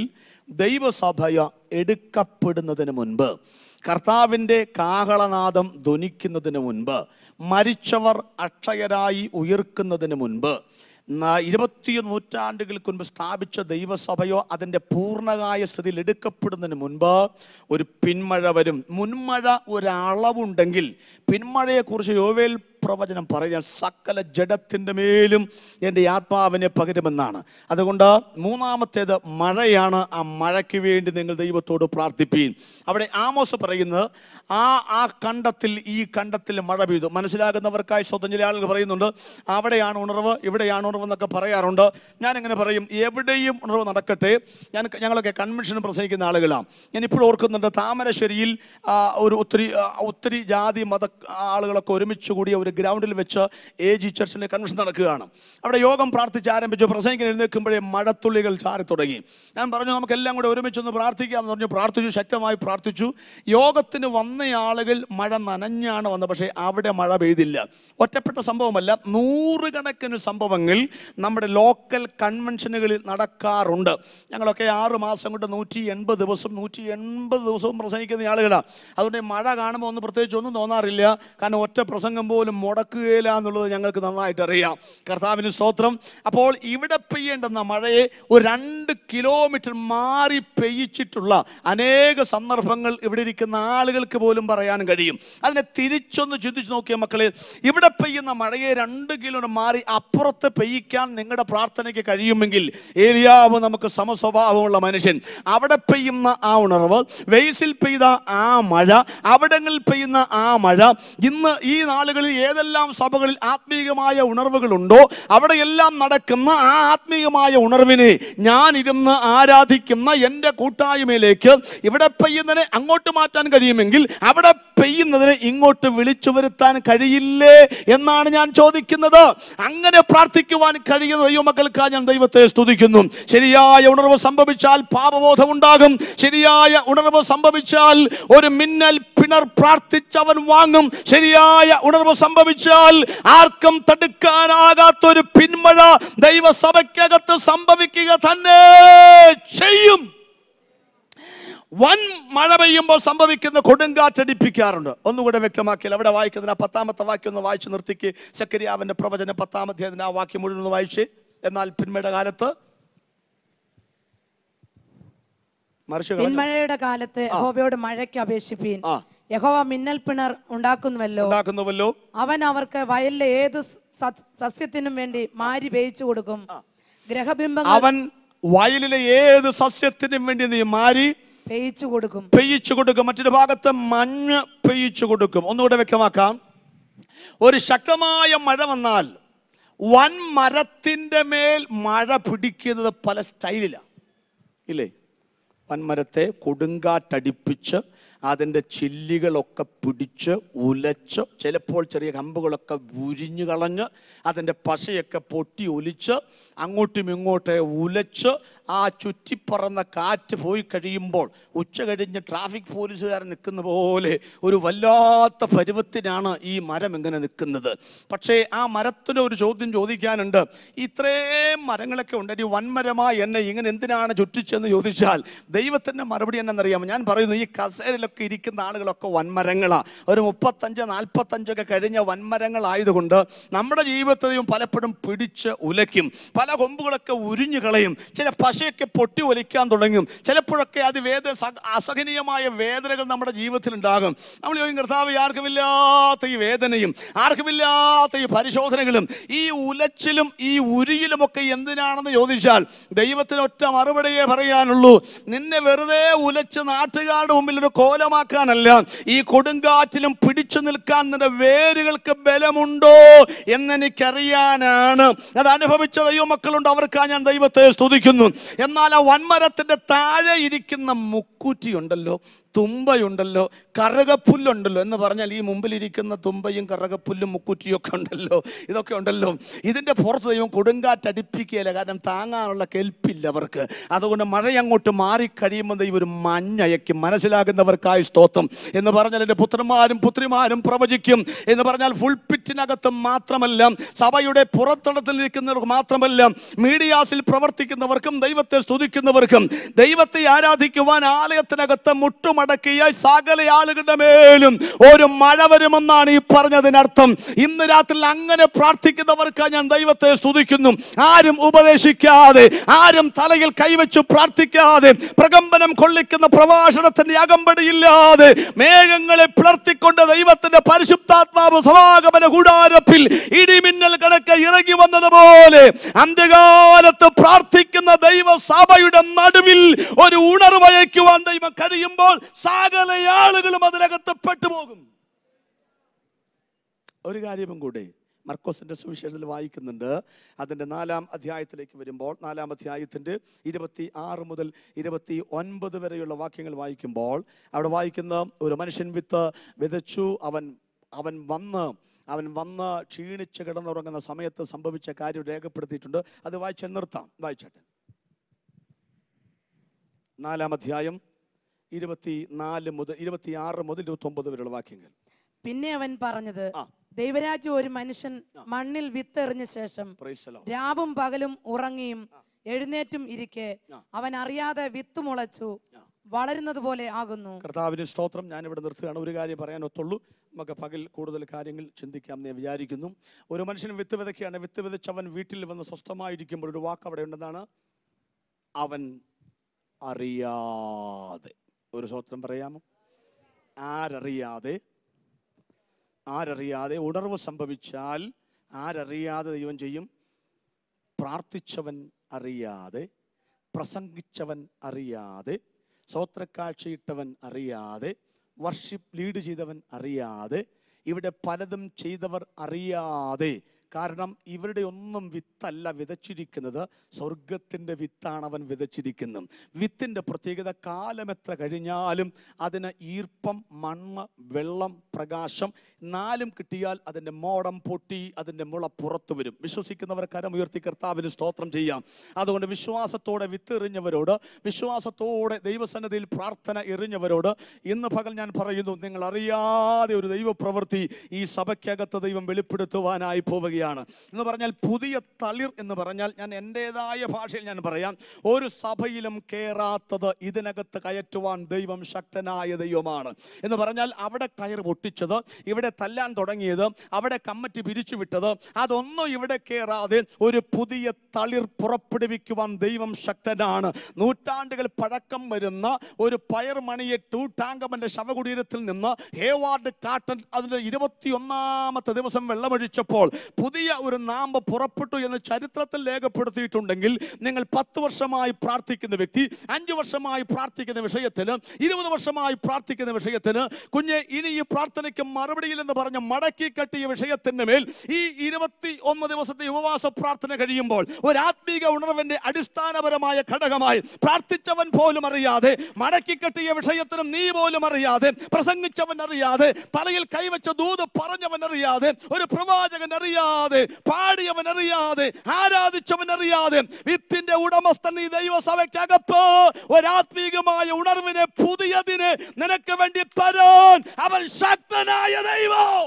ദൈവസഭയ എടുക്കപ്പെടുന്നതിന് മുൻപ് കർത്താവിൻ്റെ കാഹളനാദം ധ്വനിക്കുന്നതിന് മുൻപ് മരിച്ചവർ അക്ഷയരായി ഉയർക്കുന്നതിന് മുൻപ് ന- ഇരുപത്തിയൊന്ന് നൂറ്റാണ്ടുകൾക്ക് മുൻപ് സ്ഥാപിച്ച ദൈവസഭയോ അതിൻ്റെ പൂർണ്ണകായ സ്ഥിതിയിൽ എടുക്കപ്പെടുന്നതിന് മുൻപ് ഒരു പിന്മഴ വരും മുൻമഴ ഒരളവുണ്ടെങ്കിൽ പിന്മഴയെക്കുറിച്ച് യോവേൽ പ്രവചനം പറയാൻ സകല ജഡത്തിൻ്റെ മേലും എൻ്റെ ആത്മാവിനെ പകരുമെന്നാണ് അതുകൊണ്ട് മൂന്നാമത്തേത് മഴയാണ് ആ മഴയ്ക്ക് വേണ്ടി നിങ്ങൾ ദൈവത്തോട് പ്രാർത്ഥിപ്പീൻ അവിടെ ആമോസ് പറയുന്നത് ആ ആ കണ്ടത്തിൽ ഈ കണ്ടത്തിൽ മഴ പെയ്തു മനസ്സിലാകുന്നവർക്കായി സ്വതന്ത്ര ആളുകൾ പറയുന്നുണ്ട് അവിടെയാണ് ഉണർവ് ഇവിടെയാണ് ഉണർവ് എന്നൊക്കെ പറയാറുണ്ട് ഞാൻ എങ്ങനെ പറയും എവിടെയും ഉണർവ് നടക്കട്ടെ ഞാൻ ഞങ്ങളൊക്കെ കൺവെൻഷൻ പ്രസംഗിക്കുന്ന ആളുകളാണ് ഞാൻ ഇപ്പോൾ ഓർക്കുന്നുണ്ട് താമരശ്ശേരിയിൽ ആ, ഒരു ഒത്തിരി ആ, ഒത്തിരി ജാതി മത ആളുകളൊക്കെ ഒരുമിച്ച് കൂടിയ ഒരു ഗ്രൗണ്ടിൽ വെച്ച് എ ജി ചർച്ചിൻ്റെ കൺവെൻഷൻ നടക്കുകയാണ് അവിടെ യോഗം പ്രാർത്ഥിച്ച് ആരംഭിച്ചു പ്രസംഗിക്കാൻ എഴുന്നേൽക്കുമ്പോഴേ മഴത്തുള്ളികൾ ചാരി തുടങ്ങി ഞാൻ പറഞ്ഞു നമുക്ക് എല്ലാം കൂടെ ഒരുമിച്ചൊന്ന് പ്രാർത്ഥിക്കാമെന്ന് പറഞ്ഞു പ്രാർത്ഥിച്ചു ശക്തമായി പ്രാർത്ഥിച്ചു യോഗത്തിന് വന്ന ആളുകൾ മഴ നനഞ്ഞാണ് വന്നത് പക്ഷേ അവിടെ മഴ പെയ്തില്ല ഒറ്റപ്പെട്ട സംഭവമല്ല നൂറുകണക്കിന് സംഭവങ്ങൾ നമ്മുടെ ലോക്കൽ കൺവെൻഷനുകളിൽ നടക്കാറുണ്ട് ഞങ്ങളൊക്കെ ആറ് മാസം കൊണ്ട് നൂറ്റി എൺപത് ദിവസം നൂറ്റി എൺപത് ദിവസവും പ്രസംഗിക്കുന്ന ആളുകളാണ് അതുകൊണ്ട് ഈ മഴ കാണുമ്പോൾ ഒന്നും പ്രത്യേകിച്ച് ഒന്നും തോന്നാറില്ല കാരണം ഒറ്റ പ്രസംഗം പോലും മുടക്കുകയില്ല എന്നുള്ളത് ഞങ്ങൾക്ക് നന്നായിട്ട് അറിയാം കർത്താവിന് സ്തോത്രം അപ്പോൾ ഇവിടെ പെയ്യേണ്ടുന്ന മഴയെ ഒരു രണ്ട് കിലോമീറ്റർ മാറി പെയ്യിച്ചിട്ടുള്ള അനേക സന്ദർഭങ്ങൾ ഇവിടെ ഇരിക്കുന്ന ആളുകൾക്ക് പോലും പറയാൻ കഴിയും അതിനെ തിരിച്ചൊന്ന് ചിന്തിച്ച് നോക്കിയ മക്കളെ ഇവിടെ പെയ്യുന്ന മഴയെ രണ്ട് കിലോമീറ്റർ മാറി അപ്പുറത്ത് പെയ്യിക്കാൻ നിങ്ങളുടെ പ്രാർത്ഥനയ്ക്ക് കഴിയുമെങ്കിൽ ഏലിയാവ് നമുക്ക് സമസ്വഭാവമുള്ള മനുഷ്യൻ അവിടെ പെയ്യുന്ന ആ ഉണർവ് വെയ്സിൽ പെയ്ത ആ മഴ അവിടങ്ങളിൽ പെയ്യുന്ന ആ മഴ ഇന്ന് ഈ നാളുകളിൽ ഏതെല്ലാം സഭകളിൽ ആത്മീയമായ ഉണർവുകളുണ്ടോ അവിടെയെല്ലാം നടക്കുന്ന ആ ആത്മീയമായ ഉണർവിനെ ഞാൻ ഇരുന്ന് ആരാധിക്കുന്ന എൻ്റെ കൂട്ടായ്മയിലേക്ക് ഇവിടെ പെയ്യുന്നതിനെ അങ്ങോട്ട് മാറ്റാൻ കഴിയുമെങ്കിൽ അവിടെ പെയ്യുന്നതിനെ ഇങ്ങോട്ട് വിളിച്ചു വരുത്താൻ കഴിയില്ലേ എന്നാണ് ഞാൻ ചോദിക്കുന്നത് അങ്ങനെ പ്രാർത്ഥിക്കുവാൻ കഴിയുന്ന ദൈവമക്കൾക്കായി ഞാൻ ദൈവത്തെ സ്തുതിക്കുന്നു ശരിയായ ഉണർവ് സംഭവിച്ചാൽ പാപബോധം ഉണ്ടാകും ശരിയായ ഉണർവ് സംഭവിച്ചാൽ ഒരു മിന്നൽ പിണർ പ്രാർത്ഥിച്ചവൻ വാങ്ങും ശരിയായ ഉണർവ് സംഭവിച്ചാൽ ആർക്കും തടുക്കാനാകാത്ത ഒരു പിന്മഴ ദൈവസഭയ്ക്കകത്ത് സംഭവിക്കുക തന്നെ ചെയ്യും വൻ മഴ പെയ്യുമ്പോൾ സംഭവിക്കുന്ന കൊടുങ്കാറ്റടിപ്പിക്കാറുണ്ട് ഒന്നുകൂടെ വ്യക്തമാക്കിയാൽ അവിടെ വായിക്കുന്നതിന് ആ പത്താമത്തെ വാക്യം ഒന്ന് വായിച്ചു നിർത്തിക്ക് സക്കരിയാവിന്റെ പ്രവചനം പത്താമത്തെ അതിന് ആ വാക്യം മുഴുവൻ ഒന്ന് വായിച്ച് എന്നാൽ പിന്മയുടെ കാലത്ത് മറിച്ച് കളഞ്ഞു. പിന്മഴയുടെ കാലത്ത് യഹോവയോട് മഴയ്ക്ക് അപേക്ഷിപ്പീൻ ആ. യഹോവ മിന്നൽ പിണർ ഉണ്ടാക്കുന്നുവല്ലോ ഉണ്ടാക്കുന്നുവല്ലോ അവൻ അവർക്ക് വയലിലെ ഏത് സ- സസ്യത്തിനും വേണ്ടി മാരി പേയിച്ചു കൊടുക്കും ഗ്രഹബിംബങ്ങൾ അവൻ വയലിലെ ഏത് സസ്യത്തിനും വേണ്ടി നീ മാറി പേയിച്ചു കൊടുക്കും പെയ്യിച്ചു കൊടുക്കും മറ്റൊരു ഭാഗത്ത് മഞ്ഞ് പെയ്യിച്ചു കൊടുക്കും ഒന്നുകൂടെ വ്യക്തമാക്കാം ഒരു ശക്തമായ മഴ വന്നാൽ വൻ മരത്തിൻ്റെ മേൽ മഴ പിടിക്കുന്നത് പല സ്റ്റൈലിലാണ് ഇല്ലേ വൻമരത്തെ കൊടുങ്കാറ്റടിപ്പിച്ച് അതിൻ്റെ ചില്ലികളൊക്കെ പിടിച്ച് ഉലച്ച് ചിലപ്പോൾ ചെറിയ കമ്പുകളൊക്കെ ഉരിഞ്ഞു കളഞ്ഞ് അതിൻ്റെ പശയൊക്കെ പൊട്ടി ഒലിച്ച് അങ്ങോട്ടും ഇങ്ങോട്ടും ഉലച്ച് ആ ചുറ്റിപ്പറന്ന കാറ്റ് പോയി കഴിയുമ്പോൾ ഉച്ച കഴിഞ്ഞ് ട്രാഫിക് പോലീസുകാരൻ നിൽക്കുന്ന പോലെ ഒരു വല്ലാത്ത പരുവത്തിനാണ് ഈ മരം ഇങ്ങനെ നിൽക്കുന്നത് പക്ഷേ ആ മരത്തിന് ഒരു ചോദ്യം ചോദിക്കാനുണ്ട് ഇത്രയും മരങ്ങളൊക്കെ ഉണ്ട് ഈ വൻമരമായി എന്നെ ഇങ്ങനെ എന്തിനാണ് ചുറ്റിച്ചെന്ന് ചോദിച്ചാൽ ദൈവത്തിൻ്റെ മറുപടി എന്നറിയാമോ ഞാൻ പറയുന്നു ഈ കസേരയിലൊക്കെ ഇരിക്കുന്ന ആളുകളൊക്കെ വൻമരങ്ങളാണ് ഒരു മുപ്പത്തഞ്ച് നാൽപ്പത്തഞ്ചൊക്കെ കഴിഞ്ഞ വൻമരങ്ങളായതുകൊണ്ട് നമ്മുടെ ജീവിതത്തെയും പലപ്പോഴും പിടിച്ച് ഉലയ്ക്കും പല കൊമ്പുകളൊക്കെ ഉരിഞ്ഞു കളയും ചില പശയൊക്കെ പൊട്ടി ഒലിക്കാൻ തുടങ്ങും ചിലപ്പോഴൊക്കെ അത് വേദ സ- അസഹനീയമായ വേദനകൾ നമ്മുടെ ജീവിതത്തിൽ ഉണ്ടാകും നമ്മൾ ചോദിക്കും കർത്താവ് ആർക്കുമില്ലാത്ത ഈ വേദനയും ആർക്കുമില്ലാത്ത ഈ പരിശോധനകളും ഈ ഉലച്ചിലും ഈ ഉരിയിലുമൊക്കെ എന്തിനാണെന്ന് ചോദിച്ചാൽ ദൈവത്തിന് ഒറ്റ മറുപടിയേ പറയാനുള്ളൂ നിന്നെ വെറുതെ ഉലച്ച് നാട്ടുകാരുടെ മുമ്പിൽ ഒരു കോലമാക്കാനല്ല ഈ കൊടുങ്കാറ്റിലും പിടിച്ചു നിൽക്കാൻ നിന്റെ വേരുകൾക്ക് ബലമുണ്ടോ എന്നെനിക്കറിയാനാണ് അത് അനുഭവിച്ച ദൈവമക്കളുണ്ട് അവർക്കാ ഞാൻ ദൈവത്തെ സ്തുതിക്കുന്നു എന്നാൽ ആ വൻമരത്തിന്റെ താഴെ ഇരിക്കുന്ന മുക്കൂറ്റി ഉണ്ടല്ലോ തുമ്പയുണ്ടല്ലോ കറുകപ്പുല്ലുണ്ടല്ലോ എന്ന് പറഞ്ഞാൽ ഈ മുമ്പിലിരിക്കുന്ന തുമ്പയും കറുകപ്പുല്ലും മുക്കുറ്റിയും ഒക്കെ ഉണ്ടല്ലോ ഇതൊക്കെ ഉണ്ടല്ലോ ഇതിൻ്റെ പുറത്ത് ദൈവം കൊടുങ്കാറ്റടിപ്പിക്കുകയില്ല കാരണം താങ്ങാനുള്ള കെൽപ്പില്ല അവർക്ക് അതുകൊണ്ട് മഴ അങ്ങോട്ട് മാറിക്കഴിയുമ്പോൾ ദൈവം ഒരു മഞ്ഞയക്കും മനസ്സിലാകുന്നവർക്കായി സ്തോത്രം എന്ന് പറഞ്ഞാൽ എൻ്റെ പുത്രന്മാരും പുത്രിമാരും പ്രവചിക്കും എന്ന് പറഞ്ഞാൽ ഫുൾപിറ്റിനകത്ത് മാത്രമല്ല സഭയുടെ പുറത്തടത്തിൽ നിൽക്കുന്നവർക്ക് മാത്രമല്ല മീഡിയാസിൽ പ്രവർത്തിക്കുന്നവർക്കും ദൈവത്തെ സ്തുതിക്കുന്നവർക്കും ദൈവത്തെ ആരാധിക്കുവാൻ ആലയത്തിനകത്ത് മുട്ടുമടക്കിയ സകല ആളുകളുടെ മേലും ഒരു മഴ വരുമെന്നാണ് ഈ പറഞ്ഞതിനർത്ഥം ഇന്ന് രാത്രി അങ്ങനെ പ്രാർത്ഥിക്കുന്നവർക്ക് ഞാൻ ദൈവത്തെ സ്തുതിക്കുന്നു ആരും ഉപദേശിക്കാതെ ആരും തലയിൽ കൈവച്ചു പ്രാർത്ഥിക്കാതെ പ്രകമ്പനം കൊള്ളിക്കുന്ന പ്രഭാഷണത്തിന്റെ അകമ്പടിയില്ലാതെ മേഘങ്ങളെ പിളർത്തിക്കൊണ്ട് ദൈവത്തിന്റെ പരിശുദ്ധാത്മാവ് സമാഗമന കൂടാരത്തിൽ ഇടിമിന്നൽ കണക്ക് ഇറങ്ങി വന്നതുപോലെ അന്ത്യകാലത്ത് പ്രാർത്ഥിക്കുന്ന ദൈവസഭയുടെ നടുവിൽ ഒരു ഉണർവയക്കുവാൻ ദൈവം കഴിയുമ്പോൾ സകല ആളുകളും അതിനകത്ത് പെട്ടുപോകും ഒരു കാര്യവും കൂടെ മർക്കോസിന്റെ സുവിശേഷത്തിൽ വായിക്കുന്നുണ്ട് അതിൻ്റെ നാലാം അധ്യായത്തിലേക്ക് വരുമ്പോൾ നാലാം അധ്യായത്തിൻ്റെ ഇരുപത്തി ആറ് മുതൽ ഇരുപത്തി ഒൻപത് വരെയുള്ള വാക്യങ്ങൾ വായിക്കുമ്പോൾ അവിടെ വായിക്കുന്ന ഒരു മനുഷ്യൻ വിത്ത് വിതച്ചു അവൻ അവൻ വന്ന് അവൻ വന്ന് ക്ഷീണിച്ച് കിടന്നുറങ്ങുന്ന സമയത്ത് സംഭവിച്ച കാര്യം രേഖപ്പെടുത്തിയിട്ടുണ്ട് അത് വായിച്ച് നിർത്താം വായിച്ചട്ടെ നാലാം അധ്യായം ഇരുപത്തി നാല് മുതൽ ഇരുപത്തി ആറ് മുതൽ ഇരുപത്തി ഒമ്പത് വരെയുള്ള വാക്യങ്ങൾ പിന്നെ അവൻ പറഞ്ഞത് ആ. ദൈവരാജ്യം ഒരു മനുഷ്യൻ മണ്ണിൽ വിത്തെറിഞ്ഞ ശേഷം Praise the Lord. രാവും പകലും ഉറങ്ങിയും എഴുന്നേറ്റും ഇരിക്കെ അവൻ അറിയാതെ വിത്ത് മുളച്ചു വളരുന്നത് പോലെ ആകുന്നു കർത്താവിന് സ്തോത്രം ഞാനിവിടെ നിർത്തുകയാണ് ഒരു കാര്യം പറയാനൊത്തുള്ളൂ നമുക്ക് പകൽ കൂടുതൽ കാര്യങ്ങൾ ചിന്തിക്കാം എന്ന് ഞാൻ വിചാരിക്കുന്നു ഒരു മനുഷ്യൻ വിത്ത് വിതയ്ക്കുകയാണ് വിത്ത് വിതച്ചവൻ വീട്ടിൽ വന്ന് സ്വസ്ഥമായിരിക്കുമ്പോൾ ഒരു വാക്ക് അവിടെ ഉണ്ടെന്നാണ് അവൻ അറിയാതെ ഒരു സ്വത്രം പറയാമോ ആരറിയാതെ ആരറിയാതെ ഉണർവ് സംഭവിച്ചാൽ ആരറിയാതെ ദൈവം ചെയ്യും പ്രാർത്ഥിച്ചവൻ അറിയാതെ പ്രസംഗിച്ചവൻ അറിയാതെ സ്വോത്രക്കാഴ്ചയിട്ടവൻ അറിയാതെ വർഷിപ്പ് ലീഡ് ചെയ്തവൻ അറിയാതെ ഇവിടെ പലതും ചെയ്തവർ അറിയാതെ കാരണം ഇവരുടെ ഒന്നും വിത്തല്ല വിതച്ചിരിക്കുന്നത് സ്വർഗത്തിൻ്റെ വിത്താണ് അവൻ വിതച്ചിരിക്കുന്നത് വിത്തിൻ്റെ പ്രത്യേകത കാലം എത്ര കഴിഞ്ഞാലും അതിന് ഈർപ്പം മണ്ണ് വെള്ളം പ്രകാശം നാലും കിട്ടിയാൽ അതിൻ്റെ മോടം പൊട്ടി അതിൻ്റെ മുള പുറത്തു വരും വിശ്വസിക്കുന്നവർ കരമുയർത്തി കർത്താവിന് സ്തോത്രം ചെയ്യാം അതുകൊണ്ട് വിശ്വാസത്തോടെ വിത്ത് എറിഞ്ഞവരോട് വിശ്വാസത്തോടെ ദൈവസന്നതിയിൽ പ്രാർത്ഥന എറിഞ്ഞവരോട് ഇന്ന് പകൽ ഞാൻ പറയുന്നു നിങ്ങൾ അറിയാതെ ഒരു ദൈവപ്രവൃത്തി ഈ സഭയ്ക്കകത്ത് ദൈവം വെളിപ്പെടുത്തുവാനായി പോവുകയാണ് എന്ന് പറഞ്ഞാൽ പുതിയ തളിർ എന്ന് പറഞ്ഞാൽ ഞാൻ എൻ്റെതായ ഭാഷയിൽ ഞാൻ പറയാം ഒരു സഭയിലും കയറാത്തത് ഇതിനകത്ത് കയറ്റുവാൻ ദൈവം ശക്തനായ ദൈവമാണ് എന്ന് പറഞ്ഞാൽ അവിടെ കയർ പൊട്ടിച്ചത് ഇവിടെ തല്ലാൻ തുടങ്ങിയത് അവിടെ കമ്മറ്റി പിരിച്ചുവിട്ടത് അതൊന്നും ഇവിടെ കയറാതെ ഒരു പുതിയ തളിർ പുറപ്പെടുവിക്കുവാൻ ദൈവം ശക്തനാണ് നൂറ്റാണ്ടുകൾ പഴക്കം വരുന്ന ഒരു പയർ മണിയെ ടൂ ടാങ്കമന്റെ ശവകുടീരത്തിൽ നിന്ന് ഹേവാർഡ് കാട്ടൻ അതിന്റെ ഇരുപത്തിയൊന്നാമത്തെ ദിവസം വെള്ളമൊഴിച്ചപ്പോൾ പുതിയ ഒരു നാമ്പ് പുറപ്പെട്ടു എന്ന് ചരിത്രത്തിൽ രേഖപ്പെടുത്തിയിട്ടുണ്ടെങ്കിൽ നിങ്ങൾ പത്ത് വർഷമായി പ്രാർത്ഥിക്കുന്ന വ്യക്തി അഞ്ചു വർഷമായി പ്രാർത്ഥിക്കുന്ന വിഷയത്തിന് ഇരുപത് വർഷമായി പ്രാർത്ഥിക്കുന്ന വിഷയത്തിന് കുഞ്ഞെ ഇനി ഈ പ്രാർത്ഥനയ്ക്ക് മറുപടിയില്ലെന്ന് പറഞ്ഞ് മടക്കി കെട്ടിയ വിഷയത്തിന്റെ മേൽ ഈ ഇരുപത്തി ഒന്ന് ദിവസത്തെ ഉപവാസ പ്രാർത്ഥന കഴിയുമ്പോൾ ഒരു ആത്മീക ഉണർവിന്റെ അടിസ്ഥാനപരമായ ഘടകമായി പ്രാർത്ഥിച്ചവൻ പോലും അറിയാതെ മടക്കി കെട്ടിയ വിഷയത്തിനും നീ പോലും അറിയാതെ പ്രസംഗിച്ചവൻ അറിയാതെ തലയിൽ കൈവച്ച ദൂത് പറഞ്ഞവൻ അറിയാതെ ഒരു പ്രവാചകൻ അറിയാതെ പാടിയവൻ അറിയാതെ ആരാധിച്ചവൻ അറിയാതെ വിത്തിന്റെ ഉടമസ്ഥൻ ഈ ദൈവസഭയ്ക്കകത്ത് ഒരാത്മീകമായ ഉണർവിനെ പുതിയതിനെ നിനക്ക് വേണ്ടി തരാൻ അവൻ ശക്തനായ ദൈവം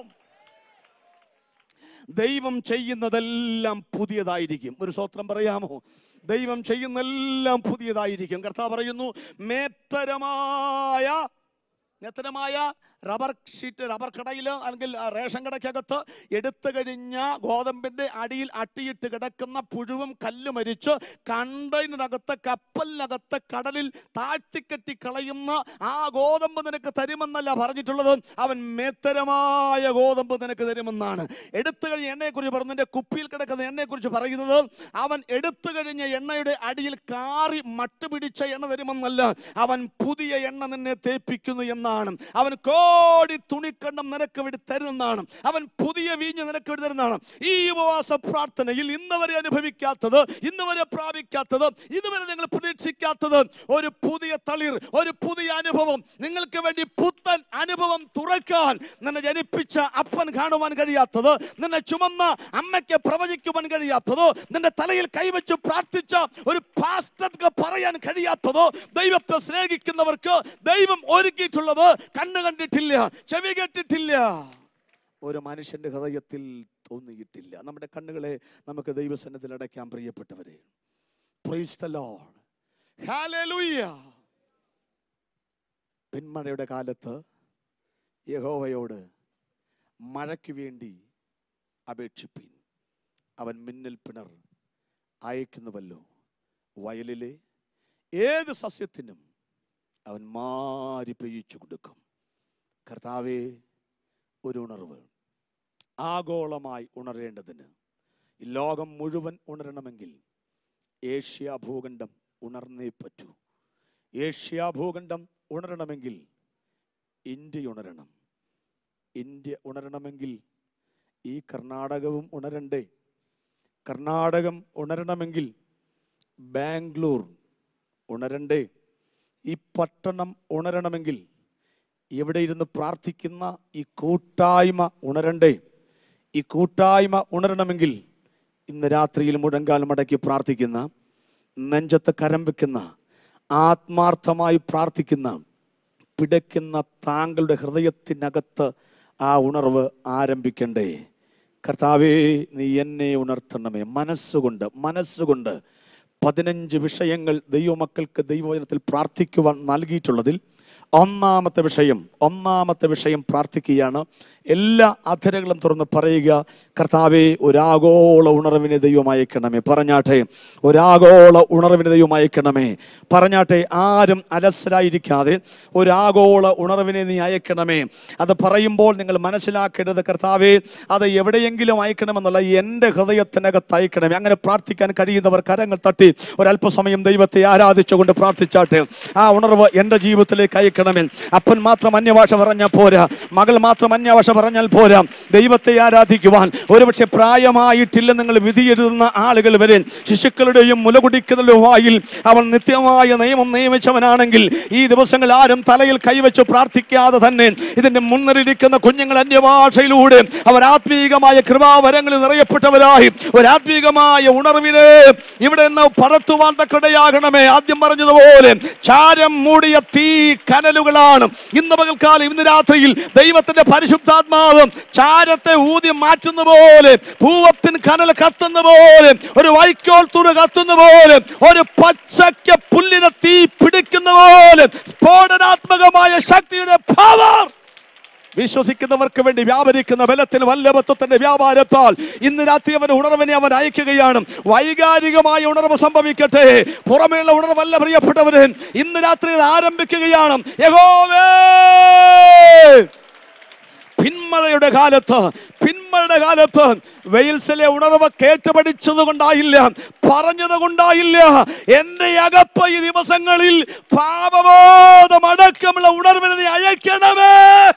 ദൈവം ചെയ്യുന്നതെല്ലാം പുതിയതായിരിക്കും ഒരു സ്വത്രം പറയാമോ ദൈവം ചെയ്യുന്നെല്ലാം പുതിയതായിരിക്കും കർത്താവ് പറയുന്നു മേത്തരമായ മേത്തരമായ റബ്ബർ ഷീറ്റ് റബ്ബർ കടയിൽ അല്ലെങ്കിൽ ആ റേഷൻ കടയ്ക്കകത്ത് എടുത്തു കഴിഞ്ഞ ഗോതമ്പിന്റെ അടിയിൽ അട്ടിയിട്ട് കിടക്കുന്ന പുഴുവും കല്ല് മരിച്ച് കണ്ടെയ്നറിനകത്ത് കപ്പലിനകത്ത് കടലിൽ താഴ്ത്തിക്കെട്ടി കളയുന്ന ആ ഗോതമ്പ് നിനക്ക് തരുമെന്നല്ല പറഞ്ഞിട്ടുള്ളത് അവൻ മേത്തരമായ ഗോതമ്പ് നിനക്ക് തരുമെന്നാണ് എടുത്തു കഴിഞ്ഞ എണ്ണയെക്കുറിച്ച് പറഞ്ഞതിന്റെ കുപ്പിയിൽ കിടക്കുന്ന എണ്ണയെക്കുറിച്ച് പറയുന്നത് അവൻ എടുത്തു കഴിഞ്ഞ എണ്ണയുടെ അടിയിൽ കാറി മട്ട് പിടിച്ച എണ്ണ തരുമെന്നല്ല അവൻ പുതിയ എണ്ണ നിന്നെ തേപ്പിക്കുന്നു എന്നാണ് അവൻ കോടി തുണിക്കണ്ണം നിനക്ക് വേണ്ടി തരുന്നതാണ് അവൻ പുതിയ വീഞ്ഞ് നിനക്ക് വേണ്ടി തരുന്നതാണ് ഈ ഉപവാസ പ്രാർത്ഥനയിൽ ഇന്ന് വരെ അനുഭവിക്കാത്തത് ഇന്ന് വരെ പ്രാപിക്കാത്തത് ഇതുവരെ നിങ്ങൾ പ്രതീക്ഷിക്കാത്തത് ഒരു പുതിയ തളിർ ഒരു പുതിയ അനുഭവം നിങ്ങൾക്ക് വേണ്ടി പുത്തൻ അനുഭവം തുറക്കാൻ നിന്നെ ജനിപ്പിച്ച അപ്പൻ കാണുവാൻ കഴിയാത്തത് നിന്നെ ചുമന്ന അമ്മയ്ക്ക് പ്രവചിക്കുവാൻ കഴിയാത്തത് നിന്റെ തലയിൽ കൈവച്ച് പ്രാർത്ഥിച്ച ഒരു പാസ്റ്റർക്ക് പറയാൻ കഴിയാത്തതോ ദൈവത്തെ സ്നേഹിക്കുന്നവർക്ക് ദൈവം ഒരുക്കിയിട്ടുള്ളത് കണ്ണു കണ്ടിട്ടില്ല ചെവി കേട്ടിട്ടില്ല ഒരു മനുഷ്യന്റെ ഹൃദയത്തിൽ തോന്നിയിട്ടില്ല നമ്മുടെ കണ്ണുകളെ നമുക്ക് ദൈവസന്നത്തിൽ അടയ്ക്കാൻ പ്രിയപ്പെട്ടവരെ Praise the Lord. Hallelujah. പിന്മഴയുടെ കാലത്ത് യഹോവയോട് മഴയ്ക്ക് വേണ്ടി അപേക്ഷിപ്പിൻ അവൻ മിന്നൽ പിണർ അയക്കുന്നുവല്ലോ വയലിലെ ഏത് സസ്യത്തിനും അവൻ മാരി പെയ്യിച്ചു കൊടുക്കും കർത്താവേ ഒരു ഉണർവ് ആഗോളമായി ഉണരേണ്ടതിന് ഈ ലോകം മുഴുവൻ ഉണരണമെങ്കിൽ ഏഷ്യ ഭൂഖണ്ഡം ഉണർന്നേ പറ്റൂ ഏഷ്യ ഭൂഖണ്ഡം ഉണരണമെങ്കിൽ ഇന്ത്യ ഉണരണം ഇന്ത്യ ഉണരണമെങ്കിൽ ഈ കർണാടകവും ഉണരണ്ടേ കർണാടകം ഉണരണമെങ്കിൽ ബാംഗ്ലൂർ ഉണരണ്ടേ ഈ പട്ടണം ഉണരണമെങ്കിൽ ഇവിടെ ഇരുന്ന് പ്രാർത്ഥിക്കുന്ന ഈ കൂട്ടായ്മ ഉണരണ്ടേ ഈ കൂട്ടായ്മ ഉണരണമെങ്കിൽ ഇന്ന് രാത്രിയിൽ മുഴങ്കാൽ മടക്കി പ്രാർത്ഥിക്കുന്ന നെഞ്ചത്ത് കരം വെക്കുന്ന ആത്മാർത്ഥമായി പ്രാർത്ഥിക്കുന്ന പിടയ്ക്കുന്ന താങ്കളുടെ ഹൃദയത്തിനകത്ത് ആ ഉണർവ് ആരംഭിക്കണ്ടേ കർത്താവേ നീ എന്നെ ഉണർത്തണമേ മനസ്സുകൊണ്ട് മനസ്സുകൊണ്ട് പതിനഞ്ച് വിഷയങ്ങൾ ദൈവമക്കൾക്ക് ദൈവവചനത്തിൽ പ്രാർത്ഥിക്കുവാൻ നൽകിയിട്ടുള്ളതിൽ ഒന്നാമത്തെ വിഷയം ഒന്നാമത്തെ വിഷയം പ്രാർത്ഥിക്കുകയാണ് എല്ലാ അധരങ്ങളും തുറന്ന് പറയുക കർത്താവെ ഒരാഗോള ഉണർവിനെ ദൈവം അയക്കണമേ പറഞ്ഞാട്ടെ ഒരാഗോള ഉണർവിനെ ദൈവം അയക്കണമേ പറഞ്ഞാട്ടെ ആരും അലസരായിരിക്കാതെ ഒരാഗോള ഉണർവിനെ നീ അയക്കണമേ അത് പറയുമ്പോൾ നിങ്ങൾ മനസ്സിലാക്കേണ്ടത് കർത്താവെ അത് എവിടെയെങ്കിലും അയക്കണമെന്നുള്ള എൻ്റെ ഹൃദയത്തിനകത്ത് അയക്കണമേ അങ്ങനെ പ്രാർത്ഥിക്കാൻ കഴിയുന്നവർ കരങ്ങൾ തട്ടി ഒരല്പസമയം ദൈവത്തെ ആരാധിച്ചുകൊണ്ട് പ്രാർത്ഥിച്ചാട്ടെ ആ ഉണർവ് എൻ്റെ ജീവിതത്തിലേക്ക് അയക്കണമേ അപ്പൻ മാത്രം അന്യഭാഷ പറഞ്ഞാൽ പോരാ മകൾ മാത്രം അന്യഭാഷ പറഞ്ഞാൽ പോരാ ദൈവത്തെ ആരാധിക്കുവാൻ ഒരുപക്ഷെ പ്രായമായിട്ടില്ല നിങ്ങൾ വിധിയെഴുതുന്ന ആളുകൾ വരെ ശിശുക്കളുടെയും മുലകുടിക്കുന്നതിന്റെ വായിൽ അവൻ നിത്യമായ നിയമം നിയമിച്ചവനാണെങ്കിൽ ഈ ദിവസങ്ങൾ ആരും തലയിൽ കൈവച്ച് പ്രാർത്ഥിക്കാതെ തന്നെ ഇതിന്റെ മുന്നിലിരിക്കുന്ന കുഞ്ഞുങ്ങൾ അന്യഭാഷയിലൂടെ അവർ ആത്മീകമായ കൃപാവരങ്ങളിൽ നിറയപ്പെട്ടവരായി ഒരാത്മീകമായ ഉണർവിനെ ഇവിടെ നിന്ന് പടത്തുവാൻ തക്കടയാകണമേ ആദ്യം പറഞ്ഞതുപോലെ ചാരം മൂടിയ തീ കനലുകളാണ് ഇന്ന് പകൽക്കാലം ഇന്ന് രാത്രിയിൽ ദൈവത്തിന്റെ പരിശുദ്ധാത്മാവ് ചാരത്തെ ഊതി മാറ്റുന്ന പോലെ പൂവത്തിൻ കനൽ കത്തുന്ന പോലെ ഒരു വൈക്കോൽ തുറ കത്തുന്ന പോലെ ഒരു പച്ചക്ക പുല്ലിനെ തീ പിടിക്കുന്ന പോലെ സ്ഫോടനാത്മകമായ ശക്തിയുടെ പവർ വിശ്വസിക്കുന്നവർക്ക് വേണ്ടി വ്യാപരിക്കുന്ന ബലത്തിൽ വല്ലഭത്വത്തിന്റെ വ്യാപാരത്താൽ ഇന്ന് രാത്രി അവൻ ഉണർവിനെ അവൻ അയക്കുകയാണ് വൈകാരികമായ ഉണർവ് സംഭവിക്കട്ടെ പുറമേയുള്ള ഉണർവല്ല പ്രിയപ്പെട്ടവര് ഇന്ന് രാത്രി ഇത് ആരംഭിക്കുകയാണ് യഹോവേ പിന്മഴയുടെ കാലത്ത് പിന്മഴയുടെ കാലത്ത് വെയിൽസിലെ ഉണർവ് കേട്ടുപഠിച്ചത് കൊണ്ടായില്ല പറഞ്ഞത് കൊണ്ടായില്ല എന്റെ അകപ്പ് ഈ ദിവസങ്ങളിൽ പാപബോധം അടക്കമുള്ള ഉണർവിനെ നീ അയക്കണമേ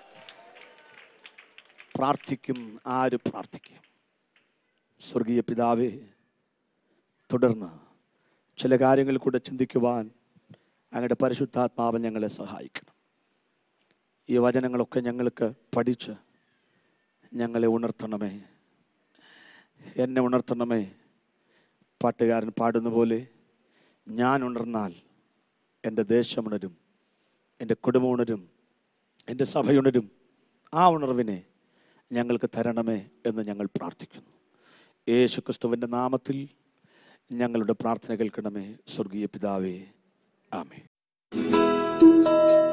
പ്രാർത്ഥിക്കും ആര് പ്രാർത്ഥിക്കും സ്വർഗീയ പിതാവേ തുടർന്ന് ചില കാര്യങ്ങൾ കൂടെ ചിന്തിക്കുവാൻ അങ്ങയുടെ പരിശുദ്ധാത്മാവ് ഞങ്ങളെ സഹായിക്കണം ഈ വചനങ്ങളൊക്കെ ഞങ്ങൾക്ക് പഠിച്ച് ഞങ്ങളെ ഉണർത്തണമേ എന്നെ ഉണർത്തണമേ പാട്ടുകാരൻ പാടുന്ന പോലെ ഞാൻ ഉണർന്നാൽ എൻ്റെ ദേശം ഉണരും എൻ്റെ കുടുംബം ഉണരും എൻ്റെ സഭയുണരും ആ ഉണർവിനെ ഞങ്ങൾക്ക് തരണമേ എന്ന് ഞങ്ങൾ പ്രാർത്ഥിക്കുന്നു യേശു ക്രിസ്തുവിൻ്റെ നാമത്തിൽ ഞങ്ങളുടെ പ്രാർത്ഥന കേൾക്കണമേ സ്വർഗീയ പിതാവേ ആമേ